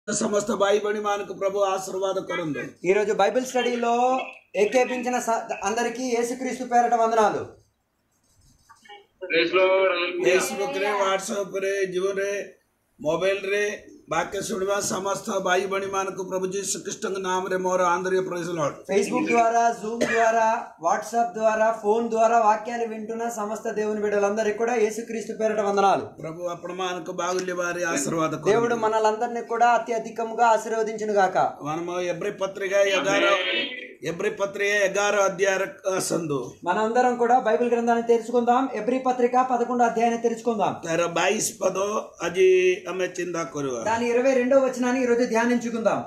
ସମସ୍ତ ଭାଇ ଭଉଣୀ ମାନଙ୍କୁ ପ୍ରଭୁ ଆଶୀର୍ବାଦ କରନ୍ତୁ ఈ రోజు బైబిల్ స్టడీలో ఏకేపించిన స- అందరికీ యేసుక్రీస్తు పేరట వందనాలు Praise Lord, hallelujah. ଫେସବୁକ ରେ ହ୍ୱାଟ୍ସଆପ ରେ ଜୀବନରେ ମୋବାଇଲ ରେ ବାକ୍ୟ ଶୁଣିବା ସମସ୍ତ ଭାଇ ଭଉଣୀ ମାନଙ୍କୁ ପ୍ରଭୁ ଯୀଶୁ ଖ୍ରୀଷ୍ଟଙ୍କ ନାମରେ ମୋର ଆନ୍ତରିକ ପ୍ରବେଶ ଲଡ଼ ఫేస్బుక్ ద్వారా జూమ్ ద్వారా వాట్సాప్ ద్వారా ఫోన్ ద్వారా వాక్యాలు వింటున్న సమస్త దేవుని బిడ్డలందరికీ కూడా యేసుక్రీస్తు పేరట వందనాలు ପ୍ରଭୁ ଆପଣମାନଙ୍କୁ బాగుల్య వారి ఆశీర్వాద କରନ୍ତୁ। దేవుడు మనలందరినీ కూడా అత్యధికముగా ఆశీర్వదించును గాక మనము ఎబ్రి పత్రిక ఎగార ఎబ్రి పత్రిక ఎగార అధ్యాయ సందు మనందరం కూడా బైబిల్ గ్రంథాన్ని తెరుచుకుందాం ఎబ్రి పత్రిక పదకొండు అధ్యాయాన్ని తెరుచుకుందాం ତାର ବାଇଶ ପଦ ଆଜି ଆମେ ଚିନ୍ତା କରିବା దాని ఇరవై రెండో వచనాన్ని ఈరోజు ధ్యానించుకుందాం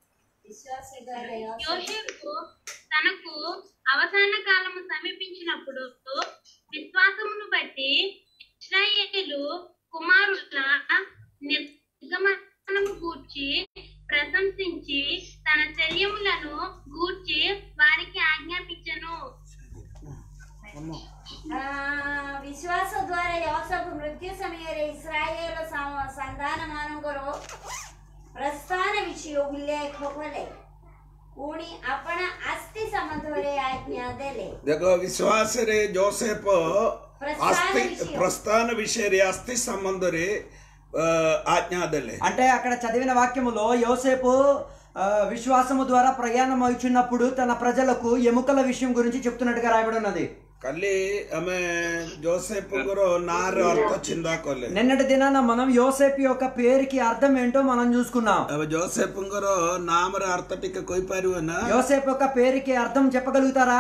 యోసేపు తనకు అవసాన కాలము సమీపించినప్పుడు విశ్వాసమును బట్టి ఇస్రాయేలు కుమారుల నిర్గమనము గూర్చి ప్రశంసించి తన శల్యములను గూర్చి వారికి ఆజ్ఞాపించను ಆ, ವಿಶ್ವಾಸ ದ್ವಾರ ಯೋಸಫ್ ಮೃತ್ಯು ಸಮୟରେ ಇಸ್ರಾಯೇಲ್ ಸಂ- ಸಂಧಾನମାନଙ୍କର ପ୍ରସ୍ଥାନ ବିଷୟ ଉଲ୍ଲେଖ କଲେ ପୁଣି ଆପଣ ଆସ୍ତି ସମ୍ବନ୍ଧରେ ଆଜ୍ଞା ଦେଲେ ଦେଖ ବିଶ୍ୱାସରେ ଜୋସେଫ ଆସ୍ତି ପ୍ରସ୍ଥାନ ବିଷୟରେ ଆସ୍ତି ସମ୍ବନ୍ଧରେ ଅ, ଆଜ୍ଞା ଦେଲେ అంటే అక్కడ చదివిన వాక్యములో యోసేపు ఆ, విశ్వాసము ద్వారా ప్రయాణం అవుచున్నప్పుడు తన ప్రజలకు ఎముకల విషయం గురించి చెప్తున్నట్టుగా రాయబడి ఉన్నది କାଲି ଆମେ ଜୋସେଫଙ୍କର ନାଁର ଅର୍ଥ ଚିନ୍ତା କଲେ నిన్నటి దినాన మనం యోసేపు యొక్క పేరుకి అర్థం ఏంటో మనం చూసుకున్నాం ଏବେ ଜୋସେଫଙ୍କର ନାମର ଅର୍ଥ ଟିକେ କହିପାରିବେ ନା యోసేపు యొక్క పేరుకి అర్థం చెప్పగలుగుతారా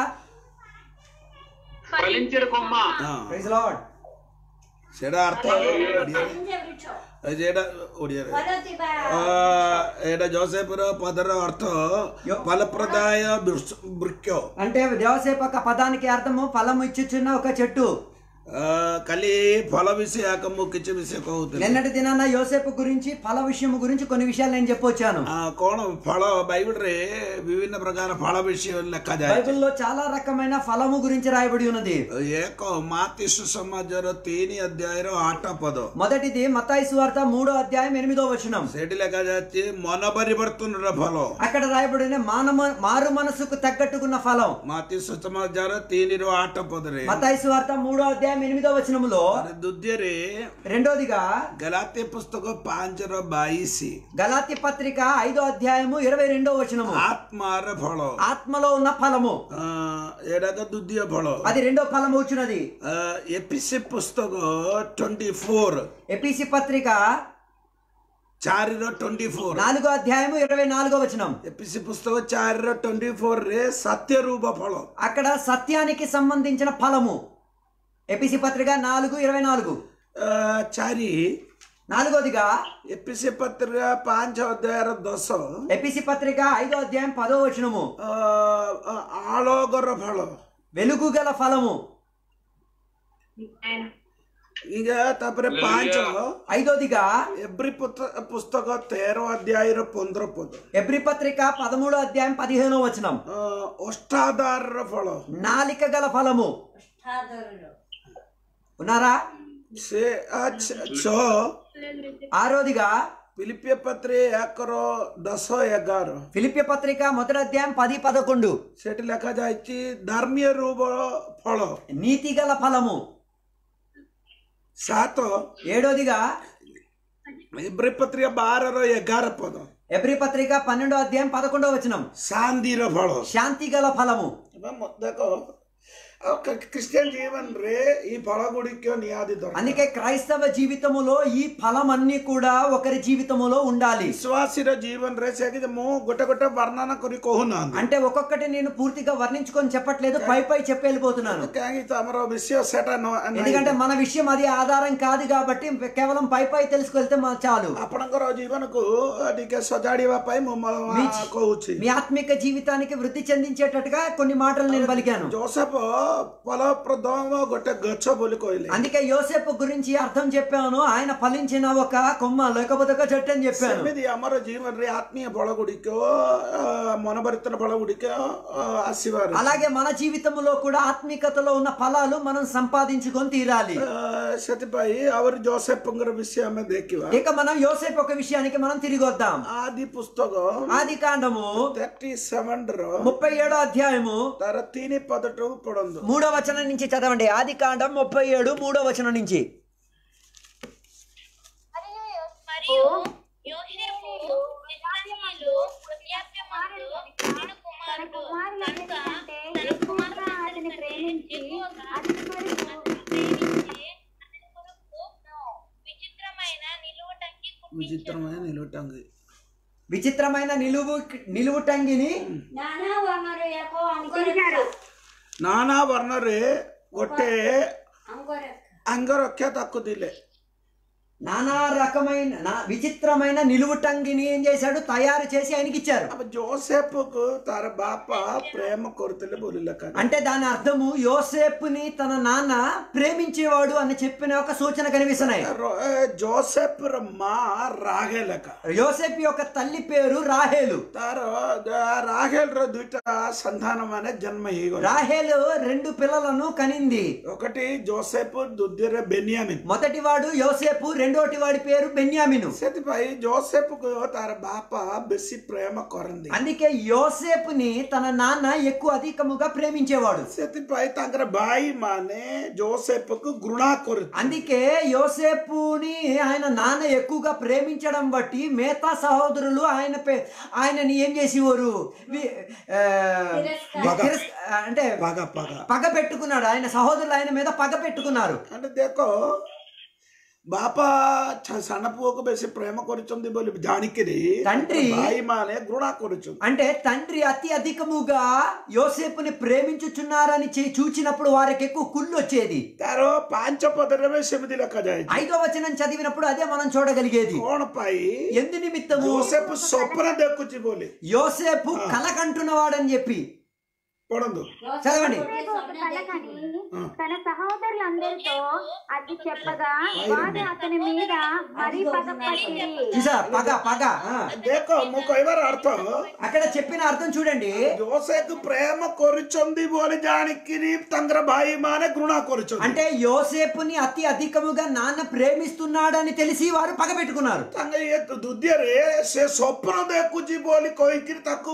ఫలించడు కొమ్మ ହଁ ప్రైజ్ లార్డ్ ସେଇଟା ଅର୍ଥ ଓଡ଼ିଆରେ ଫଳିಂಜ ବୃକ୍ଷ ସେଇଟା ଓଡ଼ିଆରେ ଫଳଥିବା ଅ, ଏଇଟା ଜୋସେଫର ପଦର ଅର୍ଥ ଫଳପ୍ରଦାୟ ବୃକ୍ଷ- ବୃକ୍ଷ అంటే యోసేపు యొక్క పదానికి అర్థము ఫలం ఇచ్చుచున్న ఒక చెట్టు ଅ, କାଲି ଫଳ ବିଷୟ ମୁଁ କିଛି ବିଷୟ କହୁଥିଲି నిన్నటి దినాన యోసేపు గురించి ఫల విషయం గురించి కొన్ని విషయాలు నేను చెప్పొచ్చాను ଆ, କଣ ଫଳ ବାଇబିଲରେ ବିଭିନ୍ନ ପ୍ରକାର ଫଳ ବିଷୟ ଲେଖାଯାଏ బైబిల్లో చాలా రకమైన ఫలము గురించి రాయబడి ఉన్నది ଏକ ମାତି ସୁସମାଜର ତିନି ଅଧ୍ୟାୟର ଆଠ ପଦ మొదటిది మతాయి సువార్త మూడో అధ్యాయం ఎనిమిదో వచనం ସେଠି ଲେଖାଯାଇଛି ମନ ପରିବର୍ତ୍ତନର ଫଳ అక్కడ రాయబడిన మానవ మారు మనసుకు తగ్గట్టుకున్న ఫలం ମାତି ସୁସମାଚାର ତିନିରୁ ଆଠ ପଦରେ మతాయి సువార్త మూడో అధ్యాయం ఎనిమిదో వచనములో ଆରେ ଦ୍ୱିତୀୟରେ రెండోదిగా ଗଲାତି ପୁସ୍ତକ ପାଞ୍ଚର ବାଇଶ గలాతి పత్రిక ఐదో అధ్యాయము ఇరవై రెండో వచనము ଆତ୍ମାର ଫଳ ఆత్మలో ఉన్న ఫలము ଅ, ଏଇଟାକ ଦ୍ୱିତୀୟ ଫଳ అది రెండో ఫలం వచ్చినది ଏପିସି ପୁସ୍ତକ ଟ୍ୱେଣ୍ଟି ଫୋର ఎపిసి పత్రిక ଚାରିର ଟ୍ୱେଣ୍ଟି ଫୋର నాలుగో అధ్యాయము ఇరవై నాలుగో వచనం ଏପିସି ପୁସ୍ତକ ଚାରିର ଟ୍ୱେଣ୍ଟି ଫୋରରେ ସତ୍ୟ ରୂପ ଫଳ అక్కడ సత్యానికి సంబంధించిన ఫలము ఎపిసి పత్రిక నాలుగు ఇరవై నాలుగు ଅ, ଚାରି నాలుగోదిగా ଏପିସି ପତ୍ରିକା ପାଞ୍ଚ ଅଧ୍ୟାୟର ଦଶ ఎపిసి పత్రిక ఐదో అధ్యాయం పదో వచనము ଅ, ଅ, ଆଲୋକର ଫଳ వెలుగు గల ఫలము ଇଏ ତାପରେ ପାଞ୍ଚ ఐదోదిగా ଏଭ୍ରି ପୁତ- ପୁସ୍ତକ ତେର ଅଧ୍ୟାୟର ପନ୍ଦର ପଦ ఎబ్రి పత్రిక పదమూడో అధ్యాయం పదిహేనో వచనం ଅ, ଅଷ୍ଟାଧାରର ଫଳ నాలిక గల ఫలము ಅಷ್ಟಾದರರು ఉన్నారా ସେ ଆ, ଛ- ଛଅ ఆరోదిగా ପିଲିପିଏ ପତ୍ରେ ଏକର ଦଶ ଏଗାର ఫిలిపియ పత్రిక మొదటి అధ్యాయం పది పదకొండు ସେଠି ଲେଖାଯାଇଛି ଧର୍ମୀୟ ରୂପ ଫଳ నీతి గల ఫలము ସାତ ఏడోదిగా ଏଭ୍ରି ପତ୍ରିକା ବାରର ଏଗାର ପଦ ఎబ్రి పత్రిక పన్నెండో అధ్యాయం పదకొండో వచనం ଶାନ୍ତିର ଫଳ శాంతి గల ఫలము ଏବେ ମ- ଦେଖ ଆଉ ଖ୍ରୀ- ଖ୍ରୀଷ୍ଟିଆନ ଜୀବନରେ ଏଇ ଫଳ ଗୁଡ଼ିକ ନିହାତି ଦରକାର అందుకే క్రైస్తవ జీవితములో ఈ ఫలం అన్ని కూడా ఒకరి జీవితములో ఉండాలి ବିଶ୍ୱାସୀର ଜୀବନରେ ସେ କିଛି ମୁଁ ଗୋଟେ ଗୋଟେ ବର୍ଣ୍ଣନା କରି କହୁନାହାନ୍ତି అంటే ఒక్కొక్కటి నేను పూర్తిగా వర్ణించుకొని చెప్పట్లేదు పై పై చెప్పి వెళ్ళిపోతున్నాను କାହିଁକି ତ ଆମର ବିଷୟ ସେଟା ନ- ନାହିଁ। ఎందుకంటే మన విషయం అది ఆధారం కాదు కాబట్టి కేవలం పై పై తెలుసుకెళ్తే మా చాలు ଆପଣଙ୍କର ଜୀବନକୁ ଟିକେ ସଜାଡ଼ିବା ପାଇଁ ମୁଁ ମ- మీ- କହୁଛି మీ ఆత్మిక జీవితానికి వృద్ధి చెందించేటట్టుగా కొన్ని మాటలు నేను పలికాను ଜୋସେଫ ଫଳପ୍ରଦ ଗୋଟେ ଗଛ ବୋଲି କହିଲେ అందుకే యోసేపు గురించి అర్థం చెప్పాను ఆయన ఫలించిన ఒక కొమ్మ లేకపోతే ఒక చెట్టు అని చెప్పాను ସେମିତି ଆମର ଜୀବନରେ ଆତ୍ମୀୟ ଫଳ ଗୁଡ଼ିକ ଅ, ମନୋବର୍ତ୍ତନ ଫଳ ଗୁଡ଼ିକ ଅ, ଆସିବାର అలాగే మన జీవితంలో కూడా ఆత్మికతలో ఉన్న ఫలాలు మనం సంపాదించుకొని తీరాలి ଅ, ସେଥିପାଇଁ ଆହୁରି ଜୋସେଫଙ୍କର ବିଷୟ ଆମେ ଦେଖିବା ఇక మనం యోసేపు ఒక విషయానికి మనం తిరిగి వద్దాం ଆଦି పుస్తକ ఆది కాండము థర్టీ సెవెన్ ର ముప్పై ఏడో అధ్యాయము ତାର ତିନି ପଦଠୁ ପଢନ୍ତୁ మూడో వచనం నుంచి చదవండి ఆది కాండం ముప్పై ఏడు మూడో వచనం నుంచి మరియు యోసేపు ఇశ్రాయేలు వృద్ధాప్యమందు తన కుమారుడు కనుక తన కుమారుడు అతని ప్రేమించి అతని కొరకు ప్రేమించి అతని కొరకు విచిత్రమైన నిలువటంకి కుట్టించెను. విచిత్రమైన నిలువటంగి విచిత్రమైన నిలువు నిలువుటంగిని నానా వమరు యొక్క అంకురక్క ନାନା ବର୍ଣ୍ଣରେ ଗୋଟେ అంకురక్క ଅଙ୍ଗରକ୍ଷା ତାକୁ ଦେଲେ నానా రకమైన నా- విచిత్రమైన నిలువుటంగిని ఏం చేశాడు తయారు చేసి ఆయనకి ఇచ్చారు अब జోసెఫ్కు ତାର ବାପା ପ୍ରେମ କରୁଥିଲେ ବୋଲି ଲେଖା అంటే దాని అర్థము యోసేపుని తన నాన్న ప్రేమించేవాడు అని చెప్పిన ఒక సూచన కనిపిస్తున్నాయి ଜୋସେଫର ମା ରାହେଲ ଲେଖା యోసేపు యొక్క తల్లి పేరు రాహేలు ତାର ରାହେଲର ଦୁଇଟା ସନ୍ତାନ ମାନେ ଜନ୍ମ ହେଇଗଲେ రాహేలు రెండు పిల్లలను కనింది ఒకటి జోసెఫ్ ଦ୍ୱିତୀୟରେ ବେନିୟାମିନ୍ మొదటి వాడు యోసేపు రెండోటి వాడి పేరు బెన్యామిను ସେଥିପାଇଁ ଜୋସେଫକୁ ତାର ବାପା ବେଶୀ ପ୍ରେମ କରନ୍ତି అందుకే యోసేపుని తన నాన్న ఎక్కువ అధికముగా ప్రేమించేవాడు ସେଥିପାଇଁ ତାଙ୍କର ଭାଇ ମାନେ ଜୋସେଫକୁ ଘୃଣା କରୁଥିଲେ అందుకే యోసేపుని ఆయన నాన్న ఎక్కువగా ప్రేమించడం బట్టి మిగతా సహోదరులు ఆయన పే- ఆయనని ఏం చేసేవారు వి- ఆ, పగ. తిరస్- అంటే పగ పగ పగ పెట్టుకున్నాడు ఆయన సహోదరులు ఆయన మీద పగ పెట్టుకున్నారు అంటే ଦେଖ ବାପା ଛ- ସାନ ପୁଅକୁ ବେଶୀ ପ୍ରେମ କରୁଛନ୍ତି ବୋଲି ଜାଣିକିରି తండ్రి ଭାଇ ମାନେ ଘୃଣା କରୁଛନ୍ତି అంటే తండ్రి అతి అధికముగా యోసేపుని ప్రేమించుచున్నారని చే- చూచినప్పుడు వారికి ఎక్కువ కుళ్ళు వచ్చేది ତାର ପାଞ୍ଚ ପଦରେ ବି ସେମିତି ଲେଖାଯାଇଛି ఐదో వచనం చదివినప్పుడు అదే మనం చూడగలిగేది କଣ ପାଇଁ ఎందు నిమిత్తము ଜୋସେଫ ସ୍ୱପ୍ନ ଦେଖୁଛି ବୋଲି యోసేపు కలకంటున్నవాడని చెప్పి ପଢନ୍ତୁ చదవండి యోసేపు ఒక కల కని తన సహోదరులందరితో అది చెప్పగా వారు అతని మీద మరీ పగపట్టిరి చూసారా పగ పగ ఆ. ଦେଖ ମୁଁ କହିବାର ଅର୍ଥ అక్కడ చెప్పిన అర్థం చూడండి ଜୋସେଫ ପ୍ରେମ କରୁଛନ୍ତି ବୋଲି ଜାଣିକିରି ତାଙ୍କର ଭାଇ ମାନେ ଘୃଣା କରୁଛନ୍ତି అంటే యోసేపుని అతి అధికముగా నాన్న ప్రేమిస్తున్నాడని తెలిసి వారు పగ పెట్టుకున్నారు ତାଙ୍କ ଇଏ ଦ୍ୱିତୀୟରେ ସେ ସ୍ୱପ୍ନ ଦେଖୁଛି ବୋଲି କହିକିରି ତାକୁ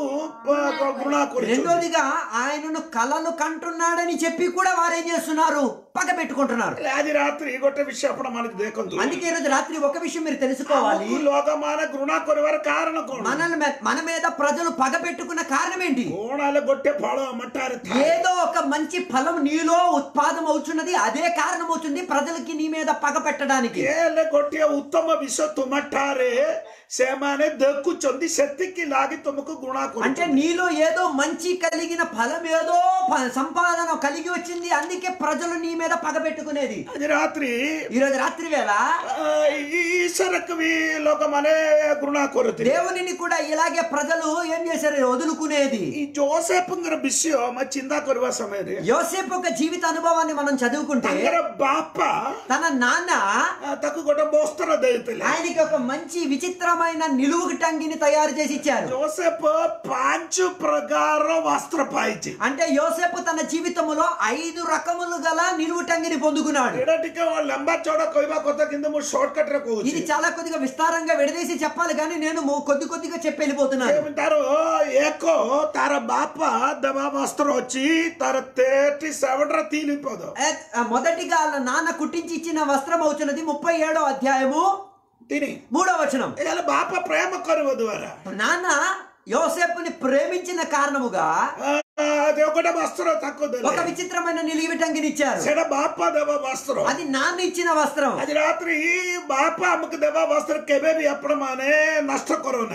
ପ- ଘୃଣା କରୁଛନ୍ତି రెండోదిగా ఆయనను కలలు కంటున్నాడని చెప్పి కూడా వారు ఏం చేస్తున్నారు పగ పెట్టుకుంటున్నారు ହେଲେ ଆଜି ରାତ୍ରି ଗୋଟେ ବିଷୟ ଆପଣ ମାନେ ଦେଖନ୍ତୁ అందుకే ఈరోజు రాత్రి ఒక విషయం మీరు తెలుసుకోవాలి ଆମକୁ ଲୋକମାନେ ଘୃଣା କରିବାର କାରଣ କଣ మనల్ని మె- మన మీద ప్రజలు పగ పెట్టుకున్న కారణం ఏంటి କଣ ହେଲେ ଗୋଟେ ଫଳ ମଟାରେ ଥାଏ ఏదో ఒక మంచి ఫలం నీలో ఉత్పాదం అవుతున్నది అదే కారణం అవుతుంది ప్రజలకి నీ మీద పగ పెట్టడానికి କିଏ ହେଲେ ଗୋଟିଏ ଉତ୍ତମ ବିଷୟ ତୁମଠାରେ ସେମାନେ ଦେଖୁଛନ୍ତି ସେତିକି ଲାଗି ତୁମକୁ ଘୃଣା అంటే କରୁଛନ୍ତି నీలో ఏదో మంచి కలిగిన ఫలం ఏదో ప- సంపాదన కలిగి వచ్చింది అందుకే ప్రజలు నీ మీద పగ పెట్టుకునేది ଆଜି ରାତ୍ରି ఈరోజు రాత్రి వేళ ଆ, ଈଶ୍ୱରକୁ ବି ଲୋକମାନେ ଘୃଣା କରୁଥିଲେ దేవునిని కూడా ఇలాగే ప్రజలు ఏం చేశారు వదులుకునేది ఈ జోసెఫ్ଙ୍କର ବିଷୟ ଆମେ ଚିନ୍ତା କରିବା ସମୟରେ యోసేపు యొక్క జీవిత అనుభవాన్ని మనం చదువుకుంటే ତାଙ୍କର ବାପା తన నాన్న ଆ, ତାକୁ ଗୋଟେ ବସ୍ତ୍ର ଦେଇଥିଲେ ఆయనకి ఒక మంచి విచిత్రమైన నిలువు టంగిని తయారు చేసి ఇచ్చారు ଜୋସେଫ ପାଞ୍ଚ ପ୍ରକାର ବସ୍ତ୍ର ପାଇଛି అంటే యోసేపు తన జీవితంలో ఐదు రకములు గల నిలువు టంగిని పొందుకున్నాడు ଏଇଟା ଟିକେ ଲମ୍ବା ଚौड़ा କହିବା କଥା କିନ୍ତୁ ମୁଁ ସର୍ଟକଟ୍ ରେ କହୁଛି ఇది చాలా కొద్దిగా విస్తారంగా విడదీసి చెప్పాలి కానీ నేను మొ- కొద్ది కొద్దిగా చెప్పి వెళ్ళిపోతున్నాను କେମିତି ତାର ଏକ ତାର ବାପା ଦେବା ବସ୍ତ୍ର ଅଛି ତାର ତେଟି ସେଭେନ ର ତିନି ପଦ ఏ- ఆ, మొదటిగా వాళ్ళ నాన్న కుట్టించి ఇచ్చిన వస్త్రం అవుతున్నది ముప్పై ఏడో అధ్యాయము ତିନି మూడో వచనం ଏ ହେଲେ ବାପା ପ୍ରେମ କରିବ ଦ୍ୱାରା నాన్న యోసేపుని ప్రేమించిన కారణముగా ଆ, ଗୋଟେ ବସ୍ତ୍ର ତାକୁ ఒక ଦେଲେ విచిత్రమైన నిలువిటంగిని ఇచ్చారు ସେଇଟା ବାପା ଦେବା ବସ୍ତ୍ର అది నాన్న ఇచ్చిన వస్త్రం ଆଜି ରାତ୍ରି ବାପା ଆମକୁ ଦେବା ବସ୍ତ୍ର କେବେ ବି ଆପଣ ମାନେ ନଷ୍ଟ କରୁ ନାହିଁ తండ్రి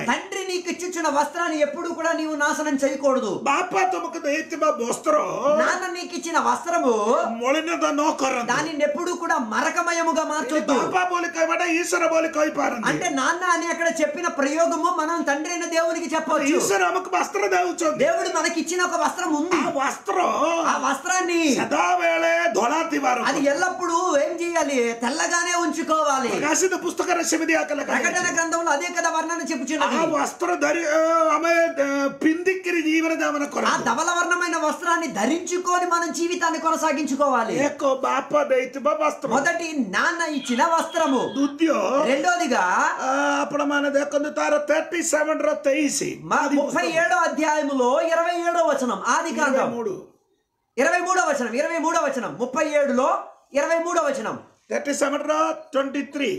నీకు ఇచ్చుచున్న వస్త్రాన్ని ఎప్పుడు కూడా నీవు నాశనం చేయకూడదు ବାପା ତମକୁ ଦେଇଥିବା ବସ୍ତ୍ର నాన్న నీకు ఇచ్చిన వస్త్రము ମଳିନତା ନ କରନ୍ତୁ దానిని ఎప్పుడు కూడా మరకమయముగా మార్చొద్దు ବାପା ବୋଲି କହିବାଟା ଈଶ୍ୱର ବୋଲି କହିପାରନ୍ତି అంటే నాన్న అని అక్కడ చెప్పిన ప్రయోగము మనం తండ్రి అయిన దేవునికి చెప్పవచ్చు ଈଶ୍ୱର ଆମକୁ ବସ୍ତ୍ର ଦେଉଛନ୍ତି దేవుడు మనకి ఇచ్చిన ఒక వస్త్రం ఉంది ఆ వస్ତ୍ର ఆ వస్త్రాన్ని ସଦାବେଳେ ଧଳା ଥିବାର అది ఎల్లప్పుడూ ఏం చేయాలి తెల్లగానే ఉంచుకోవాలి ପ୍ରକାଶିତ ପୁସ୍ତକରେ ସେମିତି ଆକା ଲେଖା ప్రకటన ହେଇଛି। గ్రంథంలో అదే కదా వర్ణన ఆ చెప్పుచున్నది వస్ତ୍ର ధరి ఆ, ఆమె ఆ, పిନ୍ଧିକିରି ଜୀବନ ଯାପନ ఆ କରନ୍ତି ధవల వర్ణమైన వస్త్రాన్ని ధరించుకొని మనం జీవితాన్ని కొనసాగించుకోవాలి ଏକ ବାପ ଦେଇଥିବା ବସ୍ତ୍ର మొదటి నాన్న ఇచ్చిన వస్త్రము ଦ୍ୱିତୀୟ రెండోదిగా ଆପଣ ମାନେ ଦେଖନ୍ତୁ ତାର థర్టీ సెవెన్ ର ତେଇଶି మా ముప్పై ఏడో అధ్యాయములో ఇరవై ఏడో వచనం ఆది కాండం మూడు ఇరవై మూడో వచనం ఇరవై మూడో వచనం ముప్పై ఏడులో ఇరవై మూడో వచనం థర్టీ సెవెన్ ର ట్వంటీ త్రీ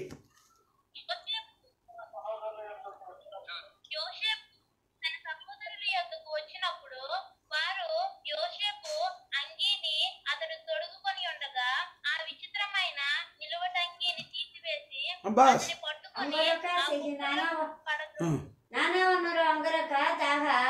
యోసేపు తన సహోదరుల యొద్దకు వచ్చినప్పుడు వారు యోసేపు అంగీని అతడు తొడుగుకొని ఉండగా ఆ విచిత్రమైన నిలువటంగీని తీసివేసి బస్. అతని పట్టుకొని అంగరక ఆ సిగి నానా పడక నానవన్నరు అంగరక ତାହା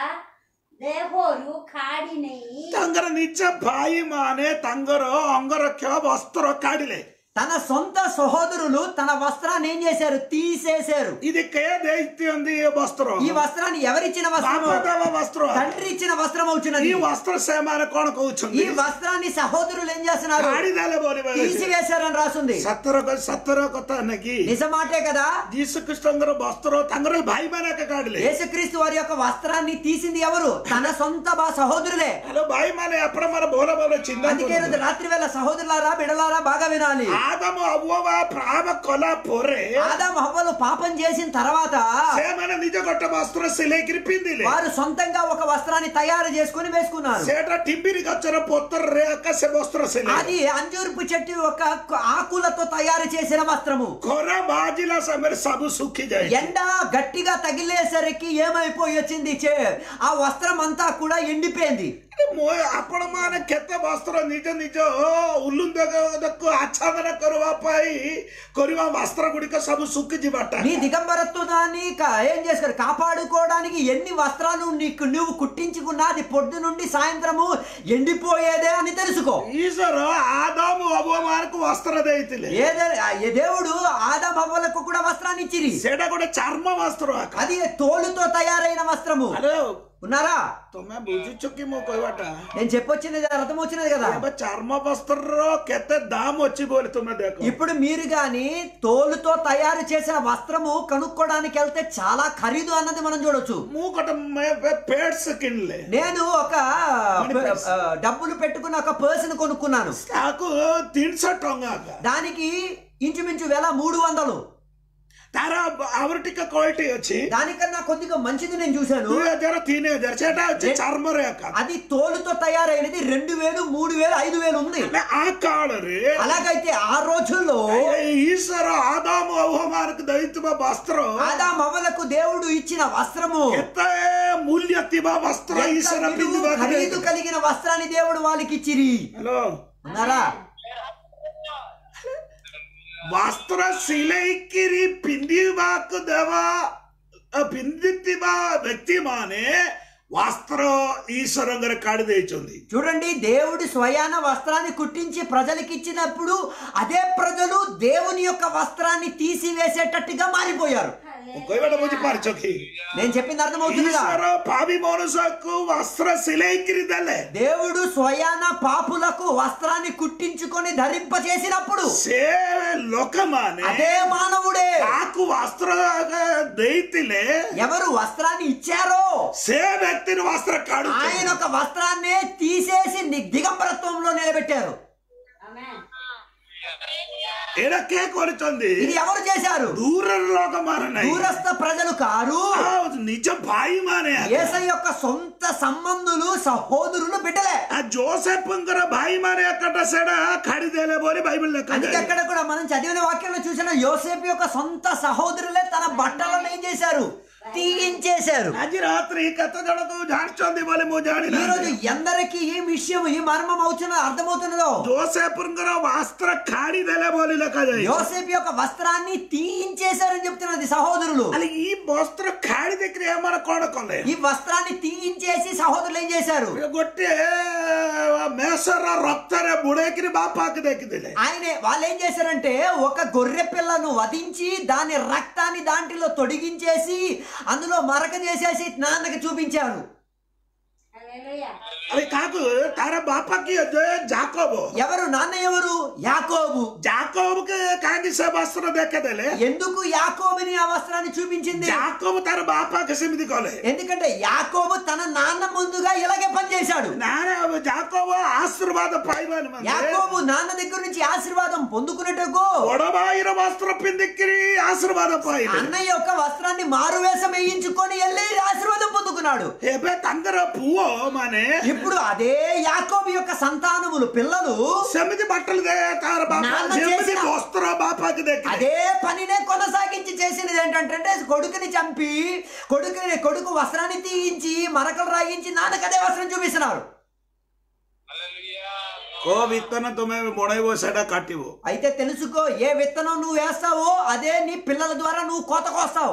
ଦେହରୁ କାଢି ନେଇ ତାଙ୍କର ନିଜ ଭାଇ ମାନେ ତାଙ୍କର ଅଙ୍ଗରକ୍ଷକ ବସ୍ତ୍ର କାଢିଲେ తన సొంత సహోదరులు తన వస్త్రాన్ని ఏం చేశారు తీసేశారు ఇది కే ଦେଇଛନ୍ତି ଏ ବସ୍ତ୍ର ఈ వస్త్రాన్ని ఎవరిచ్చిన వస్త్రము ବାପ ଦେବା ବସ୍ତ୍ର తండ్రి ఇచ్చిన వస్త్రం ఈ అవుతున్నది వస్ତ୍ର ସେମାନେ କଣ ఈ କହୁଛନ୍ତି వస్త్రాన్ని సహోదరులు ఏం చేస్తున్నారు କାଢିଦେଲେ ବୋଲି తీసివేశారని రాసుంది ସତର ସତର କଥା ନାକି నిజమాటే కదా ଯୀଶୁ ଖ୍ରୀଷ୍ଟଙ୍କର ବସ୍ତ୍ର ତାଙ୍କର ଭାଇମାନେ ଏକା କାଢିଲେ యేసుక్రీస్తు వారి యొక్క వస్త్రాన్ని తీసింది ఎవరు తన సొంత బా సహోదరులే హలో ଭାଇମାନେ ଆପଣ ମାନେ ଭଲ ଭଲ ଚିନ୍ତା అందుకే କରନ୍ତୁ ఈరోజు రాత్రి వేళ సహోదరులారా బిడలారా బాగా వినాలి ఆదము అవ్వ ప్రామ କଲା ପରେ ఆదాం హవ్వలు పాపం చేసిన తర్వాత ସେମାନେ ନିଜ ଗୋଟେ ବସ୍ତ୍ର ସିଲେଇକିରି ପିନ୍ଧିଲେ వారు సొంతంగా ఒక వస్త్రాన్ని తయారు చేసుకుని వేసుకున్నారు ସେଟା ଟିମ୍ବିରି ଗଛର ପତ୍ରରେ ଏକା ସେ ବସ୍ତ୍ର ସିଲେଇ అది అంజూర్పు చెట్టు యొక్క ఆకులతో తయారు చేసిన వస్త్రము ଖରା ବାଜିଲା ସମୟରେ ସବୁ ଶୁଖିଯାଏ ఎండ గట్టిగా తగిలేసరికి ఏమైపోయి వచ్చింది చే- ఆ వస్త్రం అంతా కూడా ఎండిపోయింది ଆପଣ ମାନେ କେତେ ବସ୍ତ୍ର ନିଜ ନିଜ ଉଲ୍ଲୁନ୍ଦକୁ ଆଚ୍ଛାଦନ କରିବା ପାଇଁ କରିବା ବସ୍ତ୍ର ଗୁଡିକ ସବୁ ଶୁଖିଯିବାଟା నీ దిగంబరత్వాన్ని కా- ఏం చేస్తారు కాపాడుకోవడానికి ఎన్ని వస్త్రాలు నీకు నువ్వు కుట్టించుకున్నా అది పొద్దు నుండి సాయంత్రము ఎండిపోయేదే అని తెలుసుకో ఈశ్వర ఆదాము ଅବମାନଙ୍କୁ వస్ତ୍ର ଦେଇଥିଲେ ఏదే ఆ ఏ దేవుడు ఆదమవ్వలకు కూడా వస్త్రాన్ని ఇచ్చిరి ସେଇଟା ଗୋଟେ ଚର୍ମ ବସ୍ତ୍ର ଆକା అది తోలుతో తయారైన వస్త్రము ଆରେ ఉన్నారా ତମେ ବୁଝୁଛ କି ମୁଁ କହିବାଟା నేను చెప్పొచ్చినది అర్థం వచ్చినది కదా ଏବେ ଚର୍ମ ବସ୍ତ୍ରର କେତେ ଦାମ ଅଛି ବୋଲି ତୁମେ ଦେଖ ఇప్పుడు మీరు గాని తోలుతో తయారు చేసిన వస్త్రము కనుక్కోవడానికి వెళ్తే చాలా ఖరీదు అన్నది మనం చూడొచ్చు ମୁଁ ଗୋଟେ ପେଡ୍ସ କିଣିଲେ నేను ఒక ఆ, డబ్బులు పెట్టుకున్న ఒక పర్సన్ కొనుక్కున్నాను ତାକୁ ତିନିଶହ ଟଙ୍କା ଆକା దానికి ఇంచుమించు వేల మూడు వందలు ତାର ଆହୁରି ଟିକେ କ୍ୱାଲିଟି ଅଛି దానికన్నా కొద్దిగా మంచిది నేను చూశాను ଦୁଇ ହଜାର ତିନି ହଜାର ସେଟା ଅଛି ଚର୍ମରେ ଏକା అది తోలుతో తయారైనది రెండు వేలు మూడు వేలు ఐదు వేలు ఉంది ହେଲେ ଆ କାଳରେ అలాగైతే ఆ రోజుల్లో ଏ ଈଶ୍ୱର ଆଦାମ ମାନଙ୍କୁ ଦେଇଥିବା ବସ୍ତ୍ର ఆదా మవ్వలకు దేవుడు ఇచ్చిన వస్త్రము କେତେ ମୂଲ୍ୟ ଥିବା ବସ୍ତ୍ର ఎంత ଈଶ୍ୱର విలువ, ପିନ୍ଧିବାକୁ ఖరీదు ଦେଇଥିଲେ కలిగిన వస్త్రాన్ని దేవుడు వాళ్ళకి ఇచ్చిరి ହ୍ୟାଲୋ ఉన్నారా ବସ୍ତ୍ର ସିଲେଇକିରି ପିନ୍ଧିବାକୁ ଦେବା ଅ, ପିନ୍ଧିଥିବା ବ୍ୟକ୍ତିମାନେ వస్త్ర ఈశ్వరంగా కాడి ଦେଇଛନ୍ତି చూడండి దేవుడు స్వయాన వస్త్రాన్ని కుట్టించి ప్రజలకి ఇచ్చినప్పుడు అదే ప్రజలు దేవుని యొక్క వస్త్రాన్ని తీసివేసేటట్టుగా మారిపోయారు କହିବାଟା ବୁଝିପାରୁଛ କି నేను చెప్పింది అర్థమవుతుందిగా ଈଶ୍ୱର ପାପୀ ମନୁଷ୍ୟକୁ వస్త్ర ସିଲେଇକିରି ଦେଲେ దేవుడు స్వయాన పాపులకు వస్త్రాన్ని కుట్టించుకొని ధరింప చేసినప్పుడు ସେ ଲୋକମାନେ అదే మానవుడే କାହାକୁ వస్త్ర ଦେଇଥିଲେ ఎవరు వస్త్రాన్ని ఇచ్చారో ସେ ବ୍ୟକ୍ତିର వస్త్ర କାଢୁ ఆయన ఒక వస్త్రాన్నే తీసేసి ని- దిగంబరత్వంలో నిలబెట్టారు ଆମେନ୍ ଏଇଟା କିଏ କରିଛନ୍ତି ఇది ఎవరు చేశారు ଦୂରର ଲୋକମାନେ ନାହିଁ దూరస్థ ప్రజలు కారు ଆଉ ନିଜ ଭାଇମାନେ ఏసై యొక్క సొంత సంబంధులు సహోదరులు బిడ్డలే ఆ జోసెఫ్ଙ୍କର ଭାଇମାନେ ଏକଟା ସେଟା ଖାଡ଼ିଦେଲେ ବୋଲି ବାଇబଲ ଲେଖା అందుకే అక్కడ కూడా మనం చదివిన వాక్యంలో చూసిన యోసేపు యొక్క సొంత సహోదరులే తన బట్టలను ఏం చేశారు తీయించేశారు ଆଜି ରାତ୍ରି କେତେ ଜଣକୁ ଜାଣିଛନ୍ତି ବୋଲି ମୁଁ ఈ రోజు ଜାଣିନାହିଁ ఎందరికి ఈ విషయం ఈ మర్మం అవుతున్న అర్థమవుతున్నదో ଜୋସେଫଙ୍କର ବସ୍ତ୍ର କାଢି ଦେଲେ ବୋଲି ଲେଖାଯାଇଛି యోసేపు యొక్క వస్త్రాన్ని తీయించేశారని చెప్తున్నది సహోదరులు ହେଲେ ఈ ବସ୍ତ୍ର କାଢି ଦେଇକିରି ଏମାନେ କଣ କଲେ ఈ వస్త్రాన్ని తీయించేసి సహోదరులు ఏం చేశారు ଗୋଟିଏ ମେଷର ରକ୍ତରେ ବୁଡେଇକିରି ବାପାକୁ ଦେଖିଥିଲେ ఆయన వాళ్ళు ఏం చేశారంటే ఒక గొర్రె పిల్లను వధించి దాని రక్తాన్ని దాంట్లో తొడిగించేసి అందులో మరక చేసేసి నాన్నకి చూపించారు హల్లెలూయా అవి కాకు ତାର ବାପା କିଏ ଯେ ଜାକବ ఎవరు నాన్న ఎవరు యాకోబు ଜାକବକୁ କାହିଁକି ସେ ବସ୍ତ୍ର ଦେଖେଇଦେଲେ ఎందుకు యాకోబుని ఆ వస్త్రాన్ని చూపించింది ଜାକବ ତାର ବାପାକୁ ସେମିତି କଲେ ఎందుకంటే యాకోబు తన నాన్న ముందుగా ఇలాగే పనిచేశాడు ନା ନା ଜାକବ ଆଶୀର୍ବାଦ ପାଇବାନି ମାନେ యాకోబు నాన్న దగ్గర నుంచి ఆశీర్వాదం పొందుకున్నట్టుకు ବଡ ଭାଇର ବସ୍ତ୍ର ପିନ୍ଧିକିରି ଆଶୀର୍ବାଦ ପାଇଲେ అన్నయ్య యొక్క వస్త్రాన్ని మారువేషం వేయించుకొని వెళ్ళి ఆశీర్వాదం పొందుకున్నాడు ଏବେ ତାଙ୍କର ପୁଅ ମାନେ ఇప్పుడు అదే యాకోబు యొక్క సంతానములు పిల్లలు ସେମିତି ବାଟలు ଦେ ତାର ବାପା ନାମ ଯେମିତି చేసిన- ବସ୍ତ୍ର ବାପାକୁ ଦେଖିଲେ అదే పనినే కొనసాగించి చేసినది ఏంటంటే కొడుకుని చంపి కొడుకుని కొడుకు వస్త్రాన్ని తీయించి మరకలు రాయించి నాన్నకు అదే వస్త్రం చూపిస్తున్నారు କୋଉ ବିତ୍ତନ ତୁମେ ବୁଣେଇବ ସେଟା କାଟିବ అయితే తెలుసుకో ఏ విత్తనం నువ్వు వేస్తావో అదే నీ పిల్లల ద్వారా నువ్వు కోత కోస్తావు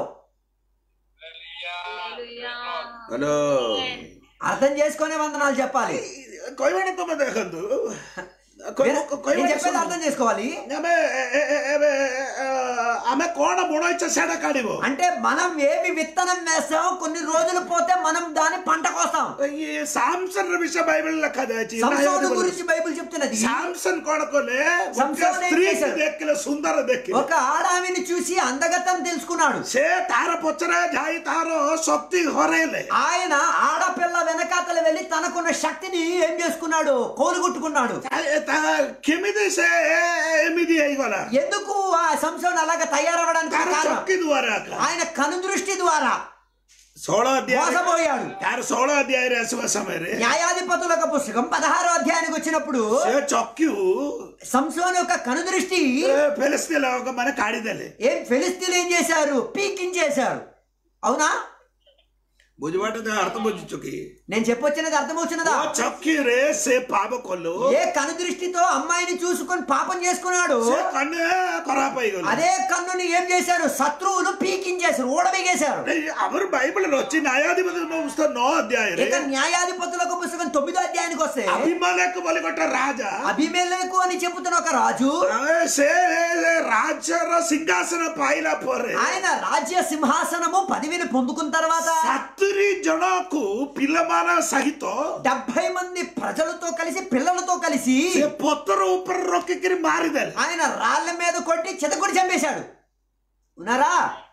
ହ୍ୟାଲୋ అర్థం చేసుకునే వందనాలు చెప్పాలి କହିବାନି ତୁମେ ଦେଖନ୍ତୁ నేను చెప్పేది అర్థం చేసుకోవాలి ଆମେ ଏ- ଏ- ଏ- ଏବେ ଅ, ଆମେ କଣ ବୁଣଇଛ ସେଟା କାଢିବ అంటే మనం ఏమి విత్తనం వేస్తాం కొన్ని రోజులు పోతే మనం దాని పంట కోస్తాం ఈ సాంసన్ విషయ బైబిల్ ଲେଖାଯାଇଛି సంసోను గురించి బైబిల్ చెప్తున్నది ସାମସନ୍ କଣ କଲେ ଗୋଟେ సంసోన్ ఏం ସ୍ତ୍ରୀ చేశాడు? ଦେଖିଲେ ସୁନ୍ଦର ଦେଖିଲେ ఒక ఆడామిని చూసి అందగతం తెలుసుకున్నాడు ସେ ତାର ପଛରେ ଯାଇ ତାର ଶକ୍ତି ହରେଇଲେ ఆయన ఆడపిల్ల వెనకాతల వెళ్ళి తనకున్న శక్తిని ఏం చేసుకున్నాడు కోలుగొట్టుకున్నాడు ତା- ତା- କେମିତି ସେ ଏମିତି ହେଇଗଲା ఎందుకు ఆ సంసోన్ అలాగా తయారవడానికి ତାର కారణం ଶକ୍ତି ଦ୍ୱାରା ఆయన కనుదృష్టి ద్వారా ଷୋହଳ ଅଧ୍ୟାୟ మోసపోయాడు ତାର ଷୋହଳ ଅଧ୍ୟାୟରେ ଆସିବା ସମୟରେ న్యాయాధిపతుల యొక్క పుస్తకం పదహారో అధ్యాయానికి వచ్చినప్పుడు ସେ ଚକ୍ଷୁ సంసోన్ యొక్క కనుదృష్టి ଫେଲିସ୍ତୀନ ଲୋକମାନେ କାଢିଦେଲେ ఏం ఫిలిస్తీన్లు ఏం చేశారు పీకించేశారు అవునా ବୁଝିବାଟା ତ ଅର୍ଥ ବୁଝୁଛୁ କି నేను చెప్పొచ్చినది అర్థమవుతున్నదా ଓ ଚକ୍ଷୁରେ ସେ ପାପ କଲୁ ఏ కనుదృష్టితో అమ్మాయిని చూసుకొని పాపం చేసుకున్నాడు ସେ କନ୍ୟା ଖରାପ ହେଇଗଲା అదే కన్నుని ఏం చేశారు శత్రువులు పీకించేశారు ఓడబిగేశారు ଏଇ ଆମର ବାଇବଲରେ ଅଛି ନ୍ୟାୟାଧିପତି ପୁସ୍ତକ ନଅ ଅଧ୍ୟାୟରେ ఇక న్యాయాధిపతులకు పుస్తకం తొమ్మిదో అధ్యాయానికి వస్తే ଅଭିମଲେଖ ବୋଲି ଗୋଟେ ରାଜା అభిమేలకు అని చెబుతున్న ఒక రాజు ଆଉ ସେ ରାଜ୍ୟର ସିଂହାସନ ପାଇଲା ପରେ ఆయన రాజ్య సింహాసనము పదవిని పొందుకున్న తర్వాత ସତୁରି ଜଣକୁ ପିଲାମାନ ସହିତ డెబ్బై మంది ప్రజలతో కలిసి పిల్లలతో కలిసి ସେ ପଥର ଉପରେ ରଖିକିରି ମାରିଦେଲେ ఆయన రాళ్ళ మీద కొట్టి చెదకొడి చంపేశాడు ఉన్నారా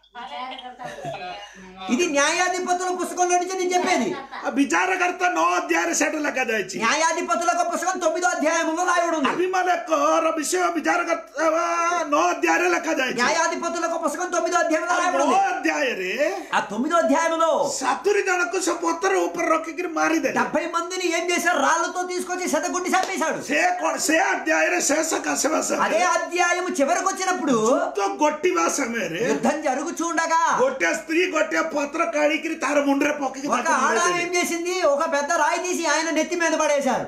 ఇది న్యాయాధిపతుల పుస్తకంలో నుంచి నేను చెప్పేది ଆଉ ବିଚାରକର୍ତ୍ତା ନଅ ଅଧ୍ୟାୟରେ ସେଟା ଲେଖାଯାଇଛି న్యాయాధిపతుల యొక్క పుస్తకం తొమ్మిదో అధ్యాయంలో రాయబడి ఉంది ଅଭିମଲେଖର ବିଷୟ ବିଚାରକର୍ତ୍ତା ନଅ ଅଧ୍ୟାୟରେ ଲେଖାଯାଇଛି న్యాయాధిపతుల యొక్క పుస్తకం తొమ్మిదో అధ్యాయంలో ଆଉ రాయబడి ନଅ ఉంది ଅଧ୍ୟାୟରେ ఆ తొమ్మిదో అధ్యాయంలో ସତୁରି ଜଣକୁ ସେ ପଥର ଉପରେ ରଖିକିରି ମାରିଦେଲେ డెబ్బై మందిని ఏం చేశారు రాళ్లతో తీసుకొచ్చి శతగుండి చంపేశాడు ସେ କଣ ସେ ଅଧ୍ୟାୟରେ ଶେଷ କାଶିବା అదే ସମୟରେ అధ్యాయం చివరికి వచ్చినప్పుడు ତ ଗୋଟିବା ସମୟରେ యుద్ధం జరుగుచుండగా ଗୋଟେ ସ୍ତ୍ରୀ ଗୋଟେ ପତ୍ର କାଢିକିରି ତାର ମୁଣ୍ଡରେ ପକେଇକି ఒక ତାକୁ ఆడ ମାରିଦେଲେ। ఏం చేసింది ఒక పెద్ద రాయి తీసి ఆయన నెత్తి మీద పడేశారు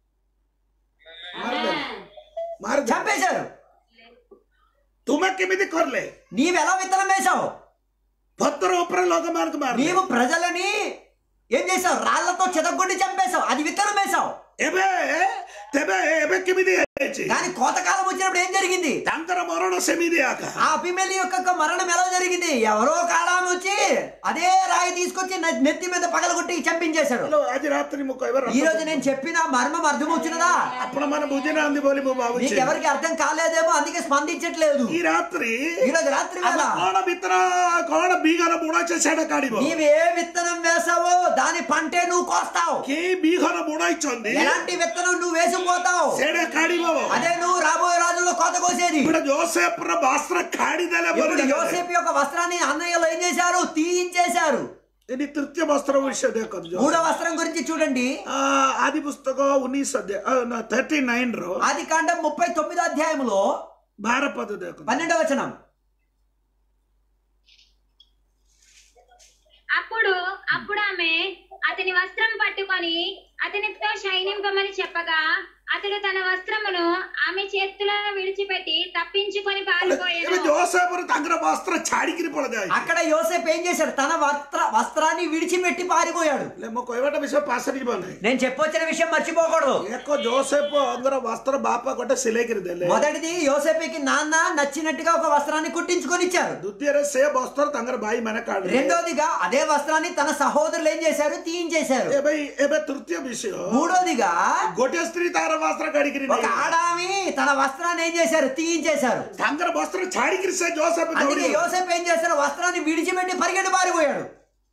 ମାରିଦେଲେ। చంపేశారు ତୁମେ କେମିତି କଲେ నీవెలా విత్తనం వేశావు ପତ୍ର ଉପରେ ଲୋକମାନଙ୍କୁ ମାରିଲେ నీవు ప్రజలని ఏం చేసావు రాళ్లతో చెదగొట్టి చంపేశావు అది విత్తనం వేశావు ଏବେ ତେବେ ଏବେ କେମିତି ହେଇଛି కానీ కోతకాలం వచ్చినప్పుడు ఏం జరిగింది ତାଙ୍କର ମରଣ ସେମିତି ଆକା ఆ అభిమేలి యొక్క మరణం ఎలా జరిగింది ఎవరో కాలాన్ని వచ్చి అదే రాయి తీసుకొచ్చి నె- నెత్తి మీద పగలగొట్టి చంపించేశాడు ହ୍ୟାଲୋ, ଆଜି ରାତିରେ ମୁଁ କହିବାର ఈ రోజు నేను చెప్పిన మర్మం అర్థమవుతున్నదా ଆପଣ ମାନେ ବୁଝିନାହାନ୍ତି ବୋଲି ମୁଁ ଭାବୁଛି మీకు ఎవరికి అర్థం కాలేదేమో అందుకే స్పందించట్లేదు ఈ రాత్రి ఈ రోజు రాత్రి వేళ ଆମେ କଣ ଭିତର କଣ ବିହନ ବୁଣଇଛେ ସେଇଟା କାଢିବ నీవు ఏ విత్తనం వేసావో దాని పంటే నువ్వు కోస్తావు କେହି ବିହନ ବୁଣଇଛନ୍ତି ఎలాంటి విత్తనం నువ్వు వేసిపోతావు ସେଇଟା କାଢିବ అదే నువ్వు రాబోయే రోజుల్లో కోత కోసేది ఇప్పుడు జోసెఫ్ର ବସ୍ତ୍ର କାଢିଦେଲେ ఇప్పుడు ବୋଲି యోసేపు యొక్క వస్త్రాన్ని అన్నయ్యలు ఏం చేశారు తీయించేశారు ଏଠି ତୃତୀୟ ବସ୍ତ୍ର ବିଷୟ ଦେଖନ୍ତୁ మూడో వస్త్రం గురించి చూడండి ଆ, ଆଦି ପୁସ୍ତକ ଉଣେଇଶ ଥର୍ଟି ନାଇନ ର ఆది కాండం ముప్పై తొమ్మిదో అధ్యాయంలో ବାର ପଦ ଦେଖନ୍ତୁ పన్నెండవ వచనం అప్పుడు అప్పుడు ఆమె అతని వస్త్రం పట్టుకొని అతనితో శయనింపమని చెప్పగా అతడు తన వస్త్రమును ఆమె చేతిలో విడిచిపెట్టి తప్పించుకొని ଏବେ పారిపోయాను ଜୋସେଫର ତାଙ୍କର ବସ୍ତ୍ର ଛାଡିକିରି ପଳଯାଏ అక్కడ యోసేపు ఏం చేశాడు తన వస్త్ర వస్త్రాన్ని విడిచిపెట్టి పారిపోయాడు ହେଲେ ମୋ କହିବାଟା ବିଷୟ ପାସ ଯିବ ନାହିଁ నేను చెప్పొచ్చిన విషయం మర్చిపోకూడదు ଏକ ଜୋସେଫଙ୍କର ବସ୍ତ୍ର ବାପା ଗୋଟେ ସିଲେଇକିରି ଦେଲେ మొదటిది యోసేపుకి నాన్న నచ్చినట్టుగా ఒక వస్త్రాన్ని కుట్టించుకొని ఇచ్చారు ଦ୍ୱିତୀୟରେ ସେ ବସ୍ତ୍ର ତାଙ୍କର ଭାଇ ମାନେ କାଢିଲେ రెండోదిగా అదే వస్త్రాన్ని తన సహోదరులు ఏం చేశారు తీయించేశారు ଏବେ ଏବେ తృତୀୟ ବିଷୟ మూడోదిగా ଗୋଟେ ସ୍ତ୍ରୀ ତାର ବସ୍ତ୍ର କାଢିକିରି ఒక ନେଇଗଲା। ఆడామి తన వస్త్రాన్ని ఏం చేశారు తీయించేశారు ତାଙ୍କର ବସ୍ତ୍ର ଛାଡିକିରି ସେ ଜୋସେଫ అందుకే ଦୌଡ଼ିଗଲା। యోసేపు ఏం చేశారు వస్త్రాన్ని విడిచిపెట్టి పరిగెట్టి పారిపోయాడు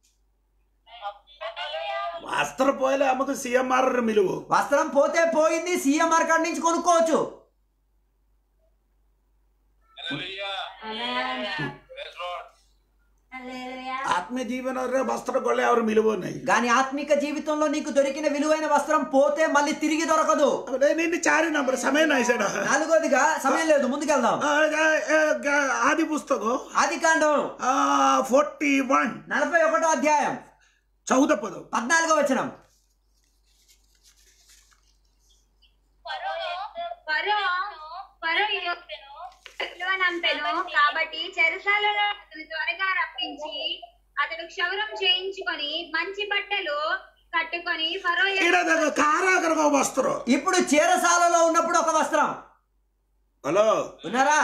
ବସ୍ତ୍ର ପଇଲେ ଆମକୁ ସିଏମ୍ଆర్ ରେ ମିଳିବ వస్త్రం పోతే పోయింది సీఎంఆర్ కార్డు నుంచి కొనుక్కోవచ్చు హల్లెలూయా ఆత్మీయ జీవନରେ వస్ତ୍ର ଗଲେ ଆହୁରି ମିଳିବ ନାହିଁ కానీ ఆత్మిక జీవితంలో నీకు దొరికిన విలువైన వస్త్రం పోతే మళ్ళీ తిరిగి దొరకదు నేను చారి నంబర్ సమయం ନାହିଁ ସେଟା నాలుగోదిగా సమయం లేదు ముందుకెళ్దాం ఆ, ఆ, ఆ, ఆది పుస్తకం ఆది కాండం ఫోర్టీ వన్ నలభై ఒకటో అధ్యాయం చౌద పదం పద్నాలుగో వచనం ఫరో ఫరో ఫరో నంపెను కాబట్టి చెరసాలలో అతను త్వరగా రప్పించి అతడు క్షౌరం చేయించుకొని మంచి బట్టలు కట్టుకొని ఫరో ఎదుట ఈడ ଦେଖ కారాగరగ వస్త్రం ఇప్పుడు చీరసాలలో ఉన్నప్పుడు ఒక వస్త్రం హలో ఉన్నారా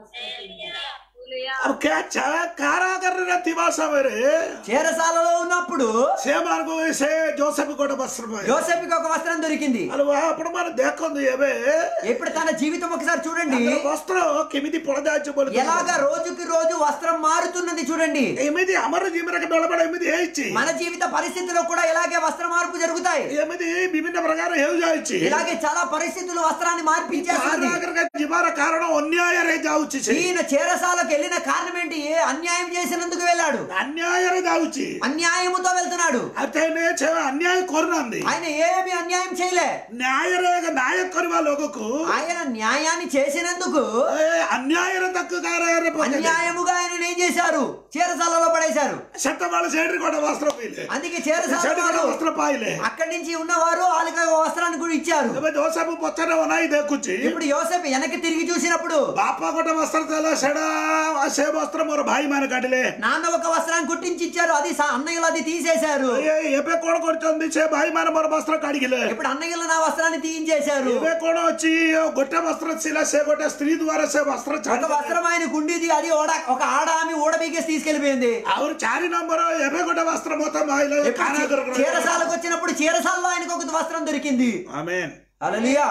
अब क्या चाहे कारागार ଥିବା ସମୟରେ చీరసాలలో ఉన్నప్పుడు ସେମାନଙ୍କୁ ସେ ଜୋସେଫ ଗୋଟେ ବସ୍ତ୍ର ପାଇଲେ యోసేపుకి ఒక వస్త్రం దొరికింది ଆରେ ବା, ଆପଣମାନେ ଦେଖନ୍ତୁ ଏବେ ఇప్పుడు తన జీవితం ఒకసారి చూడండి ତାଙ୍କର ବସ୍ତ୍ର କେମିତି ପଡଯାଉଛି ବୋଲି ఎలాగ రోజుకి రోజు వస్త్రం మారుతున్నది చూడండి ଏମିତି ଆମର ଜୀବନରେ ବେଳେବେଳେ ଏମିତି ହେଇଛି మన జీవిత పరిస్థితిలో కూడా ఇలాగే వస్త్ర మార్పు జరుగుతాయి ଏମିତି ବିଭିନ୍ନ ପ୍ରକାର ହେଉଯାଇଛି ఇలాగే చాలా పరిస్థితులు వస్త్రాన్ని మార్పించేస్తుంది କାରାଗାର ଯିବାର କାରଣ ଅନ୍ୟାୟରେ ଯାଉଛି ସେ ఈయన చేరసాలకు వెళ్ళిన కారణం ఏంటి ఏ అన్యాయం చేసినందుకు వెళ్ళాడు ଅନ୍ୟାୟରେ ଯାଉଛି అన్యాయముతో వెళ్తున్నాడు ଆଉ ତେଣେ ସେ ଅନ୍ୟାୟ କରୁନାହାନ୍ତି ఆయన ఏమి అన్యాయం చేయలే ନ୍ୟାୟରେ ନ୍ୟାୟ କରିବା ଲୋକକୁ ఆయన న్యాయాన్ని చేసినందుకు ଏ ଅନ୍ୟାୟରେ ତାକୁ କାରାଗାରରେ ପକେଇଲେ అన్యాయముగా ఆయన ఏం చేశారు చీరసాలలో పడేశారు ସେତେବେଳେ ସେଇଠି ଗୋଟେ ବସ୍ତ୍ର ପିଇଲେ అందుకే ସେଠି ଗୋଟେ చీరసాల ବସ୍ତ୍ର ପାଇଲେ అక్కడి నుంచి ఉన్నవారు వాళ్ళకి ఒక వస్త్రాన్ని కూడా ఇచ్చారు ଏବେ ଜୋସେଫ ପଛରେ ଅନାଇ ଦେଖୁଛି ఇప్పుడు యోసేపు వెనక్కి తిరిగి చూసినప్పుడు ବାପା ଗୋଟେ ବସ୍ତ୍ର ଦେଲା ସେଟା ସେ ବସ୍ତ୍ର ମୋର ଭାଇ ମାନେ କାଟିଲେ నాన్న ఒక వస్త్రాన్ని కుట్టించి ఇచ్చారు అది సా- అన్నయ్యలు అది తీసేశారు ଏ- ଏବେ କଣ କରୁଛନ୍ତି ସେ ଭାଇ ମାନେ ମୋର ବସ୍ତ୍ର କାଢିଲେ ఇప్పుడు అన్నయ్యలు నా వస్త్రాన్ని తీయించేశారు ଏବେ କଣ ଅଛି ଗୋଟେ ବସ୍ତ୍ର ଥିଲା ସେ ଗୋଟେ ସ୍ତ୍ରୀ ଦ୍ଵାରା ସେ ବସ୍ତ୍ର ఒక ଛାଡି వస్త్రం ఆయన కుండిది అది ఓడ ఒక ఆడ ఆమె ఊడబీకేసి తీసుకెళ్లిపోయింది ଆହୁରି ଚାରି ନମ୍ବର ଏବେ ଗୋଟେ ବସ୍ତ୍ର ମତେ ମାଇଲେ ఎప్పుడు చీ- చీరసాలకు వచ్చినప్పుడు చీరసాలలో ఆయనకు ఒక వస్త్రం దొరికింది ଆମେନ୍ అలలియా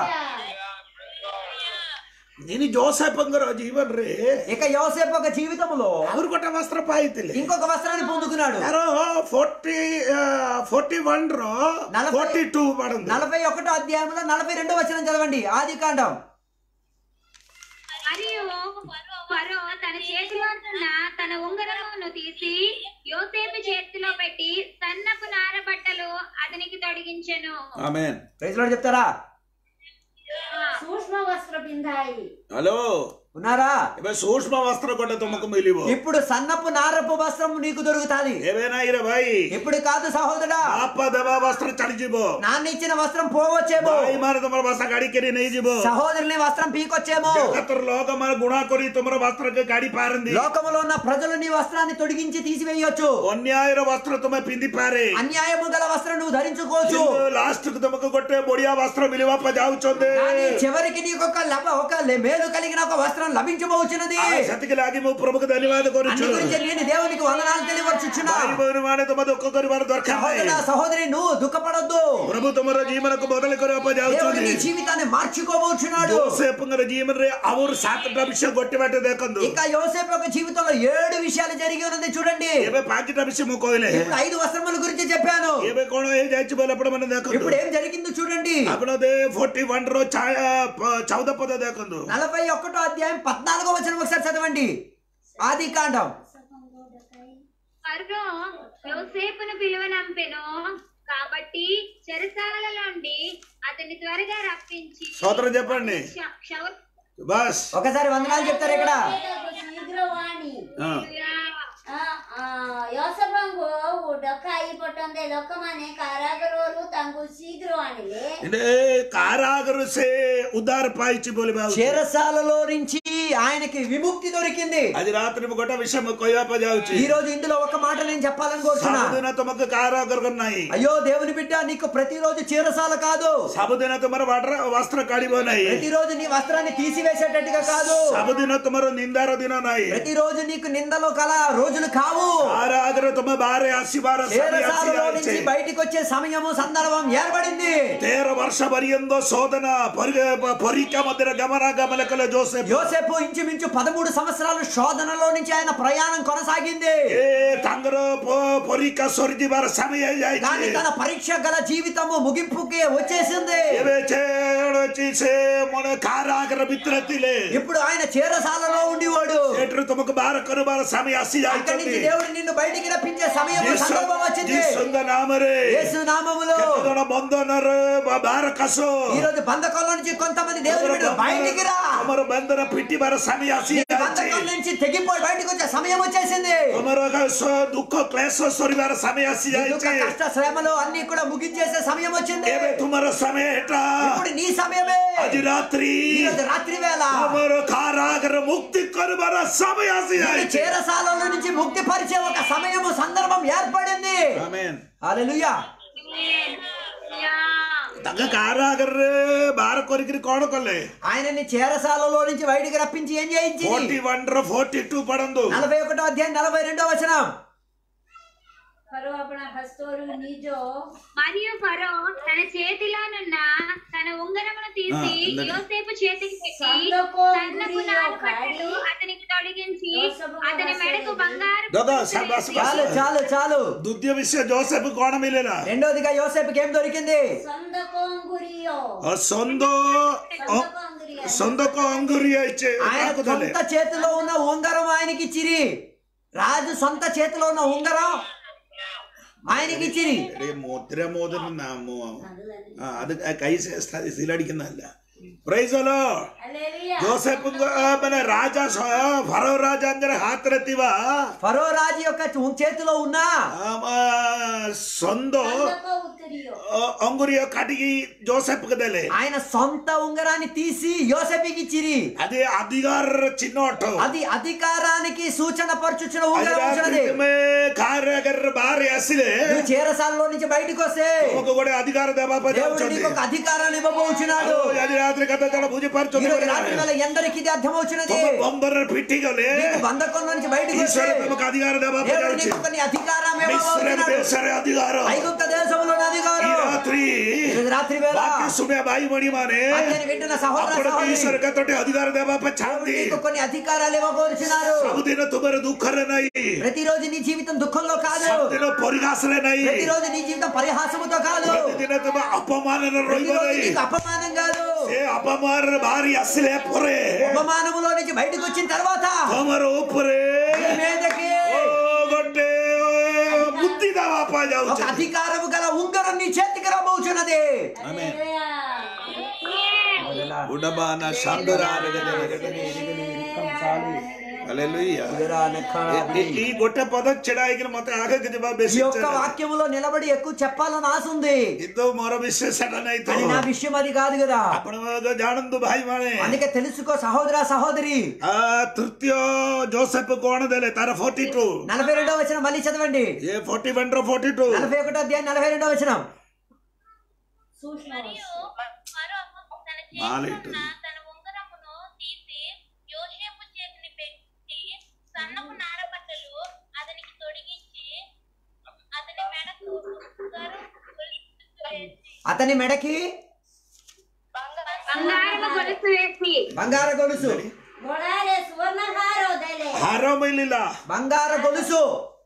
దీని జోసెఫ్ଙ୍କର ଜୀବନରେ ఇక యోసేపు ఒక జీవితంలో ଆହୁରି ଗୋଟେ ବସ୍ତ୍ର ପାଇଥିଲେ ఇంకొక వస్త్రాన్ని పొందుకున్నాడు ତାର ଫୋର୍ଟି ଫୋର୍ଟି ୱାନ୍ ର నలభై- ఫోర్టీ టూ పడండి నలభై ఒకటో అధ్యాయంలో నలభై రెండో వచనం చదవండి ఆది కాండం మరియు ఫరో తన చేతిలో ఉన్న తన ఉంగరమును తీసి యోసేపు చేతిలో పెట్టి సన్నపు నార బట్టలు అతనికి తొడిగించెను ఆమెన్ ప్రైజ్ లో చెప్తారా సూక్ష్మ వస్త్ర బిందాయి హలో ఉన్నారా ଏବେ సూక్ష్మ వస్ତ୍ର ଗୋଟେ ତୁମକୁ ମିଳିବ ఇప్పుడు సన్నపు నారపు వస్త్రం నీకు దొరుకుతాది ଏବେ ନାଇଁ ରେ ଭାଇ ఇప్పుడు కాదు సహోదరా ବାପ ଦେବା ବସ୍ତ୍ର ଛାଡିଯିବ నాన్న ఇచ్చిన వస్త్రం పోవచ్చేమో ଭାଇ ମାନେ ତମର ଭାଷା ଗାଡିକିରି ନେଇଯିବ సహోదరుని వస్త్రం పీకొచ్చేమో ଜଗତର ଲୋକମାନେ ଗୁଣା କରି ତୁମର ବସ୍ତ୍ରକୁ ଗାଡି ପାରନ୍ତି లోకములో ఉన్న ప్రజలు నీ వస్త్రాన్ని తొడిగించి తీసివేయొచ్చు ଅନ୍ୟାୟର ବସ୍ତ୍ର ତୁମେ ପିନ୍ଧି ପାରେ అన్యాయము గల వస్త్రం నువ్వు ధరించుకోవచ్చు ଲାଷ୍ଟକୁ ତୁମକୁ ଗୋଟେ ବଢିଆ ବସ୍ତ୍ର ମିଳିବା ପାଇଁ ଯାଉଛନ୍ତି కానీ చివరికి నీకు ఒక లభ ఒక లె- మేలు కలిగిన ఒక వస్త్రం లభించబోచున్నది ଆଉ ସେତିକି ଲାଗି ମୁଁ ପ୍ରଭୁକୁ ଧନ୍ୟବାଦ అందు କରୁଛୁ గురించి నేను దేవునికి వందనాలు తెలియవచ్చుచున్నా ଭାଇ ଭଉଣୀମାନେ ତୁମ ଦୁଃଖ କରିବାର ଦରକାର సహోదర ନାହିଁ సహోదరి నువ్వు దుఃఖపడొద్దు ପ୍ରଭୁ ତୁମର ଜୀବନକୁ ବଦଳ କରିବା ପାଇଁ దేవుడు ଯାଉଛନ୍ତି నీ జీవితాన్ని మార్చుకోబోచున్నాడు ଜୋସେଫଙ୍କର ଜୀବନରେ ଆହୁରି ସାତଟା ବିଷୟ ଗୋଟେ ବାଟେ ଦେଖନ୍ତୁ ఇంకా యోసేపు యొక్క జీవితంలో ఏడు విషయాలు జరిగి ఉన్నది చూడండి ଏବେ ପାଞ୍ଚଟା ବିଷୟ ମୁଁ କହିଲେ ఇప్పుడు ఐదు వస్త్రముల గురించి చెప్పాను ଏବେ କଣ ହେଇଯାଇଛି ବୋଲି ଆପଣ ମାନେ ଦେଖନ୍ତୁ ఇప్పుడు ఏం జరిగిందో చూడండి ଆପଣ ఫోర్టీ వన్ ର ଚା- ପ- ଚଉଦ ପଦ ଦେଖନ୍ତୁ నలభై ఒకటో అధ్యాయం పద్నాలుగో వచనం ఒకసారి చదవండి ఆది కాండం ఫరో యోసేపును పిలువనంపెను కాబట్టి చెరసాల నుండి అతన్ని త్వరగా రప్పించి సోదరు చెప్పండి క్ష- క్షౌ- బస్ ఒకసారి వందనాలు చెప్తారు ఇక్కడ శీఘ్రవాణి ఆ. యోసభంగు ପାଇପଟନ୍ତେ ଲୋକମାନେ କାରାଗରରୁ ତାଙ୍କୁ ଶୀଘ୍ର ଆଣିଲେ అంటే కారాగరు సే ఉదార పాయిచి బోలిబా చెరసాలలో నుంచి ఆయనకి విముక్తి దొరికింది అది రాత్రి గొట్ట విషయం కొయ్యాప జావుచి ఈ రోజు ఇందులో ఒక మాట నేను చెప్పాలని కోరుతున్నా సబుదిన తమకు కారాగరు ఉన్నాయి అయ్యో దేవుని బిడ్డ నీకు ప్రతిరోజు చీరసాల కాదు సబుదిన తుమర వడ్ర వస్త్ర కడిపోనాయి ప్రతిరోజు నీ వస్త్రాన్ని తీసివేసేటట్టుగా కాదు సబుదిన తుమర నిందార దిన నాయి ప్రతిరోజు నీకు నిందలు కల రోజులు కావు కారాగరు తుమ బారే అసిబార చీరసాలలో నుంచి బయటికి వచ్చే సమయము సందర్భం ఏర్పడింది తేర వర్ష పర్యందో శోధన పరీక్ష మధ్య గమన గమలకల జోసెఫ్ యోసేపు ఇంచుమించు పదమూడు సంవత్సరాలు శోధనలో నుంచి ఆయన ప్రయాణం కొనసాగింది ఏ తంగరో పరీక్ష సొరిదిబార సమయ కానీ తన పరీక్ష గల జీవితము ముగింపుకి వచ్చేసింది ଏବେ వచ్చి మన కారాగర మిత్రతిలే ఇప్పుడు ఆయన చీరసాలలో ఉండేవాడు ଏଠାରୁ ତୁମକୁ ବାହାର କରିବାର ସ୍ୱାମୀ ଆସି అక్కడి నుంచి ଯାଇଛନ୍ତି దేవుడు నిన్ను బయటికి రప్పించే సమయం సందర్భం వచ్చింది ଯୀଶୁଙ୍କ ନାମରେ యేసు నామములో କେତେ ଜଣ ବନ୍ଧନରେ ବା ବାହାର କାଶ ఈ రోజు బంధకంలో నుంచి కొంతమంది దేవుని బిడ్డలు బయటికి రా ତମର ବନ୍ଧନ ଫିଟିବାର ସ୍ୱାମୀ ଆସି నీ బంధకం ଯାଇଛି నుంచి తెగిపోయి బయటికి వచ్చే సమయం వచ్చేసింది ତମର ଦୁଃଖ କ୍ଲେଶ ସରିବାର ସ୍ୱାମୀ ଆସି నీ దుఃఖ ଯାଇଛି కష్ట శ్రమలు అన్ని కూడా ముగించేసే సమయం వచ్చింది ଏବେ ତୁମର ସମୟ ଏଟା ఇప్పుడు నీ సమయమే ଆଜି ରାତ୍ରି ఈ రోజు రాత్రి వేళ ତମର କାରାଗର ମୁକ୍ତି କରିବାର ସମୟ ଆସି నిన్ను ଯାଇଛି చేరసాలలో నుంచి ముక్తి పరిచే ఒక సమయము సందర్భం ఏర్పడింది హల్లెలూయా ତାଙ୍କ କାରାଗରରେ ବାହାର କରିକିରି କଣ କଲେ ఆయనని చేరసాలలో నుంచి బయటికి రప్పించి ఏం చేయించి ఫోర్టీ వన్ ର ఫోర్టీ టూ పడందు నలభై ఒకటో అధ్యాయం నలభై రెండో వచనం ଫର ଆପଣା ହସ୍ତରୁ ନିଜ మరియు ఫరో తన చేతిలోనున్న తన ఉంగరమును తీసి ఆ, ఇందాక. యోసేపు చేతికి పెట్టి సందకు సన్నపు గురియో నాలుకట్టలు కాడి, అతనికి తొడిగించి యోసేపు అతని మెడకు వాసన బంగారు దాదా, పువ్వులు శాబాష్, వేసి, చాలు చాలు చాలు ଦ୍ୱିତୀୟ ବିଷୟ ଜୋସେଫ କଣ ମିଳିଲା రెండోదిగా యోసేపుకి ఏం దొరికింది ସନ୍ଦକ ଅଙ୍ଗୁରିୟ ସନ୍ଦ ସନ୍ଦକ ଅଙ୍ଗୁରିୟ ସନ୍ଦକ ଅଙ୍ଗୁରୀ ହେଇଛେ ఆయన କାହାକୁ ଦେଲେ సొంత చేతిలో ఉన్న ఉంగరం ఆయనకి ఇచ్చిరి రాజు సొంత చేతిలో ఉన్న ఉంగరం ఆయనకి ఇచ్చిరి എടേ, മുദ്ര മോതിരം നാമോ ആ അത് കൈ സീലടിക്കുന്നതല്ല പ്രൈസ് അല്ലോ ହାଲେଲୁୟା ജോസഫ് പിന്നെ രാജ ഫറോ രാജ അങ്ങനെ ഹാത്തിലെത്തിവ ఫరో రాజు యొక్క చేతిలో ఉన్న സ്വന്തം ସନ୍ଦକ ଉତ୍ତରୀୟ ଅଙ୍ଗୁରୀ କାଟିକି ଜୋସେଫକୁ ଦେଲେ ఆయన సొంత ఉంగరాన్ని తీసి యోసేపుకి ఇచ్చిరి అది అధికార చిన్న అట్ట అది అధికారానికి సూచన పరచుచున్న అది ఉంగరం రాత్రి ఉంచినది ତୁମେ କାରାଗାରରେ ବାହାରେ ଆସିଲେ నువ్వు చేరసాలలో నుంచి బయటకు వస్తే ତୁମକୁ ଗୋଟେ ଅଧିକାର ଦେବା ପାଇଁ దేవుడు ଯାଉଛନ୍ତି నీకు ఒక అధికారాన్ని ఇవ్వబోచున్నాడు ଆଉ ଆଜି ରାତିରେ କେତେ ଜଣ ఈ ବୁଝିପାରୁଛନ୍ତି రోజు రాత్రి వేళ ఎందరికి ఇది అర్థమవుతున్నది ତମ ବନ୍ଧନରେ ଫିଟି ଗଲେ నీకు బంధకం నుంచి బయటకు వస్తే ଈଶ୍ୱର ତମକୁ ଅଧିକାର ଦେବା ପାଇଁ దేవుడు ଯାଉଛି నీకు కొన్ని అధికారం ମିଶ୍ର ఇవ్వబోతున్నాడు ଦେଶରେ ଅଧିକାର ఐగుప్త దేశంలో ఈ అధికారం రాత్రి ఈ రోజు రాత్రి వేళ ବାକି ଶୁଣିବା ଭାଇ ଭଉଣୀ ମାନେ వాక్యాన్ని వింటున్న సహోదర ଆପଣଙ୍କୁ సహోదరి ଈଶ୍ୱର କେତୋଟି ଅଧିକାର ଦେବା ପାଇଁ దేవుడు ଚାହାନ୍ତି నీకు కొన్ని అధికారాలు ఇవ్వబోతున్నారు ସବୁଦିନ ତୁମର ଦୁଃଖରେ ନାହିଁ ప్రతిరోజు నీ జీవితం దుఃఖంలో కాదు ସବୁଦିନ ପରିହାସରେ ନାହିଁ ప్రతిరోజు నీ జీవితం పరిహాసముతో కాదు ପ୍ରତିଦିନ ତୁମେ ଅପମାନରେ ରହିବ ప్రతిరోజు ନାହିଁ నీకు అపమానం కాదు ସେ ଅପମାନରେ ବାହାରି ଆସିଲେ ପରେ అపమానములో నుంచి బయటకు వచ్చిన తర్వాత ତମର ଉପରେ నీ మీదకి ଓ ଗୋଟେ ବୁଦ୍ଧି ଦେବା ପାଇଁ ఒక ଯାଉଛି అధికారము గల ఉంగరం నీ చేతికి రాబోచున్నది ହାଲେଲୁୟା ఉడబాన ఈ ଗୋଟେ ପଦ ଛିଡା ହେଇକିରି ମତେ ଆଗକୁ ଯିବା ఈ ବେଶୀ యొక్క ଇଚ୍ଛା ନାହିଁ। వాక్యములో నిలబడి ఎక్కువ చెప్పాలని ఆశ ఉంది କିନ୍ତୁ ମୋର ବିଶେଷ ସେଟା ନାହିଁ ତ కానీ నా విషయం అది కాదు కదా ଆପଣ ଜାଣନ୍ତୁ ଭାଇ ମାନେ అందుకే తెలుసుకో సహోదర సహోదరి ତୃତୀୟ ଜୋସେଫ କଣ ଦେଲେ ତାର ଫୋର୍ଟି ଟୁ నలభై రెండో వచనం మళ్ళీ చదవండి ఏ ఫోర్టీ వన్ ର ఫోర్టీ టూ నలభై ఒకటో అధ్యాయం నలభై రెండో వచనం ସୂକ୍ଷ୍ମ మరియు ఫరో తన మాలేటు. చేతిలో ఉన్న తన ఉంగరమును తీసి యోసేపు చేతిని పెట్టి సన్నపు నారబట్టలు అతనికి తొడిగించి అతని మెడకు బంగారు గొలుసు వేసి అతని మెడకి బంగారము గొలుసు వేసి బంగార గొలుసు ଗଳାରେ ସୁବର୍ଣ୍ଣହାର ଦେଲେ ହାର ମିଳିଲା బంగార గొలుసు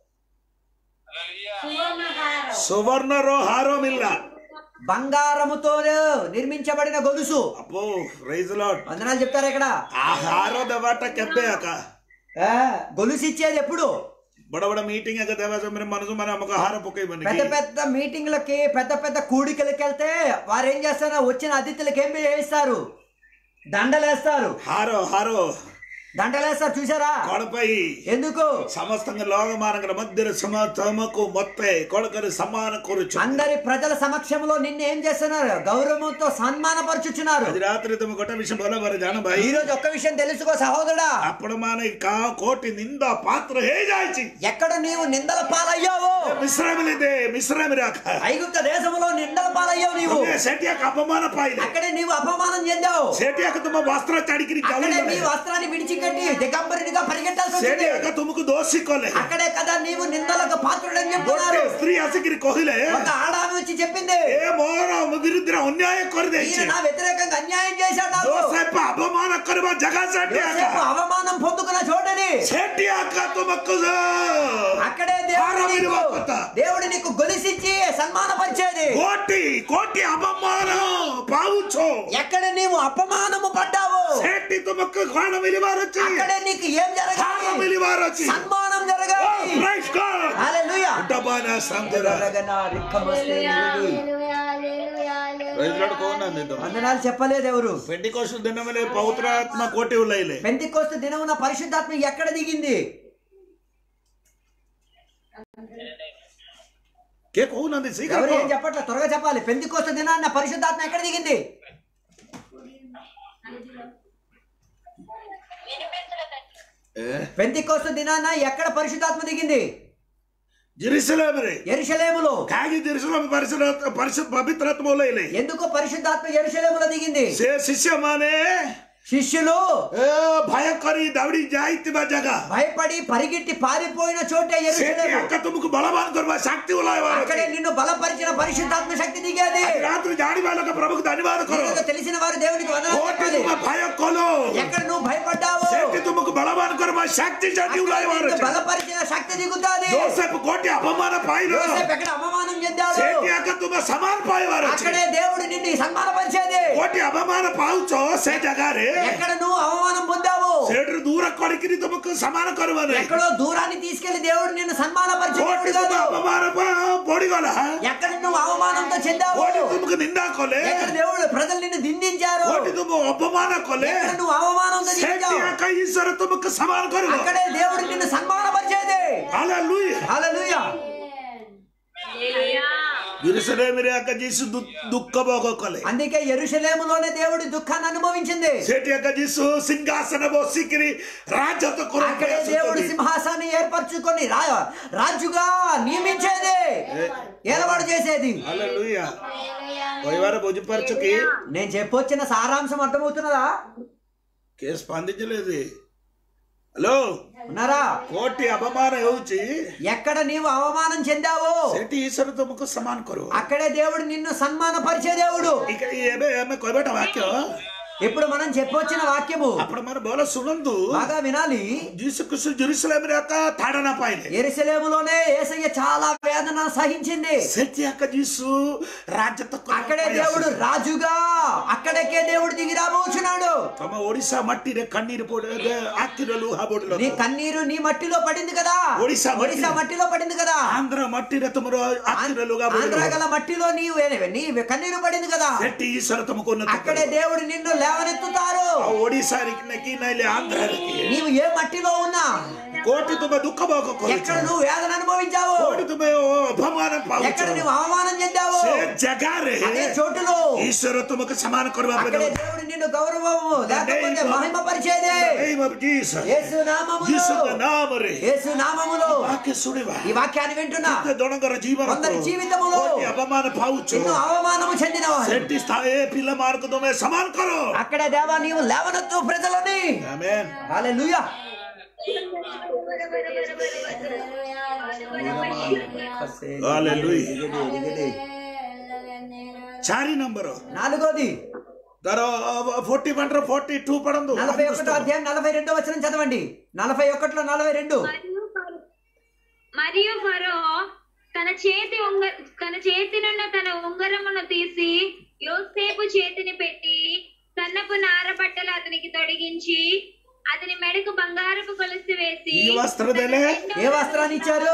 ସୁବର୍ଣ୍ଣହାର ସୁବର୍ଣ୍ଣର ହାର ମିଳିଲା బంగారముతో నిర్మించబడిన గొలుసు అబ్బో ప్రైజ్ లార్డ్ వందనాలు చెప్తారు ఇక్కడ ఆ ହାର ଦେବାଟା କେବେ ଆକା ఆ, గొలుసు ఇచ్చేది ఎప్పుడు ବଡ ବଡ ମିଟିଂ ଆକା ଦେବା ସମୟରେ ମନୁଷ୍ୟ ମାନେ ଆମକୁ ହାର ପକେଇବନି పెద్ద କି? పెద్ద మీటింగ్లకి పెద్ద పెద్ద కూడికలకి వెళ్తే వారు ఏం చేస్తారు వచ్చిన అతిథులకి ఏం చేస్తారు దండలేస్తారు ହାର ହାର దండలేస్తారు చూసారా కొడపై ఎందుకు సమస్తంగా లోకమానగల మధ్య సమతమకు మొత్తే కొడుకని సమాన కొరుచు అందరి ప్రజల సమక్షంలో నిన్ను ఏం చేస్తున్నారు గౌరవంతో సన్మానపరుచుచున్నారు అది రాత్రి తమ గొట్ట విషయం బోల మరి జానబాయి ఈ రోజు ఒక్క విషయం తెలుసుకో సహోదరుడా అప్పుడు మన కా కోటి నింద పాత్ర హే జాయిచి ఎక్కడ నీవు నిందల పాలయ్యావో మిశ్రమిలిదే మిశ్రమి రాక ఐగుప్త దేశంలో నిందల పాలయ్యావు నీవు సెటియాక అపమాన పాయిలే అక్కడే నీవు అపమానం చెందావు సెటియాక తుమ వస్త్ర చడికిరి అక్కడే నీ వస్త్రాన్ని విడిచికట్టి దిగంబరునిగా పరిగెట్టాల్సి వచ్చింది సెటియాక తుమకు దోషి కొలే అక్కడే కదా నీవు నిందలకు పాత్రుడని చెప్తున్నారు ଗୋଟେ ସ୍ତ୍ରୀ ଆସିକିରି କହିଲେ ఒక ఆడామి వచ్చి చెప్పింది ଏ ମୋର ବିରୁଦ୍ଧରେ ଅନ୍ୟାୟ କରିଦେଇଛି ఈయన నా వ్యతిరేకంగా అన్యాయం చేశాడు నాకు. ଜୋସେଫ ଅପମାନ କରିବା ଜାଗା ସେଠି యోసేపు అవమానం పొందుకున్న చోటని ସେଠି ଆକା ତୁମକୁ అక్కడే దేవుడు భారం నీకు విలువ కొత్త. దేవుడు నీకు గొలిసిచ్చి సన్మానపరిచేది కోటి కోటి అపమాన పావుଛ ఎక్కడ నీవు అపమానము పడ్డావు ସେଠି ତୁମକୁ କଣ ମିଳିବାର ଅଛି అక్కడే నీకు ఏం ଭାର జరగాలి ମିଳିବାର ଅଛି సన్మానం Oh, జరగాలి praise God. హల్లెలూయా ଡବାన ଶାନ୍ତିର। Praise Lord କହୁନାହାନ୍ତି ତ? వందనాలు చెప్పలేదు ఎవరు ପେଣ୍ଟିକୋଷ୍ଟ ଦିନ ବେଳେ ପବିତ୍ର ଆତ୍ମା କୋଟି ଓହ୍ଲାଇଲେ పెంతికోస్తు దినమున పరిశుద్ధాత్మ ఎక్కడ దిగింది କିଏ କହୁନାହାନ୍ତି ଶୀଘ୍ର ఎవరు ఏం କହ। చెప్పట్లే త్వరగా చెప్పాలి పెంతికోస్తు దినాన్న పరిశుద్ధాత్మ ఎక్కడ దిగింది ఏ? పెంతికోస్తు దినాన్న ఎక్కడ పరిశుద్ధాత్మ దిగింది జెరూసలేముରେ ఎరుషలేములో କାହିଁକି ଜେରୁସଲେମ ପରିସର ପରିଶୁଦ୍ଧ ପବିତ୍ର ଆତ୍ମା ଓହ୍ଲାଇଲେ ఎందుకు పరిశుద్ధాత్మ ఎరుషలేములో దిగింది ସେ ଶିଷ୍ୟମାନେ శిష్యులు ଏ ଭୟ କରି ଦୌଡ଼ି ଯାଇଥିବା ଜାଗା భయపడి పరిగెట్టి పారిపోయిన చోటే ସେଠି ఎరుషలేము ଆକା ତୁମକୁ ବଳବାନ କରିବା ଶକ୍ତି ଓହ୍ଲାଇବାର అక్కడే ଅଛି నిన్ను బలపరిచిన పరిశుద్ధాత్మ శక్తి దిగేది ଆଜି ରାତିରେ ଜାଣିବା ଲୋକ ପ୍ରଭୁକୁ ଧନ୍ୟବାଦ କର ఈరోజు తెలిసిన వారు దేవునికి వందనాలు କୋଟି చెప్పాలి. ତୁମେ ଭୟ କଲ ఎక్కడ నువ్వు భయపడ్డావు ସେଠି ତୁମକୁ ବଳବାନ କରିବା ଶକ୍ତି ସେଠି అక్కడ ଓହ୍ଲାଇବାର నిన్ను ଅଛି బలపరిచిన శక్తి దిగుతాది ଜୋସେଫ କୋଟି ଅପମାନ ପାଇଲ యోసేపు ఎక్కడ అవమానం చెందాడు ସେଠି ଆକା ତୁମେ ସମାନ ପାଇବାର ଅଛି అక్కడే దేవుడు నిన్ను సన్మానపరిచేది କୋଟି ଅପମାନ ପାଉଛ ସେ ଜାଗାରେ ఎక్కడ నువ్వు అవమానం పొందావు ସେଠୁ ଦୂର କରିକିରି ତୁମକୁ ସମାନ କରିବ ନାହିଁ ఎక్కడో దూరాన్ని తీసుకెళ్లి దేవుడు నిన్ను సన్మానపరిచే କୋଟି దేవుడు ତୁମ కాదు ଅପମାନ ପା- ପଡିଗଲା ఎక్కడ నువ్వు అవమానంతో చెందావు କୋଟି ତୁମକୁ నిందా କଲେ ఎక్కడ దేవుడు ప్రజలు నిన్ను నిందించారు କୋଟି ତୁମ ଅପମାନ କଲେ ఎక్కడ నువ్వు అవమానంతో ସେଠି దిగించావు ଆକା ଈଶ୍ୱର ତୁମକୁ ସମାନ କରିବ అక్కడే దేవుడు నిన్ను సన్మానపరిచేది ହାଲେଲୁୟା హల్లెలూయా ଜେରୁସଲେମରେ ଆକା ଯୀଶୁ ଦୁ- ଦୁଃଖ ଭୋଗ କଲେ అందుకే ఎరుషలేములోనే దేవుడు దుఃఖాన్ని అనుభవించింది ସେଠି ଆକା ଯୀଶୁ ସିଂହାସନ ବସିକିରି ରାଜତ୍ୱ అక్కడే దేవుడు କରୁ సింహాసాన్ని ఏర్పరచుకొని రా రాజుగా నియమించేది ఏలవాడు చేసేది ହାଲେଲୁୟା କହିବାର ବୁଝିପାରୁଛ କି నేను చెప్పొచ్చిన సారాంశం అర్థమవుతున్నదా କିଏ ସ୍ପନ୍ଦିంచలేదు ହ୍ୟାଲୋ ఉన్నారా କୋଟି ଅପମାନ ହେଉଛି ఎక్కడ నీవు అవమానం చెందావో ସେଠି ଈଶ୍ୱର ତୁମକୁ ସମାନ କରିବ అక్కడే దేవుడు నిన్ను సన్మానపరిచే దేవుడు ఇక ଏବେ ଆମେ କହିବାଟା ବାକ୍ୟ ఇప్పుడు మనం చెప్పొచ్చిన వాక్యము ଆପଣ ମାନେ ଭଲ ଶୁଣନ୍ତୁ బాగా వినాలి ଯୀଶୁ ଖ୍ରୀଷ୍ଟ ଜେରୁସଲେମରେ ଆକା ତାଡ଼ନା ପାଇଲେ ఎరుసలేములోనే ఏసయ్య చాలా వేదన సహించింది ସେଠି ଆକା ଯୀଶୁ ରାଜତ୍ୱ କରିବା అక్కడే ପାଇଁ దేవుడు ଆସିଲେ। రాజుగా అక్కడికే దేవుడు దిగి రాబోచున్నాడు ତମ ଓଡିଶା ମାଟିରେ କన్నୀର ପଡେ ଆଖିର ଲୁହା ପଡିଲ నీ కన్నీరు నీ మట్టిలో పడింది కదా ఒడిశా మట్టి. ఒడిశా మట్టిలో పడింది కదా ଆନ୍ଧ୍ର ମାଟିରେ ତୁମର ଆଖିର ଲୁହା ఆంధ్ర ପଡିଲ గల మట్టిలో నీవు నీ కన్నీరు పడింది కదా ସେଠି ଈଶ୍ୱର ତମକୁ ଉନ୍ନତ అక్కడే କରିବ। దేవుడు నిన్ను లేవనెత్తుతారు ଆଉ ଓଡିଶାରେ କି ନାଇଲେ ଆନ୍ଧ୍ରରେ କି నీవు ఏ మట్టిలో ఉన్నా କୋଉଠି ତୁମେ ଦୁଃଖ ଭୋଗ କରୁଛ ఎక్కడ నువ్వు వేదన అనుభవించావు କୋଉଠି ତୁମେ ଅପମାନ ପାଉଛ ఎక్కడ నువ్వు అవమానం చెందావు ସେ ଜାଗାରେ అదే చోటులో ଈଶ୍ୱର ତୁମକୁ ସମାନ କରିବା ପାଇଁ అక్కడే దేవుడు నిన్ను గౌరవము లేకపోతే మహిమ పరిచేదే name of Jesus. యేసు నామములో ଯୀଶୁଙ୍କ ନାମରେ యేసు నామములో ବାକ୍ୟ ଶୁଣିବା ఈ వాక్యాన్ని వింటున్నా କେତେ ଜଣଙ୍କର ଜୀବନ కొందరి జీవితములో ଅପମାନ ପାଉଛ నిన్ను అవమానము చెందినవారు ସେଠି ସ୍ଥାୟୀ ପିଲାମାନଙ୍କୁ ତମେ ସମାନ କର అక్కడే దేవా నీవు లేవనెత్తు ప్రజలని Amen. హల్లెలూయా Hallelujah. ଚାରି ନମ୍ବର నాలుగోది ତାର ଫୋର୍ଟି ୱାନ୍ର ଫୋର୍ଟି ଟୁ ପଢନ୍ତୁ నలభై ఒకటో అధ్యాయం నలభై రెండో వచనం చదవండి నలభై ఒకటిలో నలభై రెండు మరియు ఫరో- మరియు ఫరో తన చేతి ఉంగ తన చేతి నుండి తన ఉంగరమును తీసి యోసేపు చేతిని పెట్టి సన్నపు నార బట్టలు అతనికి తొడిగించి అతని మెడకు బంగారపు కొలుసు వేసి ఈ వస్త్రం దేలే ఏ వస్త్రాన్ని ఇచ్చారు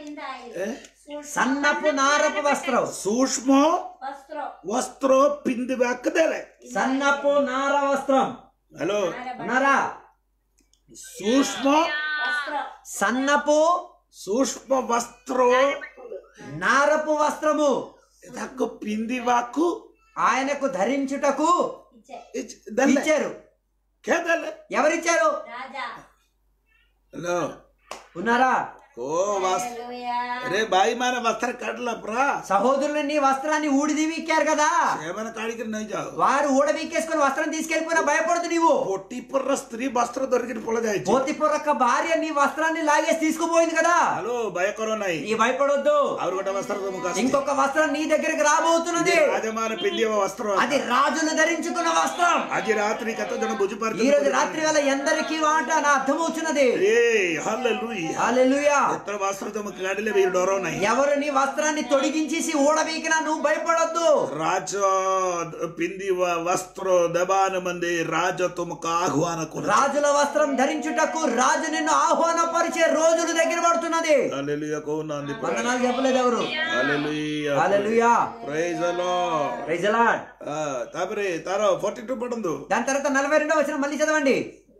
సన్నపు నారపు వస్త్రం సూక్ష్మ వస్త్ర వస్ତ୍ର ପିନ୍ଧିବାକୁ ଦେଲେ సన్నపు నార వస్త్రం ହ୍ୟାଲୋ ఉన్నారా సూక్ష్మ సన్నపు సూక్ష్మ వస్త్రో నారపు వస్త్రము ତାକୁ ପିନ୍ଧିବାକୁ ఆయనకు ధరించుటకు ఇచ్చే ଇଚ୍- ଦେଲେ ఇచ్చారు କିଏ ଦେଲେ ఎవరిచ్చారు రాజా ହ୍ୟାଲୋ ఉన్నారా ଓ ବାସ୍ హల్లెలూయా. ରେ ଭାଇ ମାନେ ବସ୍ତ୍ର କାଟିଲା ପରା సహోదరులు నీ వస్త్రాన్ని ఊడిదివిక్కారు కదా ସେମାନେ କାଢିକିରି ନେଇଯାଅ వారు ఊడబీకేసుకొని వస్త్రం తీసుకెళ్లిపోయినా భయపడదు నీవు ଗୋଟିପୁରର ସ୍ତ୍ରୀ ବସ୍ତ୍ର ଧରିକିରି ପଳେଇ ଯାଇଛି పోతిపురక్క భార్య నీ వస్త్రాన్ని లాగేసి తీసుకుపోయింది కదా ହ୍ୟାଲୋ ଭୟ କର ନାହିଁ నీ భయపడొద్దు ଆହୁରି ଗୋଟେ ବସ୍ତ୍ର ତମକୁ ଆସୁଛି ఇంకొక వస్త్రం నీ దగ్గరికి రాబోతున్నది ରାଜମାନେ ପିନ୍ଧିବ ବସ୍ତ୍ର అది రాజులు ధరించుకున్న వస్త్రం ଆଜି ରାତ୍ରି କେତେ ଜଣ ఈ రోజు ବୁଝିପାରୁଛନ୍ତି రాత్రి వేళ ఎందరికీ వాట నా అర్థమవుతున్నది ଏ ହଲ୍ଲେଲୁୟା హల్లెలూయా ଯେତେବେଳେ ବସ୍ତ୍ର ତମକୁ କାଢିଲେ ବି ଡର ନାହିଁ ఎవరు నీ వస్త్రాన్ని తొడిగించేసి ఊడబీకినా నువ్వు భయపడొద్దు ରାଜ ପିନ୍ଧିବା వస్ତ୍ର ଦେବାନ ମନ୍ଦି ରାଜ ତୁମକୁ ଆହ୍ୱାନ କରୁଛି రాజుల వస్త్రం ధరించుటకు రాజు నిన్ను ఆహ్వానపరిచే రోజులు దగ్గర పడుతున్నది హల్లెలూయా కହୁନାହାନ୍ତି వందనాలు చెప్పలేదు ఎవరు hallelujah hallelujah praise the Lord praise the Lord ఆ, ତାପରେ ତାର 42 పడందు దాని తర్వాత నలభై రెండో వచ్చిన మళ్ళీ చదవండి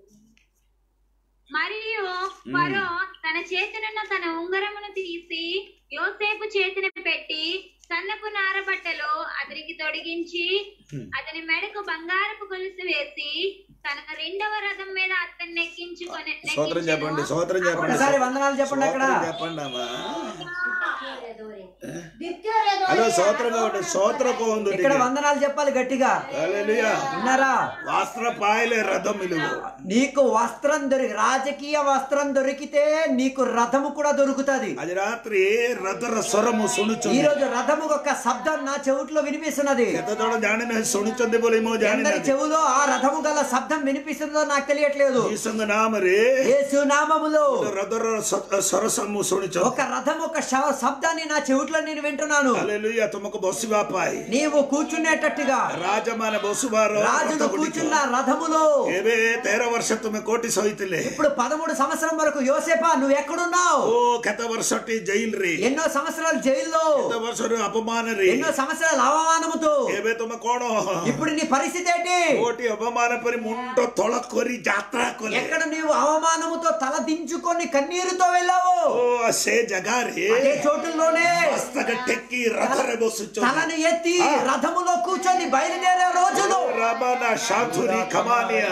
మరియు ఫరో తన చేతినున్న తన ఉంగరమును తీసి యోసేపు చేతిని పెట్టి సన్నపు నార బట్టలో అతనికి తొడిగించి అతని మెడకు బంగారపు గొలుసు వేసి తన రెండవ రథం మీద అతన్ని ఎక్కించుకొని సోత్రం చెప్పండి నెక్కించెను. సోత్రం చెప్పండి ఒకసారి వందనాలు చెప్పండి అక్కడ సోత్రం చెప్పండి అమ్మా దిక్కేరే దోరే. హలో సోత్రం కాబట్టి సోత్ర కోందు ఇక్కడ వందనాలు చెప్పాలి గట్టిగా హల్లెలూయా విన్నారా వాస్త్ర పాయలే రథం ఇలువు నీకు వస్త్రం దొరికి రాజకీయ వస్త్రం దొరికితే నీకు రథము కూడా దొరుకుతది అది రాత్రి రథర స్వరము ఈ శుణుచుంది రోజు రథము ఒక శబ్దం నా చెవుట్లో వినిపిస్తున్నది କେତେ ଜଣ ଜାଣିନେ ଶୁଣୁଛନ୍ତି ବୋଲି ମୁଁ అందరి ଜାଣିନାହିଁ చెవులో ఆ రథము గల శబ్దం వినిపిస్తుందో నాకు తెలియట్లేదు ଯୀଶୁଙ୍କ ନାମରେ యేసు నామములో ରଥର ସରସ ମୁଁ ଶୁଣିଛ ఒక రథం ఒక శ- శబ్దాన్ని నా చెవిట్లో నేను వింటున్నాను ହାଲେଲୁୟା ତୁମକୁ ବସିବା ପାଇଁ నీవు కూర్చునేటట్టుగా ରାଜମାନେ ବସୁବାର రాజులు ରଥ ଗୁଡ଼ିକ। కూర్చున్న రథములో ଏବେ ତେର ବର୍ଷ ତୁମେ କୋଟି ସହିଥିଲେ ఇప్పుడు పదమూడు సంవత్సరం వరకు యోసేపా నువ్వు ఎక్కడున్నావు ଓ କେତେ ବର୍ଷଟି ଜେଲରେ ఎన్నో సంవత్సరాలు జైల్లో କେତେ ବର୍ଷର ଅପମାନରେ ఎన్నో సంవత్సరాల అవమానముతో ଏବେ ତୁମେ କଣ ఇప్పుడు నీ పరిస్థితి ఏంటి କୋଟି ଅପମାନ ପରି ମୁଣ୍ଡ ତଳ କରି ଯାତ୍ରା କଲେ ఎక్కడ నీవు అవమానముతో తల దించుకొని కన్నీరుతో వెళ్ళావు ଓ ସେ ଜାଗାରେ అదే చోటుల్లోనే ମସ୍ତକ ଟେକି ରଥରେ ବସୁଛନ୍ତି తలను ఎత్తి రథములో కూర్చొని బయలుదేరే రోజులు ରାବଣା ସାଧୁରୀ ଖମାନିଆ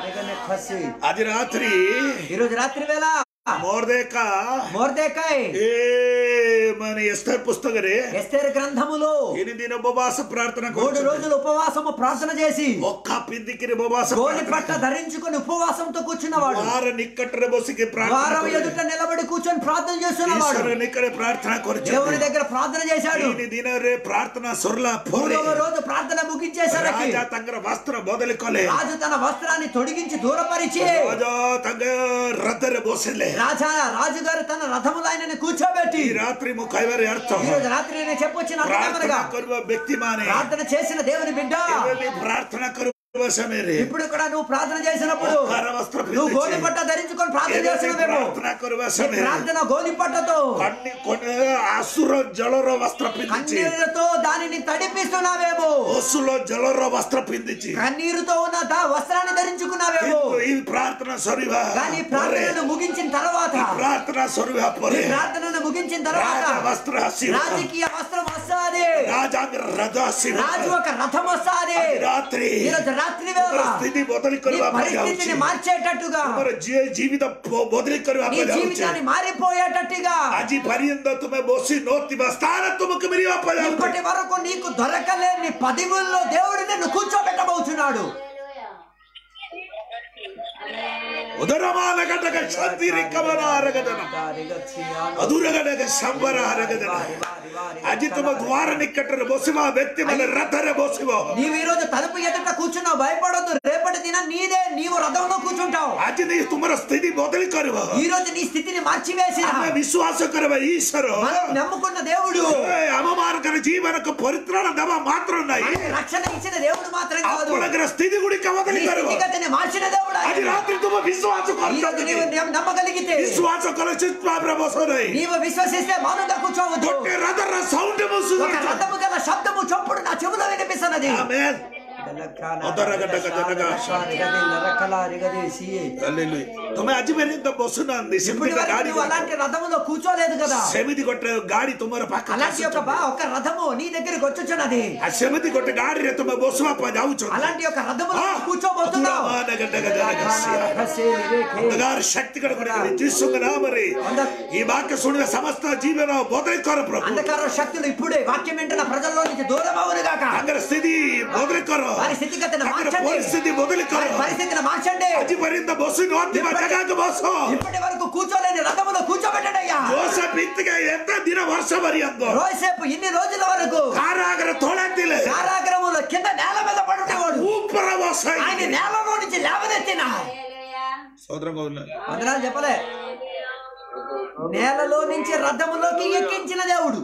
ଆଜି ରାତ୍ରି ఈ రోజు రాత్రి వేళ ମୋରଦେକା మోర్దేకాయ్ ଏ ମାନେ ଏସ୍ତର పుస్తకରେ ఎస్తేరు గ్రంథములో ତିନି ଦିନ ଉପବାସ ପ୍ରାର୍ଥନା మూడు କରୁଛନ୍ତି రోజులు ఉపవాసము ప్రార్థన చేసి ଅଖା ପିନ୍ଧିକିରି ଉପବାସ గోని ପ୍ରାର୍ଥନା పట్ట ధరించుకొని ఉపవాసంతో కూర్చున్నవాడు ଦ୍ୱାର ନିକଟରେ ବସିକି ପ୍ରାର୍ଥନା వారం କରୁଛନ୍ତି। ఎదుట నిలబడి కూర్చొని ప్రార్థన చేస్తున్నవాడు ଈଶ୍ୱର ନିକଟରେ ପ୍ରାର୍ଥନା దేవుని କରୁଛନ୍ତି దగ్గర ప్రార్థన చేశాడు ତିନି ଦିନରେ ପ୍ରାର୍ଥନା ସରିଲା ପରେ మూడవ రోజు ప్రార్థన ముగించేసరికి ରାଜା ତାଙ୍କର ବସ୍ତ୍ର ବଦଳି କଲେ రాజు తన వస్త్రాన్ని తొడిగించి దూరపరిచి ରାଜା ତାଙ୍କ ରଥରେ ବସିଲେ రాజా రాజుగారు తన రథములు ఆయనని కూర్చోబెట్టి ఈ రాత్రి ମୁଁ କହିବାର ଅର୍ଥ ఈ రోజు రాత్రి నేను చెప్పొచ్చిన ପ୍ରାର୍ଥନା అర్థమనగా କରିବା ବ୍ୟକ୍ତି ମାନେ ప్రార్థన చేసిన దేవుని బిడ్డ ଏବେ ବି ପ୍ରାର୍ଥନା କରିବା ସମୟରେ ఇప్పుడు కూడా నువ్వు ప్రార్థన చేసినప్పుడు ଅଖାର ବସ୍ତ୍ର నువ్వు గోని ପିନ୍ଧିଛି పట్ట ధరించుకొని ప్రార్థన ଏବେ ବି చేసినవేమో ପ୍ରାର୍ଥନା କରିବା నీ ସମୟରେ ప్రార్థన గోని పట్టతో କନ୍ନି- କନ୍ନି- ଆସୁର ଜଳର ବସ୍ତ୍ର ପିନ୍ଧିଛି కన్నీరుతో దానిని తడిపిస్తున్నావేమో ଅସୁଲ ଜଳର ବସ୍ତ୍ର ପିନ୍ଧିଛି కన్నీరుతో ఉన్న దా వస్త్రాన్ని ధరించుకున్నావేమో କିନ୍ତୁ ଏଇ ପ୍ରାର୍ଥନା ସରିବା కానీ ପରେ ప్రార్థనను ముగించిన తర్వాత ఈ ప్రార్థన సరిବା ఈ ପରେ ప్రార్థనను ముగించిన తర్వాత రాజ వస్త్ర ଆସିବ రాజకీయ వస్త్రం వస్తాది ରାଜାଙ୍କର ରథ ଆସିବ రాజు ఒక రథం వస్తాది ରାତ୍ରି ఈ రోజు రాత్రి వేళ ତୁମର ସ୍ଥିତି ବଦଳି నీ କରିବା ପାଇଁ ଯାଉଛି పరిస్థితిని మార్చేటట్టుగా ତୁମର ଯିଏ ଜୀବିତ ବ- ବଦଳି କରିବା నీ ପାଇଁ ଯାଉଛି జీవితాన్ని మారిపోయేటట్టుగా ଆଜି ପର୍ଯ୍ୟନ୍ତ ତୁମେ ବସି ନଥିବା ସ୍ଥାନ ତୁମକୁ ମିଳିବା ପାଇଁ ଯାଉଛି ఇప్పటి వరకు నీకు దొరకలేని పదివుల్లో దేవుడు నిన్ను కూర్చోబెట్టబోతున్నాడు ఉదరమాన గటక శక్తిరి కమన అరగదన మధుర గటక సంబర అరగదన ଆଜି ତୁମ ଦ୍ୱାର ନିକଟରେ ବସିବା ବ୍ୟକ୍ତି ମାନେ ରଥରେ ବସିବ నీవు ఈ రోజు తలుపు ఎదుట కూర్చున్నావు భయపడొద్దు రేపటి దినం నీదే నీవు రథంలో కూర్చుంటావు ଆଜି ନେଇ ତୁମର ସ୍ଥିତି ବଦଳି କରିବ ఈ రోజు నీ స్థితిని మార్చివేసిన ଆମେ ବିଶ୍ୱାସ କରିବା ଈଶ୍ୱର మనం నమ్ముకున్న దేవుడు ଏ ଆମମାନଙ୍କର ଜୀବନକୁ ପରିତ୍ରାଣ ଦେବା ମାତ୍ର ନାହିଁ మనకి రక్షణ ఇచ్చిన దేవుడు మాత్రం కాదు ଆପଣଙ୍କର ସ୍ଥିତି ଗୁଡ଼ିକ నీ ବଦଳି କରିବ స్థితిగతిని మార్చిన దేవుడు ଆଜି ఆయన. ରାତ୍ରି ତୁମ ବିଶ୍ୱାସ ఈ రోజు କରୁଛନ୍ତି నీవు నమ్మ- నమ్మగలిగితే ବିଶ୍ୱାସ କଲେ ଚିତ୍ତ ଭାବରେ ବସ ନାହିଁ నీవు విశ్వసిస్తే మౌనంగా కూర్చోవద్దు ଗୋଟେ ରଥର ସାଉଣ୍ଡ ମୁଁ ఒక ଶୁଣୁଛି రథము గల శబ్దము చొప్పుడు నా చెవులో వినిపిస్తున్నది ఆమేన్ ଅଦରଗଡ ଗଦରଗ హల్లెలూయా ତମେ ଆଜି ପର୍ଯ୍ୟନ୍ତ ବସୁନାହାନ୍ତି ఇప్పుడు ସେମିତି ଗାଡି నువ్వు అలాంటి రథములో కూర్చోలేదు కదా ସେମିତି ଗୋଟେ ଗାଡି ତୁମର ପାଖକୁ అలాంటి ఒక ଆସୁଛି। బా ఒక రథము నీ దగ్గరికి వచ్చుచున్నది ଆଉ ସେମିତି ଗୋଟେ ଗାଡିରେ ତୁମେ ବସିବା ପାଇଁ ଯାଉଛ అలాంటి ఒక రథములో నువ్వు కూర్చోబోతున్నావు ଗାଁର ଶକ୍ତି କଣ କରିବେ ଯୀଶୁଙ୍କ ନାମରେ ఈ వాక్య ଶୁଣିବା ସମସ୍ତ ଜୀବନ ବଦଳି କର ପ୍ରଭୁ అంధకార శక్తులు ఇప్పుడే వాక్యం వింటున్న ప్రజల్లో నుంచి దూరం అవును గాక ତାଙ୍କର ସ୍ଥିତି ବଦଳି କର వారి స్థితిగతిని ତାଙ୍କର మార్చండి ପରିସ୍ଥିତି ବଦଳି କର వారి పరిస్థితిని మార్చండి ଆଜି ପର୍ଯ୍ୟନ୍ତ ବସି ନଥିବା ଜାଗାକୁ ବସ ఇప్పటి వరకు కూర్చోలేని రథములో కూర్చోబెట్టండి అయ్యా ଦୋଷ ଭିତ୍ତିକ ଏତେ ଦିନ ବର୍ଷ ପର୍ଯ୍ୟନ୍ତ రోజుసేపు ఇన్ని రోజుల వరకు କାରାଗର ତୋଳାଥିଲେ కారాగ్రహములో కింద నేల మీద పడుండేవాడు ଉପର ବସାଇ ఆయన నేలలో నుంచి లేవనెత్తిన ସଦର କହୁନା వందనాలు చెప్పలే నేలలో నుంచి రథములోకి ఎక్కించిన దేవుడు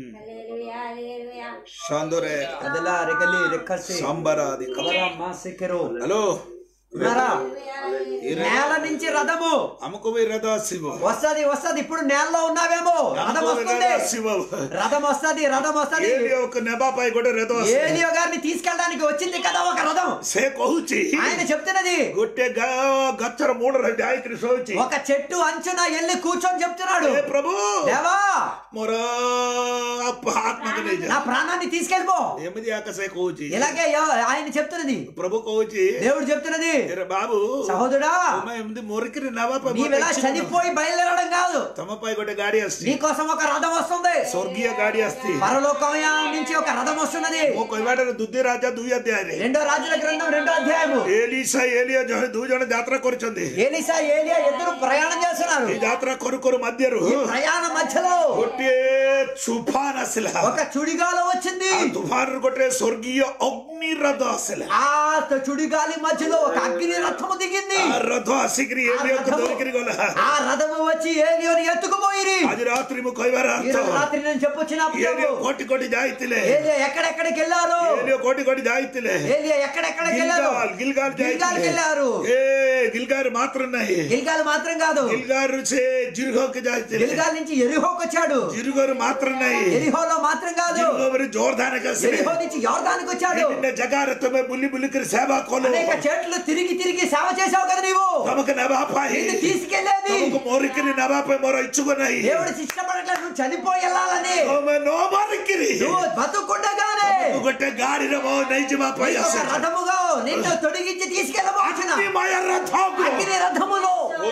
ସନ୍ଦରେ అదలా రెగలి రెక్కసి సంబర అది కవరా మాసికెరు హలో ఉన్నారా? నేల నుంచి రథము ଆମକୁ ବି ରଥ ଆସିବ వస్తది వస్తది ఇప్పుడు నేలలో ఉన్నావేమో రథం ଆମକୁ ବି ରଥ వస్తుంది ଆସିବ రథం వస్తది రథం వస్తది ఏలియాకు నెబా పై ଗୋଟେ రథ ଆସିବ ఏలియో గారిని తీసుకెళ్ళడానికి వచ్చింది కదా ఒక రథం ସେ କହୁଛି ఆయన చెప్తున్నది ଗୋଟେ గా- ଗଛର ମୂଳରେ ଯାଇକରି ଶୋଉଛି ఒక చెట్టు అంచున వెళ్ళి కూర్చొని చెప్తున్నాడు ହେ ପ୍ରଭୁ దేవా ମୋର ଆପ- ଆତ୍ମାକୁ ନେଇଯା నా ప్రాణాన్ని తీసుకెళ్ళిపో ଏମିତି ଆକା ସେ କହୁଛି ఇలాగే యో- ఆయన చెప్తున్నది ପ୍ରଭୁ କହୁଛି దేవుడు చెప్తున్నది "ଏରେ ବାବୁ సహోదరుడా ତମେ ఎମିତି మొరికిరి ନେବା ପାଇଁ నీవు ମୋତେ ఇలా ଇଚ୍ଛୁକ చనిపోయి బయలుదేరడం కాదు ନୁହଁ। ତମ ପାଇଁ ଗୋଟେ ଗାଡି ଆସିଛି నీ కోసం ఒక రథం వస్తుంది ସ୍ୱର୍ଗୀୟ ଗାଡି ଆସିଛି పరలోకమయం నుంచి ఒక రథం వస్తున్నది ମୋ କହିବାଟାରେ ଦୁଧି ରାଜା ଦୁଇ ଅଧ୍ୟାୟରେ రెండో రాజుల గ్రంథం రెండో అధ్యాయము ଏଲିସା ଏଲିଆ ଜଣେ ଦୁଇ ଜଣ ଯାତ୍ରା କରିଛନ୍ତି ఏలిసా ఏలియా ఇద్దరు ప్రయాణం చేస్తున్నారు ఈ ଯାତ୍ରା କରୁ କରୁ ମଧ୍ୟରୁ ఈ ప్రయాణ మధ్యలో ଗୋଟିଏ ତୁଫାନ ଆସିଲା ఒక చుడిగాలు వచ్చింది ఆ తుఫాను ଗୋଟେ ସ୍ୱର୍ଗୀୟ ଅଗ୍ନି ରଥ ଆସିଲା ఆ చుడిగాలి మధ్యలో ఒక అగ్ని రథము దిగింది ఆ ରଥ ଆସିକିରି ఆ ଏଲିଆକୁ రథము- ଧରିକିରି గଲା ఆ రథము వచ్చి ఏలియోని ఎత్తుకుపోయిరి ଆଜି ରାତ୍ରି ମୁଁ କହିବାର ఈ ଅର୍ଥ రోజు రాత్రి నేను చెప్పొచ్చినప్పుడు ଏଲିଓ କୋଟି କୋଟି ଯାଇଥିଲେ ఏలియా ఎక్కడెక్కడికి వెళ్ళారు ଏଲିଓ କୋଟି କୋଟି ଯାଇଥିଲେ ఏలియా ఎక్కడెక్కడికి వెళ్ళారు గిల్గాల్ గిల్గాల్ గిల్గాల్కి ଯାଇଥିଲେ వెళ్ళారు ఏ గిల్గార్ మాత్రం ନାହିଁ గిల్గాల్ మాత్రం కాదు గిల్గార్ ସେ ଜିରୁଗୋకి ଯାଇଥିଲେ గిల్గాల్ నుంచి ఎరిహోకి వచ్చాడు ଜିରୁଗୋର మాత్రం ନାହିଁ ఎరిహోలో మాత్రం కాదు ଜିରୁଗୋରେ జోర్దానికి ଆସିଲେ ఎరిహో నుంచి యోర్దానికి వచ్చాడు ବିଭିନ୍ନ ଜାଗାରେ ତମେ ବୁଲି ବୁଲିକରି ସେବା କଲ అనేక చెట్లు తిరిగి తిరిగి సేవ చేసావు కదా నీవు ତମକୁ ନେବା ପାଇଁ నిన్ను తీసుకెళ్ళేది ତମକୁ ମରିକିରି ନେବା ପାଇଁ ମୋର ఇచ్చుକ ନାହିଁ దేవుడు ఇష్టపడట్లేదు నువ్వు చనిపోయి వెళ్ళాలని ତମେ ନ ମରିକିରି నువ్వు బతుకుండగానే ତମକୁ ଗୋଟେ ଗାଡିରେ ମୋ ନେଇଯିବା ପାଇଁ నీకు ఒక ଆସିଛି రథముగా నిన్ను తొడిగించి తీసుకెళ్ళబోతున్నా అగ్నిమయ రథము అగ్ని రథములో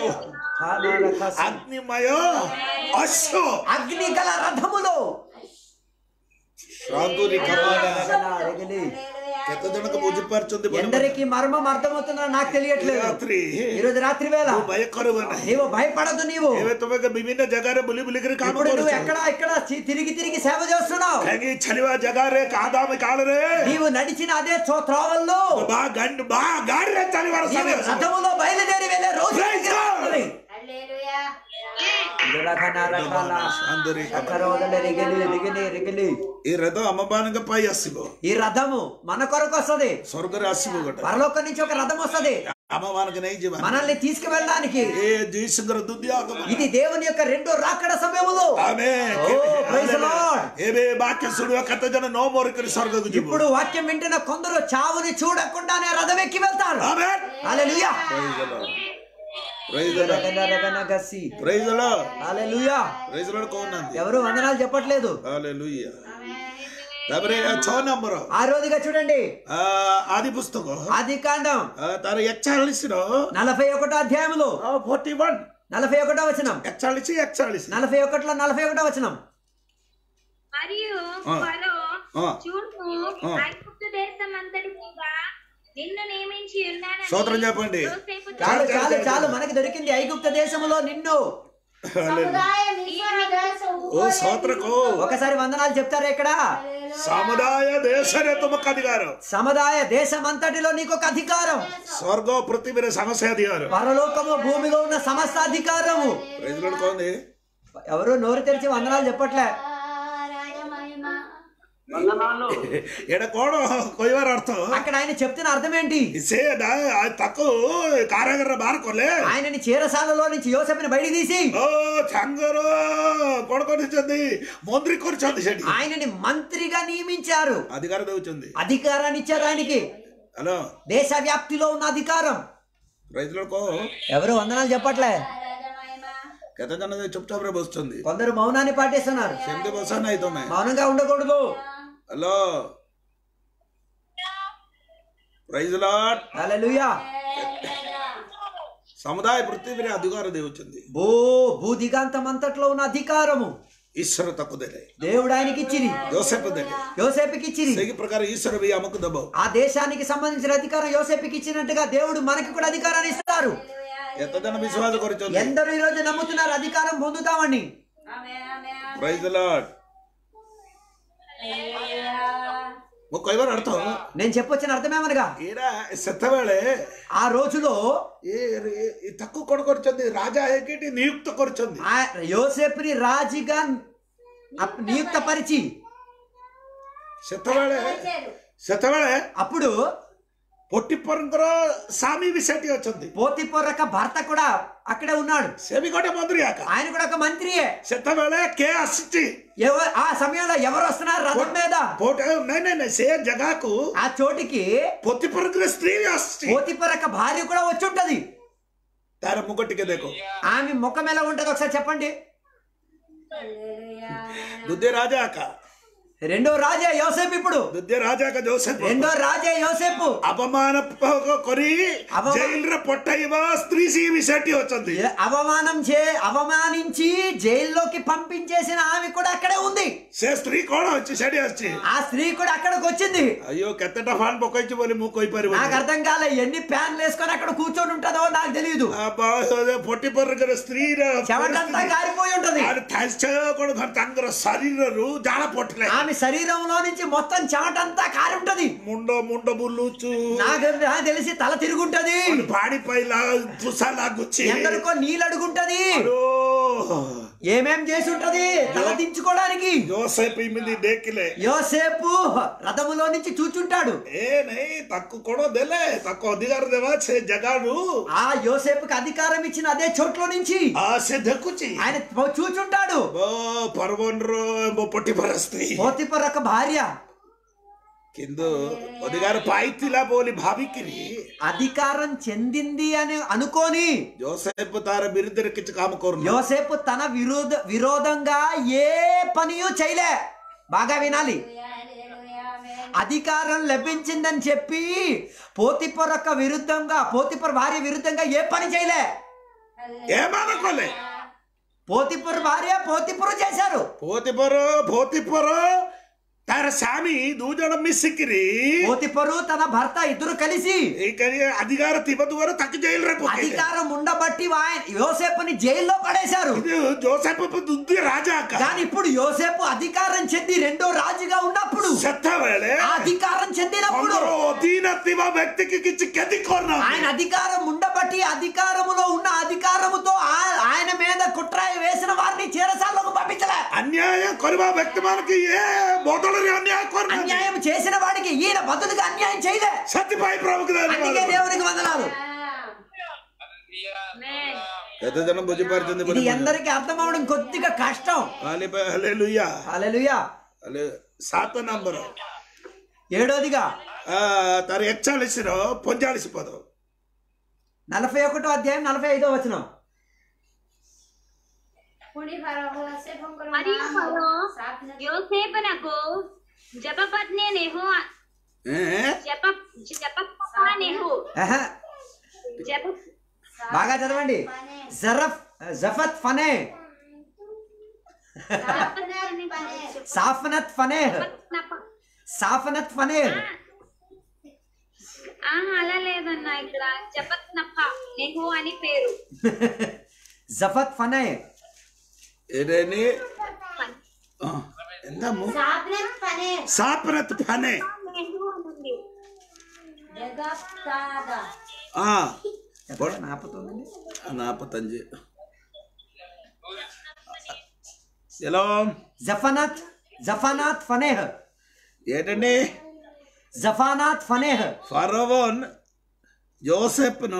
అగ్నిమయ అశ్వ అగ్ని గల రథములో శాంతుని କେତେ ଜଣକ ବୁଝିପାରୁଛନ୍ତି ବଡ଼ ఎందరికి మర్మం అర్థమవుతుందో నాకు తెలియట్లేదు ରାତ୍ରି ఈ రోజు రాత్రి వేళ ତୁ ଭୟ କରିବ ନାହିଁ నీవు భయపడదు నీవు ଏବେ ତମେ ବିଭିନ୍ନ ଜାଗାରେ ବୁଲି ବୁଲିକରି କାମ ఇప్పుడు నువ్వు କରୁଛ ఎక్కడ ఎక్కడ చి- తిరిగి తిరిగి సేవ చేస్తున్నావు କାହିଁକି ଛାଡ଼ିବା ଜାଗାରେ କାଦାମି କାଳରେ నీవు నడిచిన అదే త్రో- త్రోవల్లో ବା ଗାଣ୍ଡ ବା ଗାଡିରେ ଚାଲିବାର నీవు ସମୟ ଆସିବ। రథములో బయలుదేరి వెళ్ళే రోజు Praise God. శాంతుని ఈ రథం అమ్మబానంగా పై ଆସିବ ఈ రథము మన కొరకు వస్తది ସ୍ୱର୍ଗରେ ଆସିବ ଗୋଟେ పరలోకం నుంచి ఒక రథం వస్తది ଆମମାନଙ୍କୁ ନେଇଯିବା మనల్ని తీసుకువెళ్ళడానికి ఏ ଯୀଶୁଙ୍କର ଦ୍ୱିତୀୟ ଆଗମନ ఇది దేవుని యొక్క రెండో రాకడ సమయములో ଆମେ Oh, praise the Lord. ଏବେ ବାକ୍ୟ ଶୁଣିବା କେତେ ଜଣ ନ ମରିକରି ସ୍ୱର୍ଗକୁ ଯିବୁ ఇప్పుడు వాక్యం వింటున్న కొందరు చావుని చూడకుండానే రథం ఎక్కి వెళ్తారు Amen. Hallelujah Praise the Lord. Praise the Lord. Hallelujah Praise the Lord କହୁନାହାନ୍ତି ఎవరు వందనాలు చెప్పట్లేదు Hallelujah. ତାପରେ ଛଅ ନମ୍ବର ఆ రోజుగా చూడండి ଆ, ଆଦି ପୁସ୍ତକ ఆది కాండం ଆ, ତାର ଏକଚାଳିଶ ର నలభై ఒకటో అధ్యాయములో ଫୋର୍ଟି ୱାନ୍ నలభై ఒకటో వచనం ଏକଚାଳିଶ ଏକଚାଳିଶ నలభై ఒకటిలో నలభై ఒకటో వచనం మరియు ఆ. ఫరో ఆ. చూడు ఆ. ఐగుప్తు దేశం అంతటి మీద నిన్ను నియమించి ఉన్నానని స్తోత్రం చెప్పండి. యోసేపు చాలు చాలు, చాలు చాలు. చాలు మనకి దొరికింది ఐగుప్త దేశములో నిన్ను సముదాయ విశ్వాస ఓ స్తోత్రకు ఒకసారి వందనాలు చెప్తారా ఇక్కడ ସମୁଦାୟ ଦେଶରେ ତୁମକୁ ଅଧିକାର సముదాయ దేశం అంతటిలో నీకు ఒక అధికారం ସ୍ୱର୍ଗ ପୃଥିବୀରେ ସମସ୍ତ ଅଧିକାର పరలోకము భూమిలో ఉన్న సమస్త అధికారము Praise the Lord କହନ୍ତି ఎవరు నోరు తెరిచి వందనాలు చెప్పట్లే రాజమహిమ ଏଇଟା କଣ କହିବାର ଅର୍ଥ అక్కడ ఆయన చెప్తున్న అర్థం ఏంటి ସେ ନା- ତାକୁ କାରାଗାରରେ ବାହାର କଲେ ఆయనని చీరసాలలో నుంచి యోసెఫ్ని బయటికి తీసి ଓ ସାଙ୍ଗର କଣ କରିଛନ୍ତି ମନ୍ତ୍ରୀ କରିଛନ୍ତି ସେଠି ఆయనని మంత్రిగా నియమించారు ଅଧିକାର ଦଉଛନ୍ତି అధికారాన్ని ఇచ్చారు ఆయనకి హలో దేశ వ్యాప్తిలో ఉన్న అధికారం రైతులకు ఎవరు వందనాలు చెప్పట్లే గత జన చుప్చాప్ రే వస్తుంది కొందరు మౌనాన్ని పాటిస్తున్నారు సెమ్ది బసాన్ అయితే మౌనంగా ఉండకూడదు హలో ప్రైజ్ లాట్ హల్లెలూయా సముదాయ పృథ్వీ అధికార దేవుచింది భూ భూదిగాంతం అంతట్లో ఉన్న అధికారము ఈశ్వర తక్కువదే దేవుడు ఆయనకి ఇచ్చిరి జోసెఫ్ దే యోసేపుకి ఇచ్చిరి సేగి ప్రకారం ఈశ్వర బి అమ్మకు దబావు ఆ దేశానికి సంబంధించిన అధికారం యోసేపుకి ఇచ్చినట్టుగా దేవుడు మనకి కూడా అధికారాన్ని ఇస్తారు ఎంత జన విశ్వాస కొరచుంది ఎందరూ ఈ రోజు నమ్ముతున్నారు అధికారం పొందుతామని ప్రైజ్ లాట్ కొయ్యవారు అర్థం నేను చెప్పొచ్చిన అర్థమేమనగా ఈడ సెత్తవేళೆ ఆ రోజులో ఏ ఏ- ఈ తక్కువ కొడుకొచ్చింది రాజా ఏకేటి నియుక్త కొరుచుంది ఆ యోసేపుని రాజుగా అప్- నియుక్తపరిచి సెత్తవేళೆ సెత్తవేళೆ అప్పుడు పొట్టిపరంకర సామి విసటి వచ్చింది పోతిపొర్రక భర్త కూడా అక్కడే ఉన్నాడు సెమికోట మంత్రి ఆక ఆయన కూడా ఒక మంత్రియే సెత్తవేళೆ కే అసిస్టి ఎవ- ఆ సమయంలో ఎవరు వస్తున్నారు రథం మీద పోట నై నై నై సే జగాకు ఆ చోటికి పొత్తిపరంకర స్త్రీ అసిస్టి పోతిపొర్రక భార్య కూడా వచ్చి ఉంటది తార ముగట్టికే దేకో ఆమె ముఖం ఎలా ఉంటది ఒకసారి చెప్పండి దుద్దే రాజా ఆక రెండో రాజే యోసేపు ఇప్పుడు దుద్దే రాజా ఆక జోసెఫ్ రెండో రాజే యోసేపు అపమాన ప- కొరి అపమా- జైలు పొట్టయివ స్త్రీ సి విసటి వచ్చింది ఏ- అవమానం చే అవమానించి జైల్లోకి పంపించేసిన ఆమె కూడా అక్కడే ఉంది సే స్త్రీ కోణ వచ్చి సెడి వచ్చి ఆ స్త్రీ కూడా అక్కడికి వచ్చింది అయ్యో కెత్తట ఫాన్ పొక్కొచ్చి పోలి మూకొయి పరి నాకు అర్థం కాలే ఎన్ని ప్యాన్లు వేసుకొని అక్కడ కూర్చొని ఉంటుందో నాకు తెలియదు పొట్టి పర్రగర స్త్రీ చెమటంతా కారిపోయి ఉంటది కూడా ತಂಗರ ಶರೀರರು ಜಾಳ ಪೊಟ್ಟಲೆ ఆమె శరీరంలో నుంచి మొత్తం చెమటంతా కారి ఉంటది ಮುಂಡ ಮುಂಡ ಬುಲ್ಲುಚು నాకు నాకు తెలిసి తల తిరుగుంటది ಬಾಡಿ ಪೈಲ ತುಸಾಲ ಗುಚ್ಚಿ ఎందరికో నీళ్ళు అడుగుంటది ಅಯ್ಯೋ, ఏమేం చేసి ఉంటది తల దించుకోవడానికి ಜೋಸೆಫ್ ಇಮಿಲಿ ದೇಕಿಲೆ యోసేపు రథములో నుంచి చూచుంటాడు ಏ ನೈ ತಕ್ಕು ಕೊಡೋದೆಲೆ ತಕ್ಕು ಅಧಿಕಾರ ದೇವ ಛೇ ಜಗಾಡು ఆ యోసేపుకి అధికారం ఇచ్చిన అదే చోట్లో నుంచి ಆಸೆ ದಕ್ಕುಚಿ ఆయన చూచుంటాడు ಬೋ ಪರ್ವನ್ರು ಎಂಬ ಪೊಟ್ಟಿ ಬರಸ್ತಿ పోతిపరొక భార్య కింద అధికార పాయితిలా పోలి భావికిరి అధికారం చెందింది అని అనుకోని జోసెఫ్ తార బిరుదరికిచ్చి కామకోరు యోసేపు తన విరోధ విరోధంగా ఏ పనియు చేయలే బాగా వినాలి అధికారం లభించిందని చెప్పి పోతిపొరొక్క విరుద్ధంగా పోతిపొర భార్య విరుద్ధంగా ఏ పని చేయలే ఏమనుకోలే పోతిపొర భార్య పోతిపొర చేశారు పోతిపొరు పోతిపొరు తార స్వామి దూజన మిస్సిక్కిరి పోతిపొరు తన భర్త ఇద్దరు కలిసి ఈకని అధికార తిబదువరు తక్కు జైలు రేపు అధికారం ఉండబట్టి ఆయన యోసేపుని జైల్లో పడేశారు ఇది జోసెఫ్ దుద్ది రాజా అక్క కానీ ఇప్పుడు యోసేపు అధికారం చెంది రెండో రాజుగా ఉన్నప్పుడు చెత్త వేళే ఆ అధికారం చెందినప్పుడు కొందరు దీనత్వ వ్యక్తికి కిచ్చి కెది కోరినా ఆయన అధికారం ఉండబట్టి అధికారములో ఉన్న అధికారముతో ఆ- ఆయన మీద కుట్రాయి వేసిన వారిని చేరసాలకు పంపించలే అన్యాయం కొరిబా వ్యక్తి మనకి ఏ బోధలు అన్యాయం కోరినా అన్యాయం చేసిన వాడికి ఈయన బదులుగా అన్యాయం చేయలే సత్యపాయి ప్రభుకి అందుకే దేవునికి వందనాలు పెద్ద జనం భుజపడుతుంది ఇది ఎందరికి అర్థం అవడం కొద్దిగా కష్టం హల్లెలూయా హల్లెలూయా ಅಲ್ಲೇ ಸಾತ ನಂಬರ್ ఏడోదిగా ತರ ಎಚ್ಚಾಳಿಸಿರೋ ಪೊಂಜಾಳಿಸಿపోదు నలభై ఒకటో అధ్యాయం నలభై ఐదో వచనం మరియు ఫరో యోసేపునకు జపపత్ని నెహు జప జప నెహు ఆహా, జప బాగా చదవండి జరఫ్ జఫత్ ఫనే సాఫనత్ ఫనే సాఫనత్ ఫనే ఆహా అలా లేదన్నా ఇక్కడ జపత్ నప్ప నెహు అని పేరు జఫత్ ఫనే ಏನೇನಿ ಎಂದಮ್ಮು సాప్నత్ పనే ಸಾಪ್ರತ್ ಫನೆ నెహు అని ఉంది జగత్తాద ಆ చెప్పండి, ఆపుతుందండి ನಾಪತ್ತಂಜು ఎలా జఫనత్ జఫనాత్ ఫనేహ్ ఏంటండి జఫానాత్ ఫనేహ్ ఫరోవోన్ జోసెఫ్ను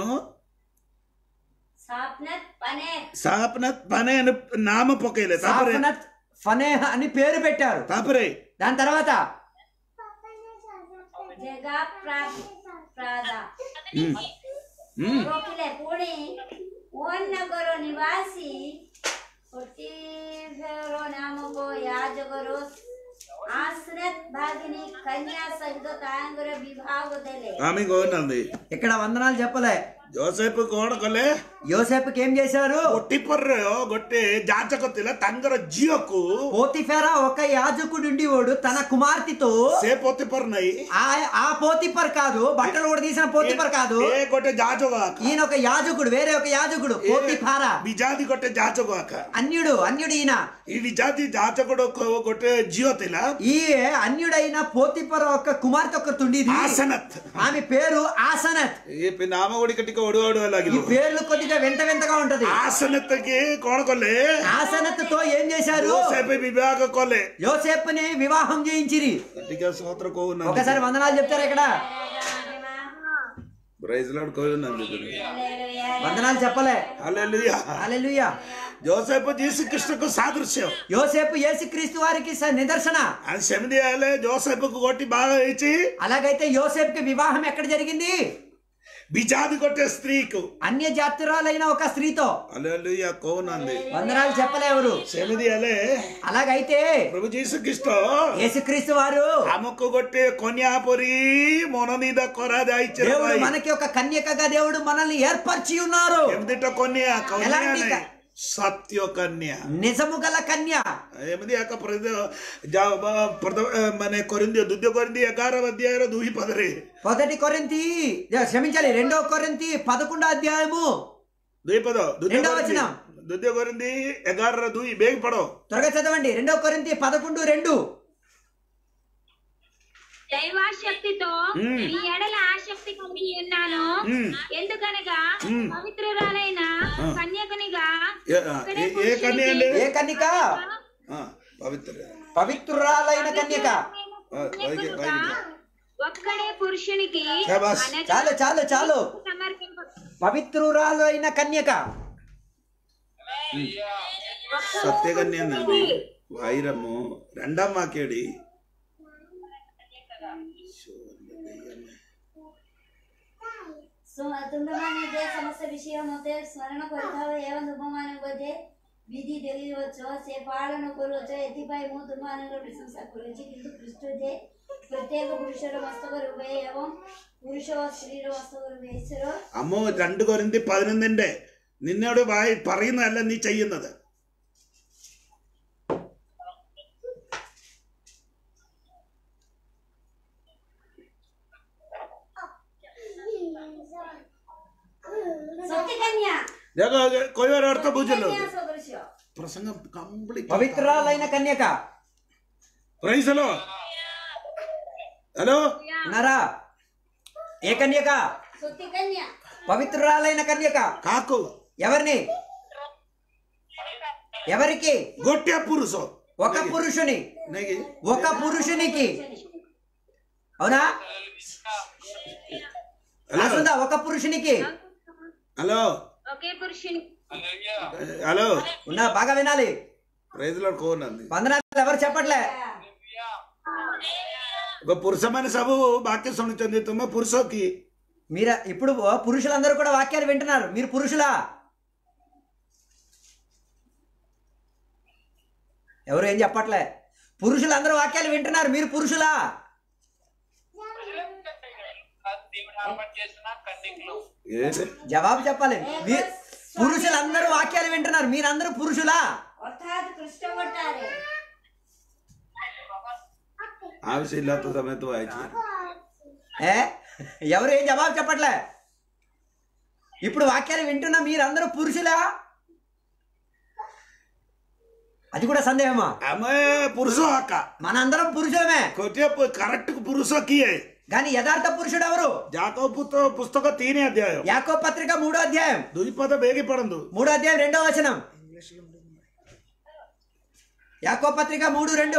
సాప్నత్ పనే సాప్నత్ పనే అని నామ పొకేలే తాపరే సాఫనత్ ఫనేహ్ అని పేరు పెట్టారు తాపరే దాని తర్వాత జగా ప్రాప్ ପ୍ରାଦା ఉమ్. ରୋକିଲେ ପୁଣି ଓନ୍ ନଗର ନିବାସୀ ପୋଟିଫେର ନାମକ ୟାଜକର ଆଶ୍ରତ ଭାଗିନୀ କନ୍ୟା ସହିତ ତାଙ୍କର ବିବାହ ଦେଲେ ఆమె కోనంది ఇక్కడ వందనాలు చెప్పలే ଜୋସେଫ କଣ କଲେ యోసేపుకి ఏం చేశారు ଗୋଟିପର ଗୋଟେ ଯାଚକ ଥିଲା ତାଙ୍କର ଝିଅକୁ పోతిఫెరా ఒక యాజకుడు ఉండేవాడు తన కుమార్తెతో ସେ ପୋତିପର ନାହିଁ ఆ ఆ పోతిపర్ కాదు బట్టలు కూడా తీసిన పోతిపర్ కాదు ଏ ଗୋଟେ ଯାଚକ ଆକା ఈయన ఒక యాజకుడు వేరే ఒక యాజకుడు పోతిఫారా ବିଜାତି ଗୋଟେ ଯାଚକ ଆକା అన్యుడు అన్యుడు ఈయన ఈ ବିଜାତି ଯାଚକର ଗୋଟେ ଝିଅ ଥିଲା ఈ అన్యుడైన పోతిపర్ ఒక కుమార్తె ఒక తుండిది ଆସନଥ ఆమె పేరు ఆసనత్ ଏ ନାମ ଗୁଡ଼ିକ ଟିକେ ଅଡୁଆ ଅଡୁଆ ఈ ଲାଗିବ పేర్లు కొద్దిగా వింత వింతగా ఉంటది ఆసనత్కి କଣ କଲେ ఆసనత్ తో ఏం చేశారు ଜୋସେଫ ବିବାହ କଲେ యోసేపుని వివాహం చేయించిరి ଟିକେ ସତ୍ର କହୁନାହାନ୍ତି ఒకసారి వందనాలు చెప్తారు ఇక్కడ ప్రైజ్ లాడ్ କହୁନାହାନ୍ତି వందనాలు చెప్పలే ହାଲେଲୁୟା హల్లెలూయా ଜୋସେଫ ଯୀଶୁ କୃଷ୍ଣକୁ ସାଦୃଶ୍ୟ యోసేపు యేసుక్రీస్తు వారికి స- నిదర్శన ଆଉ ସେମିତି ହେଲେ ଜୋସେଫକୁ ଗୋଟେ ବାହା ହେଇଛି అలాగైతే యోసేపుకి వివాహం ఎక్కడ జరిగింది ବିଜାତି ଗୋଟେ ସ୍ତ୍ରୀକୁ అన్య జాతురాలైన ఒక స్త్రీతో ହାଲେଲୁୟା କହୁନାହାନ୍ତି వందనాలు చెప్పలే ఎవరు ସେମିତି ହେଲେ అలాగైతే ପ୍ରଭୁ ଯୀଶୁ ଖ୍ରୀଷ୍ଟ యేసుక్రీస్తు వారు ଆମକୁ ଗୋଟେ କନ୍ୟା ପରି ମନୋନୀତ କରାଯାଇଛି ରେ దేవుడు ଭାଇ। మనకి ఒక కన్యకగా దేవుడు మనల్ని ఏర్పరిచి ఉన్నారు ଏମିତିଟା କନ୍ୟା କନ୍ୟା ఎలాంటి ନାହିଁ క- ସତ୍ୟ କନ୍ୟା నిజము గల కన్య ଏମିତି ଏକ ପ୍ରଦ- ଯା- ବା- ପ୍ରଦ- ମାନେ କରିନ୍ତି ଦ୍ୱିତୀୟ କରିନ୍ତି ଏଗାର ଅଧ୍ୟାୟର ଦୁଇ ପଦରେ మొదటి కొరింతి క్షమించాలి రెండో కొరింతి పదకొండో అధ్యాయము ଦୁଇ పଦ ଦ୍ୱିତୀୟ రెండవ କରିନ୍ତି వచనం. ଦ୍ୱିତୀୟ କରିନ୍ତି ଏଗାରର ଦୁଇ ବେଗ ପଡ త్వరగా చదవండి రెండో కొరింతి పదకొండు రెండు దైవాశక్తితో మ్మ్. మీ ఎడల ఆసక్తి కలిగి ఉన్నాను మ్మ్. ఎందుకనగా మ్మ్. పవిత్రురాలైన ఆ. కన్యకనిగా ఏ- ఆ, ఒక్కడే ఏ- ఏ కన్య అండి? ఏ కన్యక ఆ, పవిత్ర పవిత్రురాలైన కన్యక ఆ, వైద్య- వైద్య. ఒక్కడే పురుషునికి శాబాష్. అనగా చాలు చాలు చాలు సమర్పింప పవిత్రురాలు అయిన కన్యక സത്യകന്യ എന്നാണ് വൈരമോ രണ്ടാം വാക്കേടി ତୁମେମାନେ ଯେ ସମସ୍ତ ବିଷୟ ମୋତେ ସ୍ମରଣ କରିଥାଅ ଏବଂ ତୁମମାନଙ୍କୁ ଯେ ବିଧି ଦେଉଅଛ ସେ ପାଳନ କରୁଅଛ ଏଥିପାଇଁ ମୁଁ ତୁମମାନଙ୍କର ପ୍ରଶଂସା କରୁଅଛି କିନ୍ତୁ ଖ୍ରୀଷ୍ଟ ଯେ ପ୍ରତ୍ୟେକ ପୁରୁଷର ମସ୍ତକ ରୂପେ ଏବଂ ପୁରୁଷ ଓ ସ୍ତ୍ରୀର ମସ୍ତକ ରୂପେ ଈଶ୍ୱର അമ്മോ രണ്ട് കൊരിന്തി പതിനൊന്നിന്റെ നിന്നോട് വായി പറയുന്നതല്ല നീ ചെയ്യുന്നത് ସତ୍ୟ କନ୍ୟା ଦେଖ କହିବାର ଅର୍ଥ ବୁଝିଲ କନ୍ୟା ସଦୃଶ୍ୟ ପ୍ରସଙ୍ଗ କମ୍ପ୍ଲିଟ పవిత్రురాలైన కన్యక ప్రైజ్ హలో హలో ఉన్నారా ఏ కన్యక ସତ୍ୟ କନ୍ୟା పవిత్రురాలైన కన్యక కాకు ఎవరిని ఎవరికి ଗୋଟିଏ ପୁରୁଷ ఒక పురుషుని ନାଇକି ఒక పురుషునికి అవునా హలో రాసుందా ఒక పురుషునికి హలో ఒకే పురుషుని హలో ఉన్నా బాగా వినాలి ప్రైజ్ లో కోనంది వందనాలు ఎవరు చెప్పట్లే ఒక పురుషମାନେ ସବୁ ବାକ୍ୟ ଶୁଣୁଛନ୍ତି ତୁମେ ପୁରୁଷ କି మీరు ఇప్పుడు పురుషులందరూ కూడా వాక్యాలు వింటున్నారు మీరు పురుషులా ఎవరు ఏం చెప్పట్లే పురుషులందరూ వాక్యాలు వింటున్నారు మీరు పురుషులా ఏంటి జవాబు చెప్పాలి మీరు పురుషులందరూ వాక్యాలు వింటున్నారు మీరందరూ పురుషులా ଅର୍ଥାତ୍ କୃଷ୍ଣ ଗୋଟାରେ ആവശ്യമില്ലാത്ത സമയത്ത് വായിച്ചു ఏ ఎవరు ఏం జవాబు చెప్పట్లే ఇప్పుడు వాక్యాలు వింటున్న మీరందరూ పురుషులా అది కూడా సందేహమా ଆମେ ପୁରୁଷ ଆକା మనందరం పురుషులమే ଗୋଟିଏ କରେକ୍ଟ ପୁରୁଷ କିଏ కానీ యథార్థ పురుషుడు ఎవరు ଯାକବ ପୁତ- ପୁସ୍ତକ ତିନି ଅଧ୍ୟାୟ యాకో పత్రిక మూడో అధ్యాయం ଦୁଇ ପଦ ବେଗି ପଢନ୍ତୁ మూడో అధ్యాయం రెండో వచనం యాకో పత్రిక మూడు రెండు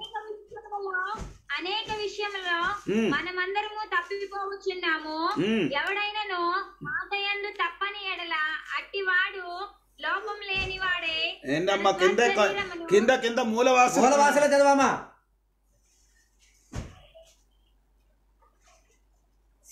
అనేక విషయములో మ్మ్. మనమందరము తప్పిపోవచ్చున్నాము మ్మ్. ఎవడైనను మాటయందు తప్పని ఎడల అట్టివాడు లోపం లేనివాడే ఏంటమ్మా తన కింద శరీరమును కింద కింద మూలవాస మూలవాసలో చదవామా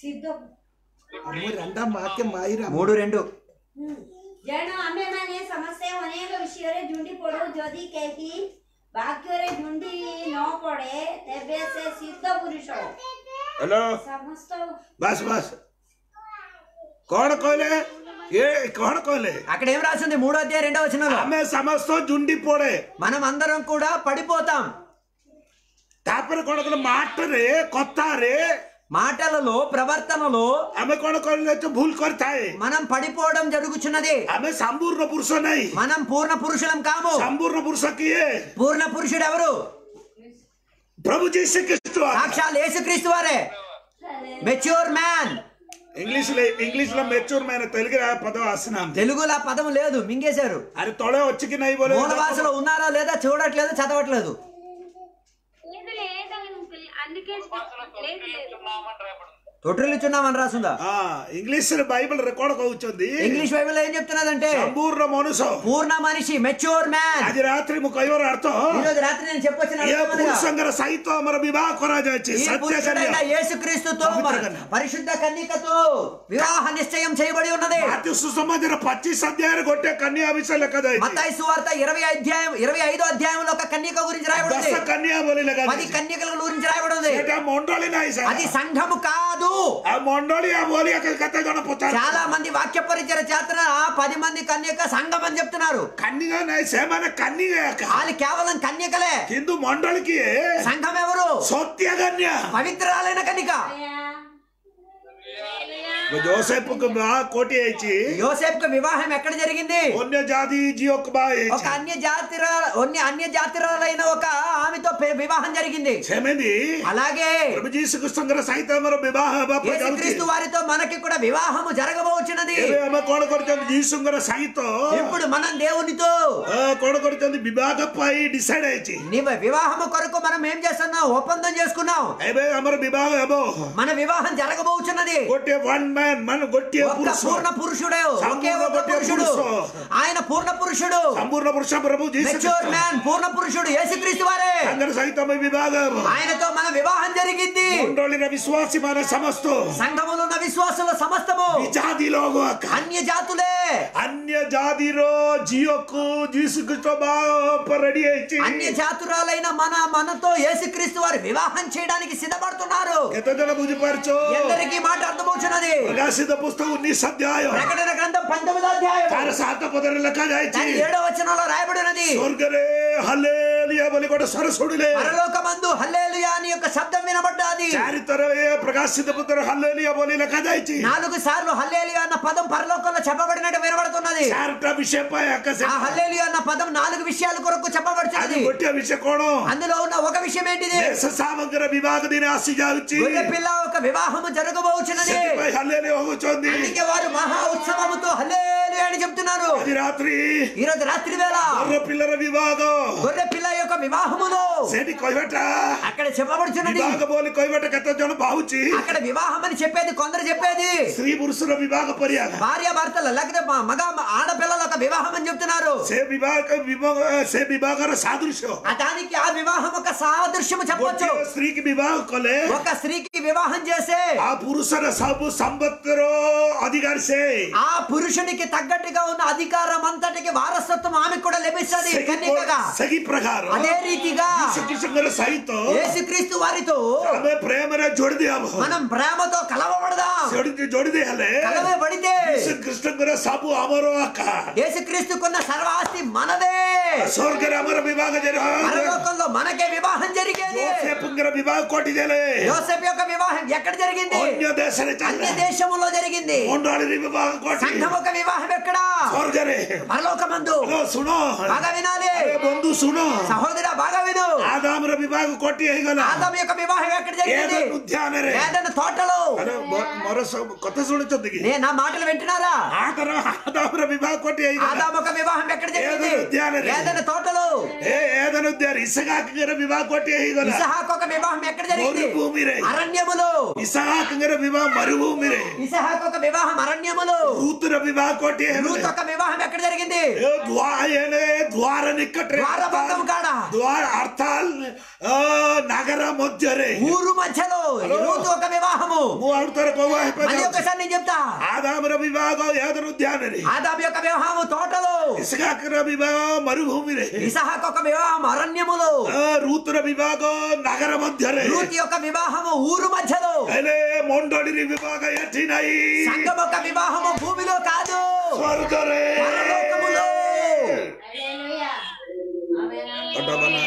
ସିଦ୍ଧ అమ్మ రెండాం వాక్యం మాయిరా మూడు రెండు ଯେଣୁ ଆମେମାନେ ସମସ୍ତେ ଅନେକ ବିଷୟରେ ଝୁଣ୍ଡି ପଡୁ ଯଦି କେହି ବାକ୍ୟରେ ଝୁଣ୍ଡି ନ ପଡେ ତେବେ ସେ ସିଦ୍ଧ ପୁରୁଷ హలో ସମସ୍ତ బస్ బస్ କଣ କହିଲେ ఏ କଣ କହିଲେ అక్కడ ఏం రాసింది మూడో అధ్యాయ రెండో వచనంలో ଆମେ ସମସ୍ତ ଜୁଣ୍ଡି ପଡେ మనం అందరం కూడా పడిపోతాం ତାପରେ କଣ କଲେ ମାଟରେ କଥାରେ మాటలలో ప్రవర్తనలో ଆମେ କଣ କହିଲେ ତ ଭୁଲ କରିଥାଏ మనం పడిపోవడం జరుగుచున్నది ଆମେ ସମ୍ପୂର୍ଣ୍ଣ పురుଷ ନାହିଁ మనం పూర్ణ పురుషులం కాము ସମ୍ପୂର୍ଣ୍ଣ పురుଷ କିଏ పూర్ణ పురుషుడు ఎవరు ପ୍ରଭୁ ଯୀଶୁ ଖ୍ରୀଷ୍ଟ సాక్షాత్ యేసుక్రీస్తు వారే మెచ్యూర్ మ్యాన్ ఇంగ్లీష్ లో ఇంగ్లీష్ లో మెచ్యూర్ మైన తెలుగు ఆ పదం ఆసనం తెలుగులో ఆ పదం లేదు మింగేశారు అరే తొడే వచ్చి కి నై బోలే మూల భాషలో ఉన్నారా లేదా చూడట్లేదు చదవట్లేదు లేదు లేదు అంకుల్ అందుకే లేదు లేదు తొట్టిల్లుచున్నామని రాసుందా ఆ ఇంగ్లీష్ బైబిల్ రికార్డ్ కହୁଛନ୍ତି ఇంగ్లీష్ బైబిల్ ఏం చెప్తున్నదంటే సంపూర్ణ మనుష పూర్ణ మనిషి మెచ్యూర్ మ్యాన్ ଆଜି ରାତ୍ରି ମୁଁ କହିବାର ଅର୍ଥ ఈ రోజు రాత్రి నేను చెప్పొచ్చిన ଏ అర్థం అనగా, ପୁରୁଷଙ୍କର ସହିତ ଆମର ବିବାହ କରାଯାଇଛି ఈ ସତ୍ୟ పురుషుడైన କନ୍ୟା యేసుక్రీస్తుతో పవిత్ర మన కన్య. పరిశుద్ధ కన్యకతో వివాహ నిశ్చయం చేయబడి ఉన్నది ମାତ୍ୟୁ ସୁସମାଜର ପଚିଶ ଅଧ୍ୟାୟରେ ଗୋଟେ କନ୍ୟା ବିଷୟ ଲେଖାଯାଇଛି మత్తాయి సువార్త ఇరవై అధ్యాయం ఇరవై ఐదో అధ్యాయంలో ఒక కన్యక గురించి రాయబడి ଦଶ ఉంది କନ୍ୟା ବୋଲି పది ଲେଖାଯାଇଛି కన్యకల గురించి రాయబడి ఉంది ଏଟା ମଣ୍ଡଳୀ ନାହିଁ ସାର୍ అది సంఘము కాదు ଆଉ ମଣ୍ଡଳୀ ଆଉ ବୋଲି କେତେ ଜଣ ପଚାର చాలా మంది వాక్య పరిచయ చేతన పది మంది కన్యక సంఘం అని చెప్తున్నారు కన్యగా ନାହିଁ ସେମାନେ కన్యగా ఎక్క. వాళ్ళు కేవలం కన్యకలే କିନ୍ତୁ ମଣ୍ଡଳୀ କିଏ సంఘం ఎవరు ସତ୍ୟ କନ୍ୟା పవిత్రాలైన కన్యక ଜୋସେଫକୁ ବାହା କୋଟି ହେଇଛି యోసేపుకు వివాహం ఎక్కడ జరిగింది ଅନ୍ୟ ଜାତି ଝିଅକୁ ବାହା ఒక ହେଇଛି అన్య జాతిర అన్య అన్య జాతిరాలైన ఒక ఆమెతో పె- వివాహం జరిగింది ସେମିତି అలాగే ପ୍ରଭୁ ଯୀଶୁ କୃଷ୍ଣଙ୍କର ସହିତ ଆମର ବିବାହ ହେବା ପାଇଁ ଯାଉଛି యేసుక్రీస్తు వారితో మనకి కూడా వివాహము జరగబోచున్నది ଏବେ ଆମେ କଣ କରୁଛନ୍ତି ଯୀଶୁଙ୍କର ସହିତ ఇప్పుడు మనం దేవునితో ଆ, କଣ କରୁଛନ୍ତି ବିବାହ ପାଇଁ ଡିସାଇଡ୍ ହେଇଛି నీ వివాహము కొరకు మనం ఏం చేస్తున్నాం ఒప్పందం చేసుకున్నాం ଏବେ ଆମର ବିବାହ ହେବ మన వివాహం జరగబోచున్నది ଗୋଟିଏ ୱାନ୍ ମ୍ୟାନ୍ ମାନେ ଗୋଟିଏ ఒక్క ପୁରୁଷ పూర్ణ పురుషుడు ఒకే సంపూర్ణ ఒక్క గొప్ప పురుషుడు పురుష. ఆయన పూర్ణ పురుషుడు ସମ୍ପୂର୍ଣ୍ଣ ପୁରୁଷ ପ୍ରଭୁ ଯୀଶୁ మెచ్యూర్ ଖ୍ରୀଷ୍ଟ। మ్యాన్ పూర్ణ పురుషుడు యేసుక్రీస్తు వారే ତାଙ୍କର ସହିତ ଆମେ ବିବାହ ହେବ ఆయనతో మన వివాహం జరిగింది ମଣ୍ଡଳୀର ବିଶ୍ୱାସୀ ମାନେ ସମସ୍ତ సంఘములో ఉన్న విశ్వాసుల సమస్తము ଜାତି ଲୋକ ଏକା। అన్య జాతులే ଅନ୍ୟ ଜାତିର ଝିଅକୁ ଯୀଶୁ ଖ୍ରୀଷ୍ଟ ବାହା ରେଡି ହେଇଛି అన్య జాతురాలైన మన మనతో యేసుక్రీస్తు వారి వివాహం చేయడానికి సిద్ధపడుతున్నారు କେତେ ଜଣ ବୁଝିପାରୁଛ ఎందరికీ మాట అర్థమవుతున్నది ପ୍ରକାଶିତ ପୁସ୍ତକ ଉଣେଇଶ ଅଧ୍ୟାୟ ప్రకటన గ్రంథం పంతొమ్మిదో అధ్యాయం ତାର ସାତ ପଦରେ ଲେଖାଯାଇଛି దాని ఏడో వచనంలో రాయబడినది ସ୍ୱର୍ଗରେ ହାଲେଲୁୟା ବୋଲି ଗୋଟେ ସ୍ୱର ଶୁଣିଲେ పరలోకమందు హల్లెలూయా అని యొక్క శబ్దం వినబడ్డాది ଚାରିଥର ଏ ପ୍ରକାଶିତ ପୁସ୍ତକ ହାଲେଲୁୟା ବୋଲି ଲେଖାଯାଇଛି నాలుగు సార్లు హల్లేలియా అన్న పదం పరలోకంలో చెప్పబడినట్టు వినబడుతున్నది ଚାରିଟା ବିଷୟ ପାଇଁ ଆକାଶ ఆ హల్లేలియా అన్న పదం నాలుగు విషయాల కొరకు ଆଜି చెప్పబడుతున్నది ଗୋଟିଏ ବିଷୟ କଣ అందులో ఉన్న ఒక విషయం ఏంటిది ଦେଶ ସାମଗ୍ର ବିଭାଗ ଦିନ ଆସି ଯାଉଛି గొర్రె పిల్ల ఒక వివాహము జరగబోచున్నది ସେଥିପାଇଁ ହାଲେଲୁୟା ହଉଛନ୍ତି అందుకే వారు మహా ఉత్సవముతో హల్లేలూయా అని చెప్తున్నారు ଆଜି ରାତ୍ରି ఈ రోజు రాత్రి వేళ ଗର୍ଭ ପିଲାର ବିଭାଗ గొర్రె పిల్ల యొక్క వివాహములో ସେଠି କହିବାଟା అక్కడ చెప్పబడుచున్నది ବିଭାଗ ବୋଲି କହିବାଟା କେତେ ଜଣ ଭାବୁଛି అక్కడ వివాహం అని చెప్పేది కొందరు చెప్పేది ସ୍ତ୍ରୀ పురుଷର ବିଭାଗ ପରିଆ భార్య భర్తలు లేకపోతే మ- మగ ఆడపిల్లల ఒక వివాహం అని చెప్తున్నారు ସେ ବିଭାଗ ବିଭାଗ ସେ ବିଭାଗର ସାଦୃଶ୍ୟ ఆ దానికి ఆ వివాహం ఒక సాదృశ్యము చెప్పొచ్చు ଗୋଟିଏ ସ୍ତ୍ରୀକି ବିବାହ କଲେ ఒక స్త్రీకి వివాహం చేసే ఆ పురుషର ସବୁ ସମ୍ପତ୍ତିର ଅଧିକାର ସେ ఆ పురుషునికి తగ్గట్టుగా ఉన్న అధికారం అంతటికి వారసత్వం ఆమెకు కూడా లభిస్తుంది కన్యకగా ସେହି ପ୍ରକାର అదే రీతిగా ଯୀଶୁଖ୍ରୀଷ୍ଟଙ୍କର ସହିତ యేసుక్రీస్తు వారితో ଆମେ ପ୍ରେମରେ ଯୋଡ଼ି ଦିଆହବ మనం ప్రేమతో కలవబడదాం ଯୋଡ଼ି ଯୋଡ଼ି ଦେଇ ହେଲେ కలవబడితే ଯୀଶୁଖ୍ରୀଷ୍ଟଙ୍କର ସବୁ ଆମର ଆକା యేసుక్రీస్తుకున్న సర్వాస్తి మనదే ସ୍ୱର୍ଗରେ ଆମର ବିବାହ పరలోకంలో మనకే వివాహం జరిగేది ଯୋସେଫଙ୍କର ବିବାହ କୋଟି ଦେଲେ యోసెఫ్ యొక్క వివాహం ఎక్కడ జరిగింది ଅନ୍ୟ ଦେଶରେ అన్య ଚାଲେ దేశములో జరిగింది ମଣ୍ଡଳୀରେ ବିବାହ କୋଟି సంఘం ఒక వివాహం ఎక్కడ ସ୍ୱର୍ଗରେ పరలోకమందు ହ୍ୟାଲୋ ଶୁଣ బాగా వినాలి ଆରେ ବନ୍ଧୁ ଶୁଣ సహోదర బాగా విను ଆଦାମର ବିବାହ କୋଟି ହେଇଗଲା ఆదాం యొక్క వివాహం ఎక్కడ జరిగింది ఏదైనా ఉద్యాନରେ ఏదైనా తోటలో ଆରେ ମୋ- ମୋର ସବୁ କଥା ଶୁଣୁଛନ୍ତି କି నేను నా మాటలు వింటున్నారా ఆదర ఆదామର ବିବାହ କୋଟି ହେଇଗଲା ఆదాం ఒక వివాహం ఎక్కడ జరిగింది ఏదైనా ఉద్యానరే. ఏదైనా తోటలో ఏ ఏదైనా ఉద్యాన ఇసగాకర వివాହ కోటి ହେଇଗଲା ఇసహాకు ఒక వివాహం ఎక్కడ జరిగింది మరుభూమిరే. అరణ్యములో ఇసాకంగర వివాహ మరుభూమిరే ఇసహాకు ఒక వివాహం అరణ్యములో రూతుర వివాహ కోటి రూత్ ఒక వివాహం ఎక్కడ జరిగింది ద్వాయనే ద్వార నిక్కట్రే ద్వారబంధం కాడ ద్వార అర్థాల్ ఆ, నగర మధ్యరే ఊరు మధ్యలో రూతు ఒక వివాహము ମୁଁ ଆଉ ଥରେ କହୁ మళ్ళీ ఒకసారి నేను చెప్తా ఆదామర వివాହ యాదరు ఉద్యాନରେ ఆదాము యొక్క వివాహము తోటలో ఇస్హాకర వివాହ మరుభూమిରେ ఇసహాకు ఒక వివాహం అరణ్యములో ఆ, రూతుର వివాହ నగర ମଧ୍ୟରେ రూత్ యొక్క వివాహము ఊరు మధ్యలో ହେଲେ ମଣ୍ଡଳୀର ବିଭାଗ ଏଠି ନାହିଁ సంఘం యొక్క వివాహము భూమిలో కాదు ସ୍ୱର୍ଗରେ పరలోకములో హల్లెలూయా ఆమేన్ ଅଟବନା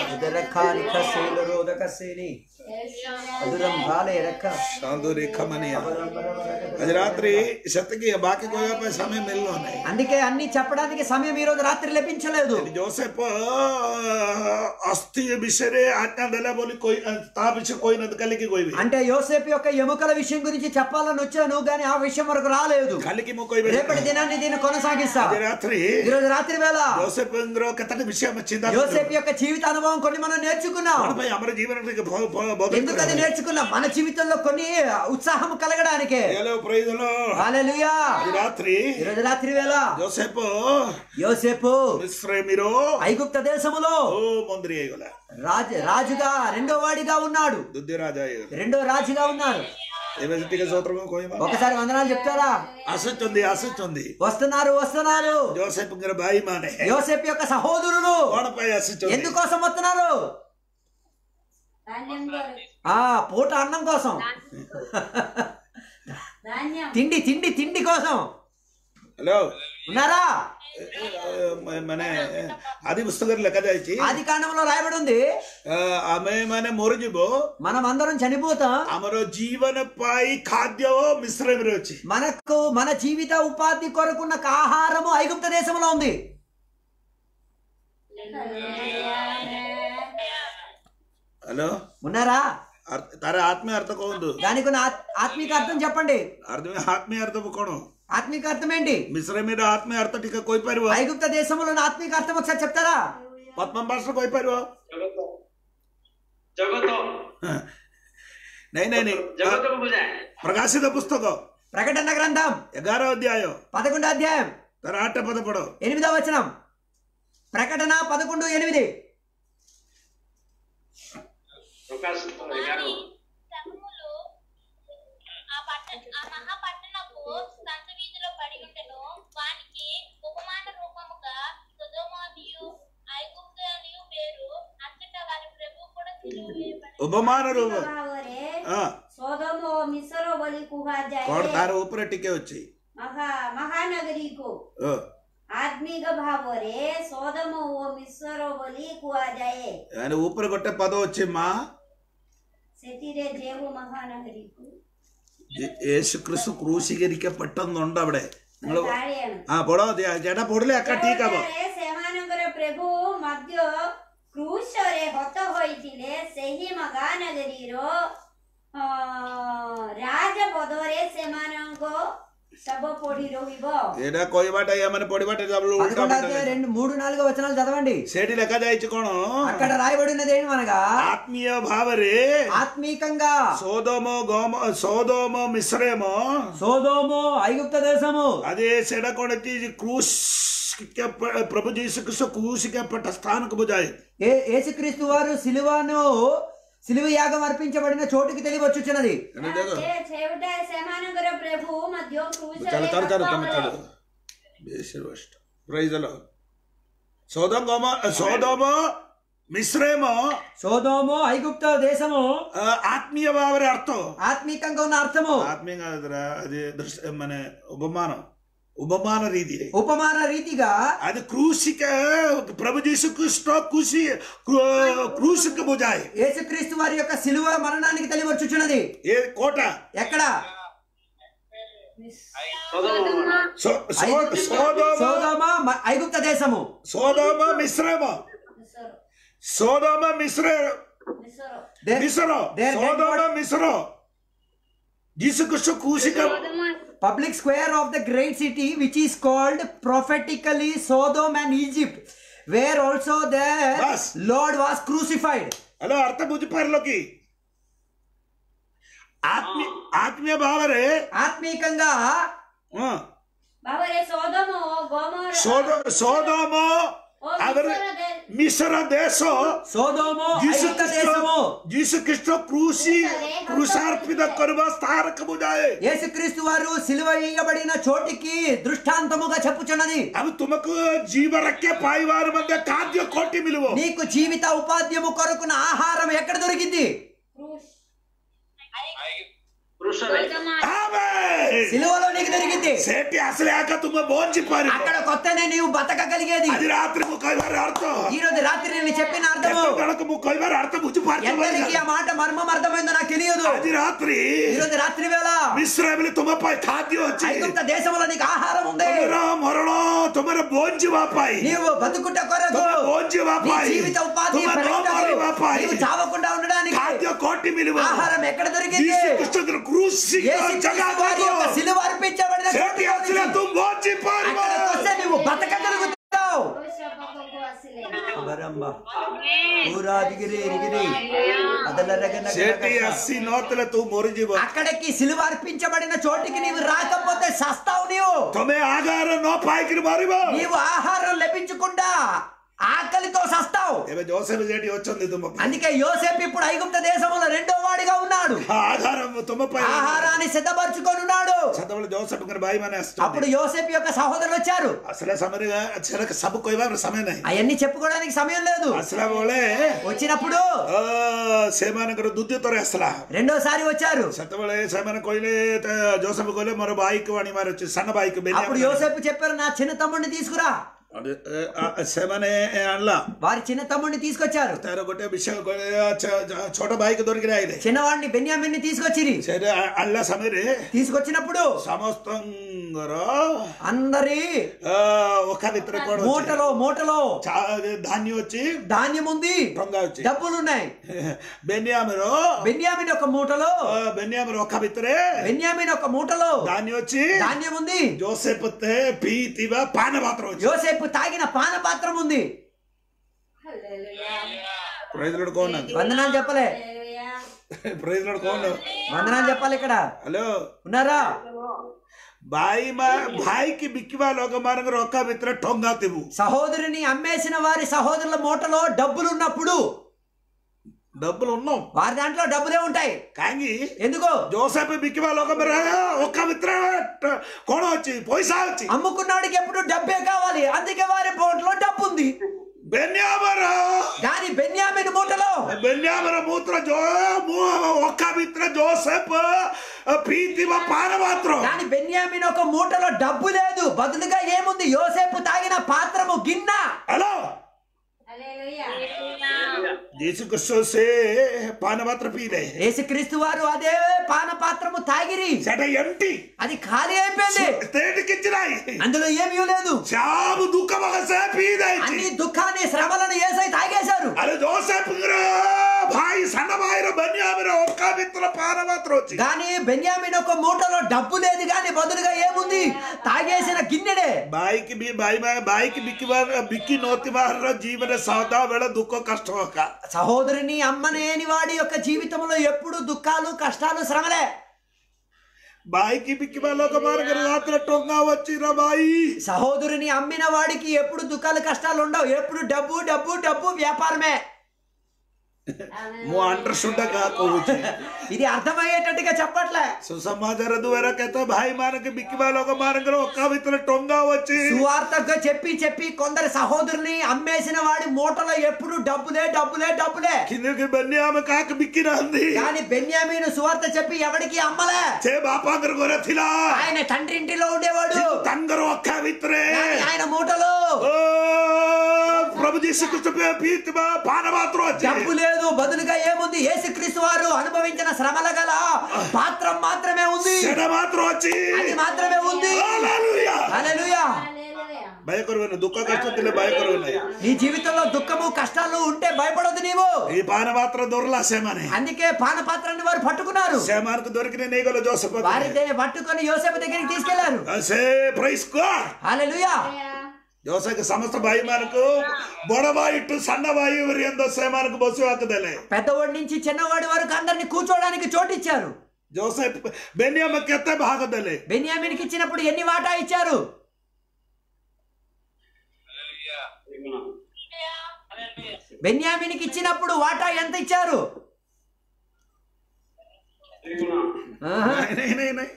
అదురం బాలే రెక్క ସାଧୁରେ ଖମନିଆ ଆଜି ରାତ୍ରି ସେତିକି ବାକି କହିବା ପାଇଁ ସମୟ ମିଳିଲ ନାହିଁ అందుకే అన్ని చెప్పడానికి సమయం ఈ రోజు రాత్రి లభించలేదు ଜୋସେଫ ଅସ୍ଥି ବିଷୟରେ ଆଜ୍ଞା ଦେଲା ବୋଲି କହି ତା ବିଷୟ କହିନଥିଲି କାଲିକି କହିବି అంటే యోసేపు యొక్క ఎముకల విషయం గురించి చెప్పాలని వచ్చాను కానీ ఆ విషయం వరకు రాలేదు କାଲିକି ମୁଁ କହିବି రేపటి దినాన్ని దీన్ని కొనసాగిస్తా ଆଜି ରାତ୍ରି ఈ రోజు రాత్రి వేళ ଜୋସେଫଙ୍କର କେତେଟା ବିଷୟ ଆମେ ଚିନ୍ତା యోసేపు యొక్క జీవిత అనుభవం కొన్ని మనం నేర్చుకున్నాం କଣ ପାଇଁ ଆମର ଜୀବନ ଟିକେ ଭ- ଭ- ବଦଳି ఎందుకు అది నేర్చుకున్నాం మన జీవితంలో కొన్ని ఉత్సాహం కలగడానికే హలో ప్రైజ్లో హల్లెలూయా ଆଜି ରାତ୍ରି ఈ రోజు రాత్రి వేళ ଜୋସେଫ యోసేపు ମିଶ୍ରମିର ఐగుప్త దేశములో ଓ ମନ୍ତ୍ରୀ ହେଇଗଲା రాజు రాజుగా రెండో వాడిగా ఉన్నాడు ଦୁଦ୍ୟ ରାଜା ହେଇଗଲା రెండో రాజుగా ఉన్నారు ଏବେ ସେ ଟିକେ ସତର୍କ କହିବା ఒకసారి వందనాలు చెప్తారా ଆସୁଛନ୍ତି ଆସୁଛନ୍ତି వస్తున్నారు వస్తున్నారు ଜୋସେଫଙ୍କର ଭାଇ ମାନେ యోసేపు యొక్క సహోదరులు କଣ ପାଇଁ ଆସୁଛନ୍ତି ఎందుకోసం వస్తున్నారు ధాన్యం కొరకు ఆ పూట అన్నం కోసం ధాన్యం తిండి తిండి తిండి కోసం ହ୍ୟାଲୋ ఉన్నారా ମାନେ ଆଦି ପୁସ୍ତକରେ ଲେଖାଯାଇଛି ఆది కాండంలో రాయబడి ఉంది ଆମେ ମାନେ ମରିଯିବ మనం అందరం చనిపోతాం ଆମର ଜୀବନ ପାଇଁ ଖାଦ୍ୟ ମିଶ୍ରମରେ ଅଛି మనకు మన జీవిత ఉపాధి కొరకున్న ఆహారము ఐగుప్త దేశంలో ఉంది ହ୍ୟାଲୋ ఉన్నారా ତାର ଆତ୍ମୀୟ ଅର୍ଥ କୁହନ୍ତୁ దానికి ఉన్న ఆత్- ఆత్మిక అర్థం చెప్పండి ଆତ୍ମୀୟ ଆତ୍ମୀୟ ଅର୍ଥ କଣ ఆత్మిక అర్థం ఏంటి ମିଶ୍ରମୀର ଆତ୍ମୀୟ ଅର୍ଥ ଟିକେ କହିପାରିବ ఐగుప్త దేశంలో ఉన్న ఆత్మిక అర్థం ఒకసారి చెప్తారా ପଦ୍ମ ପାର୍ଶ୍ୱ କହିପାରିବ ଜଗତ ନାଇଁ ନାଇଁ ନାଇଁ ଜଗତକୁ ବୁଝାଏ ପ୍ରକାଶିତ ପୁସ୍ତକ ప్రకటన గ్రంథం ଏଗାର ଅଧ୍ୟାୟ పదకొండో అధ్యాయం ତାର ଆଠ ପଦ ପଢ ఎనిమిదో వచనం ప్రకటన పదకొండు ఎనిమిది ପ୍ରକାଶ ଏଗାର వారి సంఘములు ఆ పట్ట ఆ మహాపట్టణపు సంత వీధిలో పడి ఉండెను వానికి ఉపమాన రూపముగా సుధోమోనియు ఐగుప్తనియు పేరు అచ్చట వారి ప్రభు కూడా సిలువ వేయబడి ଉପମାନ ରୂପ ଭାବରେ ହଁ ସୋଦମ ଓ ମିଶ୍ର ବୋଲି କୁହାଯାଏ କଣ ତାର ଉପରେ ଟିକେ ଅଛି ମହା ମହାନଗରୀକୁ ଓ, ଆତ୍ମିକ ଭାବରେ ସୋଦମ ଓ ମିଶ୍ର ବୋଲି କୁହାଯାଏ ମାନେ ଉପରେ ଗୋଟେ ପଦ ଅଛି ମା ସେଥିରେ ଯେଉଁ ମହାନଗରୀକୁ യേശു ക്രിസ്തു ക്രൂശീകരിക്കപ്പെട്ടെന്നുണ്ട് അവിടെ നിങ്ങൾ ତାଳିଆଣ ആ ପଢ ചേട്ടാ പൊടിലെ അക്ക ടീക്ക് ആവോ ଯେଉଁଠାରେ ସେମାନଙ୍କର ପ୍ରଭୁ ମଧ୍ୟ କ୍ରୁଶରେ ହତ ହୋଇଥିଲେ ସେହି ମହାନଗରୀର ଅ, ରାଜପଦରେ ସେମାନଙ୍କ ଶବ ପଡି ରହିବ ଏଇଟା କହିବାଟା ମାନେ ପଢିବାଟା ଉଲ୍ଟା పదకొండు ପାଲଟା అధ్యాయం రెండు మూడు నాలుగు వచనాలు చదవండి ସେଠି ଲେଖାଯାଇଛି କଣ అక్కడ రాయబడి ఉన్నది ఏంటి మనగా ଆତ୍ମୀୟ ଭାବରେ ఆత్మీకంగా ସୋଦମ ଗମ ସୋଦମ ମିଶ୍ରମ సోదోము ఐగుప్త దేశము అదే ସେଟା କଣ କି କ୍ରୁଶ ପ୍ରଭୁ ଯୀଶୁ ଖ୍ରୀଷ୍ଟ କ୍ରୂଶିக்கப்பட்ட ସ୍ଥାନକୁ ବୁଝାଏ ఏ యేసుక్రీస్తు వారు సిలువను సిలువ యాగం అర్పించబడిన చోటుకి తెలియవచ్చుచున్నది ଏଠି ଦେଖ ସେ ସେଉଟା ସେମାନଙ୍କର ପ୍ରଭୁ ମଧ୍ୟ କ୍ରୁଶରେ ଚାଲ ଚାଲ ଚାଲ ହତ ତମେ ଚାଲ ହେଲେ। ବେଶ ରୋଷ୍ଟ ପ୍ରାଇଜ ଦେଲ ସୋଦମ ଗମ ସୋଦମ ମିଶ୍ରମ సోదోము ఐగుప్త దేశము ଆ, ଆତ୍ମୀୟ ଭାବରେ ଅର୍ଥ ఆత్మీకంగా ఉన్న అర్థము ಆತ್ಮೀಯ ಅದು ದೃಶ್ಯ ಮನೆ ಉಪಮಾನ ಉಪಮಾನ ರೀತಿಯಲ್ಲಿ ఉపమాన రీతిగా ಅದು ಕ್ರೂಸಿಕ ಪ್ರಭು ಜೀಸು ಕೃಷ್ಣ ಕೃಷಿ ಕ್ರೂಸಿಕ ಬುಜಾಯ್ యేసుక్రీస్తు వారి యొక్క సిలువ మరణానికి తెలియవచ్చుచున్నది ఏ కోట ఎక్కడ ସଦମ సో- సో- సోదోమ సోదోమ మ- ఐగుప్త దేశము సోదోమ మిశ్రమ ମିଶ୍ର సోదోమ మిశ్ర ମିଶ୍ର దే- మిశ్ర there- సోదోమ మిశ్ర జీసు కృష్ణ క్రూసిక public square of the great city which is called prophetically Sodom and Egypt where also the Bas. Lord was crucified hello అర్థ బుద్ధి పరిలోకి ಆತ್ಮೀಯ ಆತ್ಮೀಯ ಭಾವರೇ ఆత్మీకంగా ಹ್ಮ್. బాబరే సోదము గోమోర ಸೋದ ಸೋದೋಮ ఓ ಅವರ మిశ్ర దే- ಮಿಶ್ರ ದೇಶ సోదోము ಜೀಸು ఐగుప్త దేశము ಕ್ರಿಸ್ತ ಜೀಸು ಕ್ರಿಸ್ತ ಕ್ರೂಸಿ ಕ್ರೂಸಾರ್ಪಿತ ಕರುವ ಸ್ಥಾನಕ ಬುಜಾಯೆ యేసుక్రీస్తు వారు సిలువ వేయబడిన చోటికి దృష్టాంతముగా చెప్పుచున్నది ಅವು ತುಮಕು ಜೀವನಕ್ಕೆ ಪಾಯಿವಾರ ಮಧ್ಯೆ ಖಾದ್ಯ ಕೋಟಿ ಮಿಲುವು నీకు జీవిత ఉపాధ్యము కొరకున ఆహారం ఎక్కడ దొరికింది క్రూష్ పురుషులే ಆಮೇನ್. సిలువలో నీకు దొరికింది ಸೇಟಿ ಅಸಲೆ ಯಾಕ ತುಂಬ ಬೋಂಜಿ ಪಾರಿ అక్కడ కొత్తనే నీవు బతకగలిగేది అది రాత్రి ముఖైవాರ అర్థ ఈ రోజు రాత్రి నేను చెప్పిన అర్థము ఎంతో గణకు ముఖైవార అర్థ బుజ్జి ఎందరికి ఆ మాట మర్మం అర్థమైందో నాకు తెలియదు అది రాత్రి ఈ రోజు రాత్రి వేళ మిశ్రమిలి తుమ్మపై ఖాద్యం వచ్చి ఐగుప్త దేశంలో నీకు ఆహారం ఉంది ತುಮರ ಮರಣ ತುಮರ ಬೋಂಜಿ ವಾಪಾಯಿ నీవు బతుకుట కొరకు ತುಮ ಬೋಂಜಿ నీ వాపాయి జీవిత ఉపాధి ತುಮ పెరగటకు, ನೋಮಾರಿ ವಾಪಾಯಿ నీవు చావకుండా ఉండడానికి ಖಾದ್ಯ ಕೋಟಿ ಮಿಲುವ ఆహారం ఎక్కడ దొరికింది ಯೇಸು ಕ್ರಿಸ್ತನ ಕ್ರೂಸಿ యేసుక్రీస్తు వారి యొక్క సిలువ అర్పించబడిన ಸೇಟಿ చోటులో ಅಸಲೆ నుంచి ತು ಬೋಂಜಿ ಪಾರಿ అక్కడికి వస్తే నువ్వు బతకగలుగుతావు క్రూష్ పక్కకు అసలే ఊరాదిగిరి ఎరిగిరి అదలరగన ಸೇಟಿ ಅಸ್ಸಿ ನೋತಲೆ ತು ಮೊರಿಜಿವ అక్కడికి సిలువ అర్పించబడిన చోటికి నీవు రాకపోతే సస్తావు నీవు తొమే ఆగార నో పాయికి మారివ నీవు ఆహారం లభించకుండా ఆకలితో సస్తావు ఏమే జోసెఫ్ జేటి వచ్చింది తుమ్మ అందుకే యోసేపు ఇప్పుడు ఐగుప్త దేశంలో రెండో వాడిగా ఉన్నాడు ఆధారం తుమ్మపై ఆహారాన్ని సిద్ధపరచుకొని ఉన్నాడు చదవలు జోసెఫ్ గారి బాయి మనే అప్పుడు యోసేపు యొక్క సహోదరులు వచ్చారు అసలే సమరిగా చిరక సబ్ కొయ్యవారు సమయం నహీ అవన్నీ చెప్పుకోవడానికి సమయం లేదు అసలు బోలే వచ్చినప్పుడు సేమానకరు దుద్ది తొరే అసలు రెండోసారి వచ్చారు ಸತ್ತವಳೆ ಸೇಮನ ಕೊಯ್ಲೆ ಜೋಸಫ್ ಕೊಯ್ಲೆ ಮರ ಬಾಯಿಕ್ ವಾಣಿ ಮಾರ వచ్చి ಸಣ್ಣ ಬಾಯಿಕ್ అప్పుడు యోసేపు చెప్పారు నా చిన్న తమ్ముడిని తీసుకురా సేమనే అన్ల వారి చిన్న తమ్ముడిని తీసుకొచ్చారు తార గొట్టే విషయం చోట బాయికి దొరికిన ఆయన చిన్నవాడిని బెన్యామిన్ని తీసుకొచ్చిరి సరే అల్ల సమీరి తీసుకొచ్చినప్పుడు సమస్తంగర అందరి ఒక విత్ర కూడా మూటలో మూటలో ధాన్యం వచ్చి ధాన్యం ఉంది దొంగ వచ్చి డబ్బులున్నాయి బెన్యామిరు బెన్యామిన్ ఒక మూటలో బెన్యామిరు ఒక విత్రే బెన్యామిన్ ఒక మూటలో ధాన్యం వచ్చి ధాన్యం ఉంది జోసెఫ్ పీతివ పాన మాత్రం వచ్చి యోసేపు తాగిన పాన పాత్రం ఉంది ప్రైజ్లోడు కోన వందనాలు చెప్పలే హల్లెలూయా ప్రైజ్లోడు కోన వందనాలు చెప్పాలి ఇక్కడ హలో ఉన్నారా బాయి మా భాయికి బిక్కివా లోక మారంగ రొక్క మిత్ర టొంగా తివు సహోదరుని అమ్మేసిన వారి సహోదరుల మూటలో డబ్బులు ఉన్నప్పుడు డబ్బులు ఉన్నాం వారి దాంట్లో డబ్బులే ఉంటాయి కాంగి ఎందుకో జోసెఫ్ బిక్కివా లోక మర ఒక్క మిత్ర కోణ వచ్చి పైసా వచ్చి అమ్ముకున్నాడికి ఎప్పుడు డబ్బే కావాలి అందుకే వారి మూటలో డబ్బు ఉంది బెన్యామర కానీ బెన్యామిన్ మూటలో బెన్యామర మూత్ర జో మూ- ఒక్క మిత్ర జోసెఫ్ ప్రీతివ పాన మాత్రం కానీ బెన్యామిన్ ఒక మూటలో డబ్బు లేదు బదులుగా ఏముంది యోసేపు తాగిన పాత్రము గిన్న హలో హల్లెలూయా జీసు క్రిస్టోసే పాన మాత్ర పీలే యేసుక్రీస్తు వారు అదే పాన పాత్రము తాగిరి సెట ఎంటి అది ఖాళీ అయిపోయింది తేటికిచ్చినాయి అందులో ఏమీ లేదు చావు దుఃఖమగసే పీదైచి అన్ని దుఃఖాన్ని శ్రమలను ఏసై తాగేశారు అరే జోసెఫ్ భాయి సన్న భాయిర బన్యామిర ఒక్క మిత్ర పాన మాత్రం వచ్చి కానీ బెన్యామిన్ ఒక మూటలో డబ్బు లేదు కానీ బదులుగా ఏముంది తాగేసిన గిన్నెడే ಬಾಯಿಗೆ ಬಿ ಬಾಯಿ ಮಾ ಬಾಯಿಗೆ ಬಿಕ್ಕಿ ಬಾರ ಬಿಕ್ಕಿ ನೋತಿ ಬಾರ ಜೀವನ ಸದಾ ವೇಳ ದುಃಖ ಕಷ್ಟ ಹೋಗ సహోదరుని అమ్మనేని వాడి యొక్క జీవితంలో ఎప్పుడు దుఃఖాలు కష్టాలు శ్రమలే ಬಾಯಿಗೆ ಬಿಕ್ಕಿ ಬಾಲೋಕ ಮಾರ್ಗ ರಾತ್ರಿ ಟೊಂಗ వచ్చిರ బాయి సహోదరుని అమ్మిన వాడికి ఎప్పుడు దుఃఖాలు కష్టాలు ఉండవు ఎప్పుడు డబ్బు డబ్బు డబ్బు వ్యాపారమే ಮು ಅಂಡರ್ಸ್ಟುಂಡ ಕಾಕೋಚಿ ఇది అర్థమయ్యేటట్టుగా చెప్పట్లే ಸುಸಮಾಚಾರ ದುವರಕೈತ ಬಾಯಿ ಮಾನಕ ಬಿಕ್ಕಿ ಬಾಲೋಕ ಮಾರ್ಗ ఒక్క మిత్ర టొంగ వచ్చి సువార్తగా చెప్పి చెప్పి కొందరు సహోదరుని అమ్మేసిన వాడి మూటలో ఎప్పుడు డబ్బులే డబ్బులే డబ్బులే కిందకి బన్ని ఆమె కాక బిక్కిన అంది కానీ బెన్యామీను సువార్త చెప్పి ఎవడికి అమ్మలే చే బాపాంగర గొరథిలా ఆయన తండ్రి ఇంటిలో ఉండేవాడు ತಂಗರು ಒಕ್ಕ ವಿತ್ರೆ కానీ ఆయన మూటలో ఓ ప్రభు జీసు క్రీస్తు పీతి పాన మాత్రం వచ్చి డబ్బు లేదు బదులుగా ఏముంది యేసుక్రీస్తు వారు అనుభవించిన శ్రమల గల పాత్రం మాత్రమే ఉంది చెడ మాత్రం వచ్చి అది మాత్రమే ఉంది హల్లెలూయా. హల్లెలూయా హల్లెలూయా భయకరమైన దుఃఖ కష్టത്തിൽ భయకరమైన నీ జీవితంలో దుఃఖము కష్టాలు ఉంటే భయపడదు నీవు ఈ పాన మాత్రం దొరలా సేమని అందుకే పాన పాత్రని వారు పట్టుకున్నారు సేమానికి దొరికిన నీగల జోసఫ్ వారి దే- పట్టుకొని యోసేపు దగ్గరికి తీసుకెళ్లారు సే ప్రైస్ గాడ్ హల్లెలూయా ಜೋಸಕ್ಕೆ ಸಮಸ್ತ ಬಾಯಿ ಮಾನಕು ಬೊಡಬಾಯಿ ಇಟ್ಟು ಸಣ್ಣ ಬಾಯಿ ಇವರಿ ಎಂದ ಸೇಮಾನకు బస్సు ಹಾಕದಲೆ పెద్దవాడి నుంచి చిన్నవాడి వరకు అందరిని కూర్చోవడానికి చోటిచ్చారు ಜೋಸೆಫ್ ಬೆನ್ಯಾಮ ಕೆತ್ತ ಭಾಗದಲ್ಲಿ బెన్యామిన్కి ఇచ్చినప్పుడు ఎన్ని వాటా ఇచ్చారు బెన్యామిన్కి ఇచ్చినప్పుడు వాటా ఎంత ఇచ్చారు ఆహా. नहीं नहीं नहीं नहीं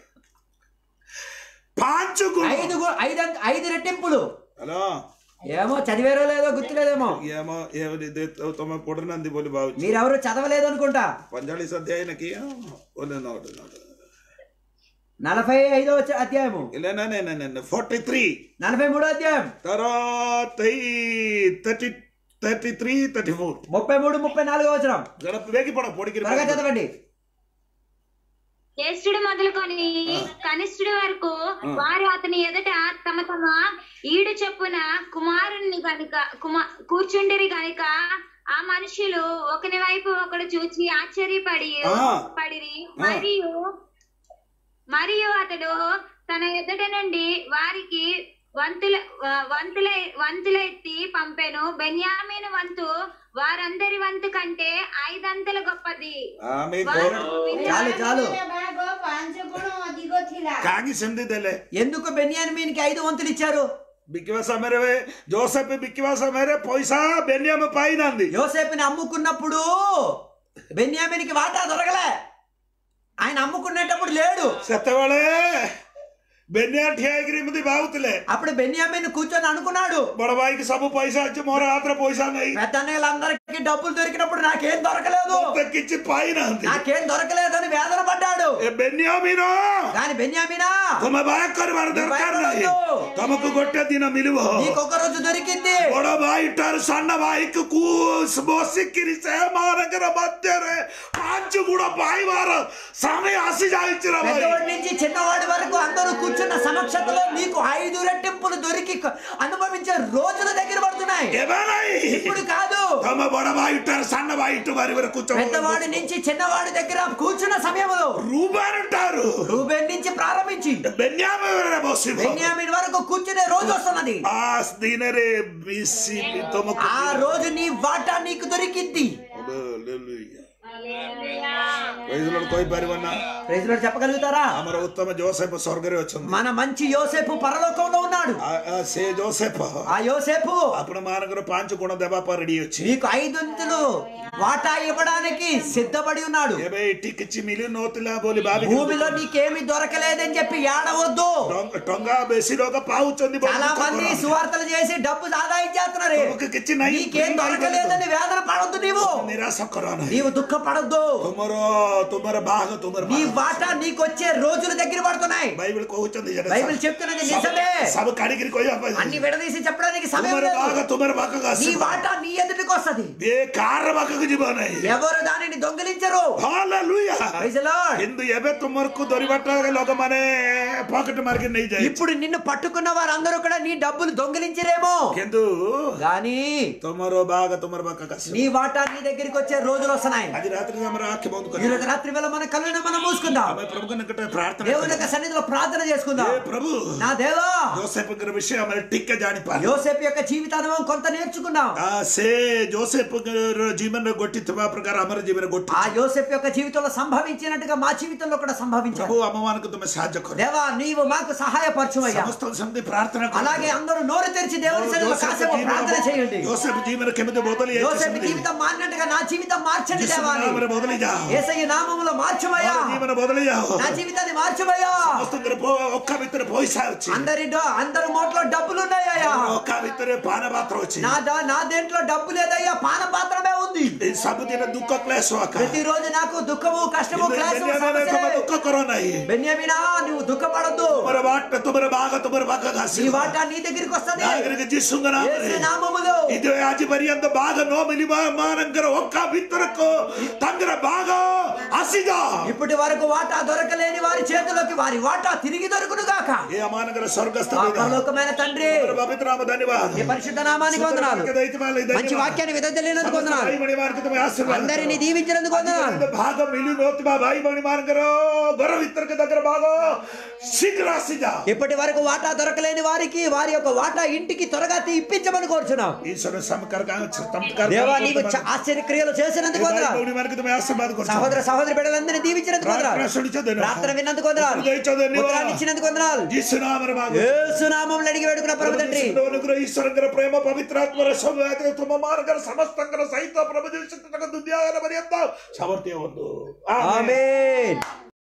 पांच गुण ఐదు గు- ఐదు అంక- ఐదు రెట్టింపులు హలో ఏమో చదివారో లేదో గుర్తులేదేమో ఏమో ఏమో ఇదే తమ పొడనంది బోలి బావచ్చు మీరెవరు చదవలేదు అనుకుంటా పంచాళీస్ అధ్యాయనకి ఒకటి నలభై ఐదో అధ్యాయము ఇలానే ఫార్టీ త్రీ నలభై మూడో అధ్యాయం తర్వాత thirty thirty three thirty four ముప్పై మూడు ముప్పై నాలుగో వచనం గడప వేగిపడ పొడికి త్వరగా చదవండి జ్యేష్ఠుడు మొదలుకొని కనిష్ఠుడి వరకు వారు అతని ఎదుట తమ తమ ఈడు చొప్పున కుమారుణ్ణి గనుక కుమా కూర్చుండిరి గనుక ఆ మనుషులు ఒకని వైపు ఒకడు చూచి ఆశ్చర్యపడి ఆ. పడిరి మరియు మరియు అతడు తన ఎదుట నుండి వారికి వంతుల వంతుల వంతుల ఎత్తి పంపెను బెన్యామీను వంతు వారందరి వంతు కంటే ఐదంతలు గొప్పది ఆమె వారు చాలు చాలు ଭାଗ ପାଞ୍ଚ ଗୁଣ ଅଧିକ ଥିଲା కాగి సెంది దేలే ఎందుకు బెన్యామిన్కి ఐదు వంతులు ఇచ్చారు బిక్కివ సమరే జోసెఫ్ బిక్కివ సమరే పైసా బెన్యామ పైనంది యోసేపుని అమ్ముకున్నప్పుడు బెన్యామిన్కి వాటా దొరకలే ఆయన అమ్ముకునేటప్పుడు లేడు ସେତେବେଳେ ବେନିଆ ଠିଆ ହେଇକିରି ଏମିତି ଭାବୁଥିଲେ అప్పుడు బెన్యామిన్ కూర్చొని అనుకున్నాడు ବଡ ଭାଇକି ସବୁ ପଇସା ଅଛି ମୋର ହାତରେ ପଇସା ନାହିଁ పెద్దన్నయ్యలందరికీ డబ్బులు దొరికినప్పుడు నాకేం దొరకలేదు ମତେ କିଛି ପାଇନାହାନ୍ତି నాకేం దొరకలేదని వేదన పడ్డాడు ଏ ବେନିୟାମିନ కానీ బెన్యామినా ତମେ ବାହା କରିବାର ଦରକାର ନାହିଁ ତମକୁ ଗୋଟେ ଦିନ ମିଳିବ నీకు ఒక రోజు దొరికింది ବଡ ଭାଇ ଠାରୁ ସାନ ଭାଇକୁ କୁ- ବସିକିରି ସେମାନଙ୍କର ମଧ୍ୟରେ ପାଞ୍ଚ ଗୁଣ ପାଇବାର ସମୟ ଆସିଯାଇଛି ରେ ଭାଇ పెద్దవాడి నుంచి చిన్నవాడి వరకు అందరూ కూర్చున్న సమక్షతలో నీకు ఐదు రెట్టింపులు దొరికి అనుభవించే రోజులు దగ్గర పడుతున్నాయి ଏବେ ନାହିଁ ఇప్పుడు కాదు ତମ ବଡ ଭାଇ ଠାରୁ ସାନ ଭାଇ ଠୁ ବାରିବରେ పెద్దవాడి కూర్చో నుంచి చిన్నవాడి దగ్గర కూర్చున్న సమయంలో ରୁବାନ ଠାରୁ రూబెన్ నుంచి ప్రారంభించి ବେନ୍ୟାମିନରେ ବସିବ బెన్యామిన్ వరకు కూర్చునే రోజు వస్తున్నది ఆ ଦିନରେ ମିଶି ତମକୁ ఆ రోజు నీ వాటా నీకు దొరికింది వైద్యులు କହିପାରିବ ନା ప్రైజ్లో చెప్పగలుగుతారా ଆମର ଉତ୍ତମ ଜୋସେଫ ସ୍ୱର୍ଗରେ ଅଛନ୍ତି మన మంచి యోసేపు పరలోకంలో ఉన్నాడు ଆ- ଆ ସେ ଜୋସେଫ ఆ యోసేపు ଆପଣ ମାନଙ୍କର ପାଞ୍ଚ ଗୁଣ ଦେବା ପାଇଁ ରେଡି ଅଛି నీకు ఐదొంతులు వాటా ఇవ్వడానికి సిద్ధపడి ఉన్నాడు ଏବେ ଏଠି କିଛି ମିଳୁ ନଥିଲା ବୋଲି ଭାବି భూమిలో నీకేమి దొరకలేదని చెప్పి ఏడవద్దు ଟଙ୍କା ବେଶୀ ଲୋକ ପାଉଛନ୍ତି ବୋଲି చాలా ଦୁଃଖ మంది କରନ୍ତି। సువార్తలు చేసి డబ్బు ఆదాయం చేస్తున్నారు ତମକୁ କିଛି ନାହିଁ నీకేం దొరకలేదని వేదన పడొద్దు నీవు ନିରାଶ କର ନାହିଁ నీవు దుఃఖపడొద్దు ତୁମର ତୁମର ବାଘ ତୁମର నీ ବାଘ। వాటా నీకు వచ్చే రోజులు దగ్గర పడుతున్నాయి బైబిల్ କହୁଛନ୍ତି ସେଟା బైబిల్ ସବୁ- చెప్తున్నది నిజమే ସବୁ କାଢିକିରି କହିବା ପାଇଁ అన్ని విడదీసి చెప్పడానికి సమయం ତୁମର ବାଘ లేదు ତୁମର ପାଖକୁ నీ ଆସିବ వాటా నీ ఎదుటికి వస్తది ଏ କାର ପାଖକୁ ଯିବ ନାହିଁ ఎవరు దానిని దొంగిలించరు Hallelujah. Praise the Lord. କିନ୍ତୁ ଏବେ ତୁମକୁ ଧରିବାଟା ଲୋକମାନେ ପକେଟ ମାରିକି ନେଇଯାଏ ఇప్పుడు నిన్ను పట్టుకున్న వారందరూ కూడా నీ డబ్బులు దొంగిలించరేమో କିନ୍ତୁ కానీ ତୁମର ବାଘ ତୁମର ପାଖକୁ ଆସିବ నీ వాటా నీ దగ్గరికి వచ్చే రోజులు వస్తున్నాయి ଆଜି ରାତିରେ ଆମର ଆଖି ବନ୍ଦ ఈ କରି రోజు రాత్రి వేళ మన కళ్ళని మనం మూసుకుందాం ଆମେ ପ୍ରଭୁଙ୍କ ନିକଟରେ ପ୍ରାର୍ଥନା దేవుని యొక్క సన్నిధిలో ప్రార్థన చేసుకుందాం ଏ ପ୍ରଭୁ నా దేవా ଜୋସେଫଙ୍କର ବିଷୟ ଆମେ ଟିକେ ଜାଣିପାରିଲୁ యోసేపు యొక్క జీవితానుభవం కొంత నేర్చుకున్నాం ଆ, ସେ ଜୋସେଫଙ୍କର ଜୀବନରେ ଘଟିଥିବା ପ୍ରକାର ଆମର ଜୀବନରେ ଘଟି ఆ యోసేపు యొక్క జీవితంలో సంభవించినట్టుగా మా జీవితంలో కూడా సంభవించావు ପ୍ରଭୁ ଆମମାନଙ୍କୁ ତୁମେ ସାହାଯ୍ୟ କର దేవా నీవు మాకు సహాయపరచుమయ్యా ସମସ୍ତଙ୍କୁ ସେମିତି ପ୍ରାର୍ଥନା କର అలాగే అందరూ నోరు తెరిచి దేవుని సన్నిధిలో కాసేపు ప్రార్థన చేయండి ଜୋସେଫ ଜୀବନ କେମିତି ବଦଳି ଯାଇଛି యోసేపు ସେମିତି జీవితం మారినట్టుగా నా జీవితం మార్చండి ଯୀଶୁ దేవా అని. ନାମରେ ବଦଳି ଯାଅ యేసయ్య నామములో మార్చుమయ్యా ମୋର ଜୀବନ ବଦଳି ଯାଅ నా జీవితాన్ని మార్చుమయ్యా ସମସ୍ତଙ୍କର ପ- ଅଖା ଭିତରେ ପଇସା ଅଛି అందరి డో- అందరి మోట్లో డబ్బులు ఉన్నాయ్యా ଅଖା ଭିତରେ ପାନ ପାତ୍ର ଅଛି నా దా- నా దేంట్లో డబ్బు లేదయ్యా పాన పాత్రమే ఉంది ଏଇ ସବୁଦିନ ଦୁଃଖ କ୍ଲେଶ ଅଖା ప్రతిరోజు నాకు దుఃఖము కష్టము କିନ୍ତୁ క్లేశము ବେନ୍ୟାମିନ ତମେ సమస్యలే. ଦୁଃଖ କର ନାହିଁ బెన్యామినా నువ్వు దుఃఖపడద్దు ତୁମର ବାଟ ତୁମର ବାଘ ତୁମର ବାଘ నీ ଘାସିବ వాటా నీ దగ్గరికి వస్తుంది ନାଗରିକ ଯୀଶୁଙ୍କ ନାମରେ యేసు నామములో ಇದು ଆଜି ପର୍ଯ୍ୟନ୍ତ ବାଘ ନ ମିଳିବା ମାନଙ୍କର ଅଖା ଭିତରକୁ ତାଙ୍କର ବାଘ ଆସିଯା ఇప్పటి వరకు వాటా దొరకలేని వారి చేతిలోకి వారి వాటా తిరిగి దొరుకును గాక ఏ అమానకర స్వర్గస్థ మా పరలోకమైన తండ్రి పవిత్ర నామ ధన్యవాద ఈ పరిశుద్ధ నామానికి వందనాలు మంచి వాక్యాన్ని విదజల్లినందుకు వందనాలు అందరినీ దీవించినందుకు వందనాలు భాగ మిలి నోతిమా భాଇ ଭଉଣୀ ମାନଙ୍କର ଘର ଭିତରକୁ ତାଙ୍କର ଭାଗ ଶୀଘ୍ର ଆସିଯା ఇప్పటి వరకు వాటా దొరకలేని వారికి వారి యొక్క వాటా ఇంటికి త్వరగా తీ- ఇప్పించమని కోరుచున్నాం ଈଶ୍ୱର ଚମତ୍କାର ଚମତ୍କାର దేవా నీవు చ- ఆశ్చర్య క్రియలు చేసినందుకు వందనాలు ଭଉଣୀ ମାନଙ୍କୁ ତୁମେ ଆଶୀର୍ବାଦ କରୁଛ సహోదర సహోదరి సహోదరి బిడ్డలందరినీ దీవించినందుకు వందనాలు ప్రార్థన విన్నందుకు వందనాలు ఉత్తరాన్ని ఇచ్చినందుకు వందనాలు ಯೇಸುನಾಮರ ಮಾಗು యేసునామంలో అడిగి వేడుకున్న ప్రభు తండ్రి ಅನುಗ್ರಹ ಈಶ್ವರಂಗರ ಪ್ರೇಮ ಪವಿತ್ರಾತ್ಮರ ಸೌಭಾಗ್ಯ ತುಮ ಮಾರ್ಗರ ಸಮಸ್ತಂಗರ ಸಹಿತ ಪ್ರಭು ದಿವಸ ದುದ್ಯಾಗರ ಪರ್ಯಂತ ಸಮರ್ಥ್ಯ ಒಂದು ಆಮೆನ್. ఆమేన్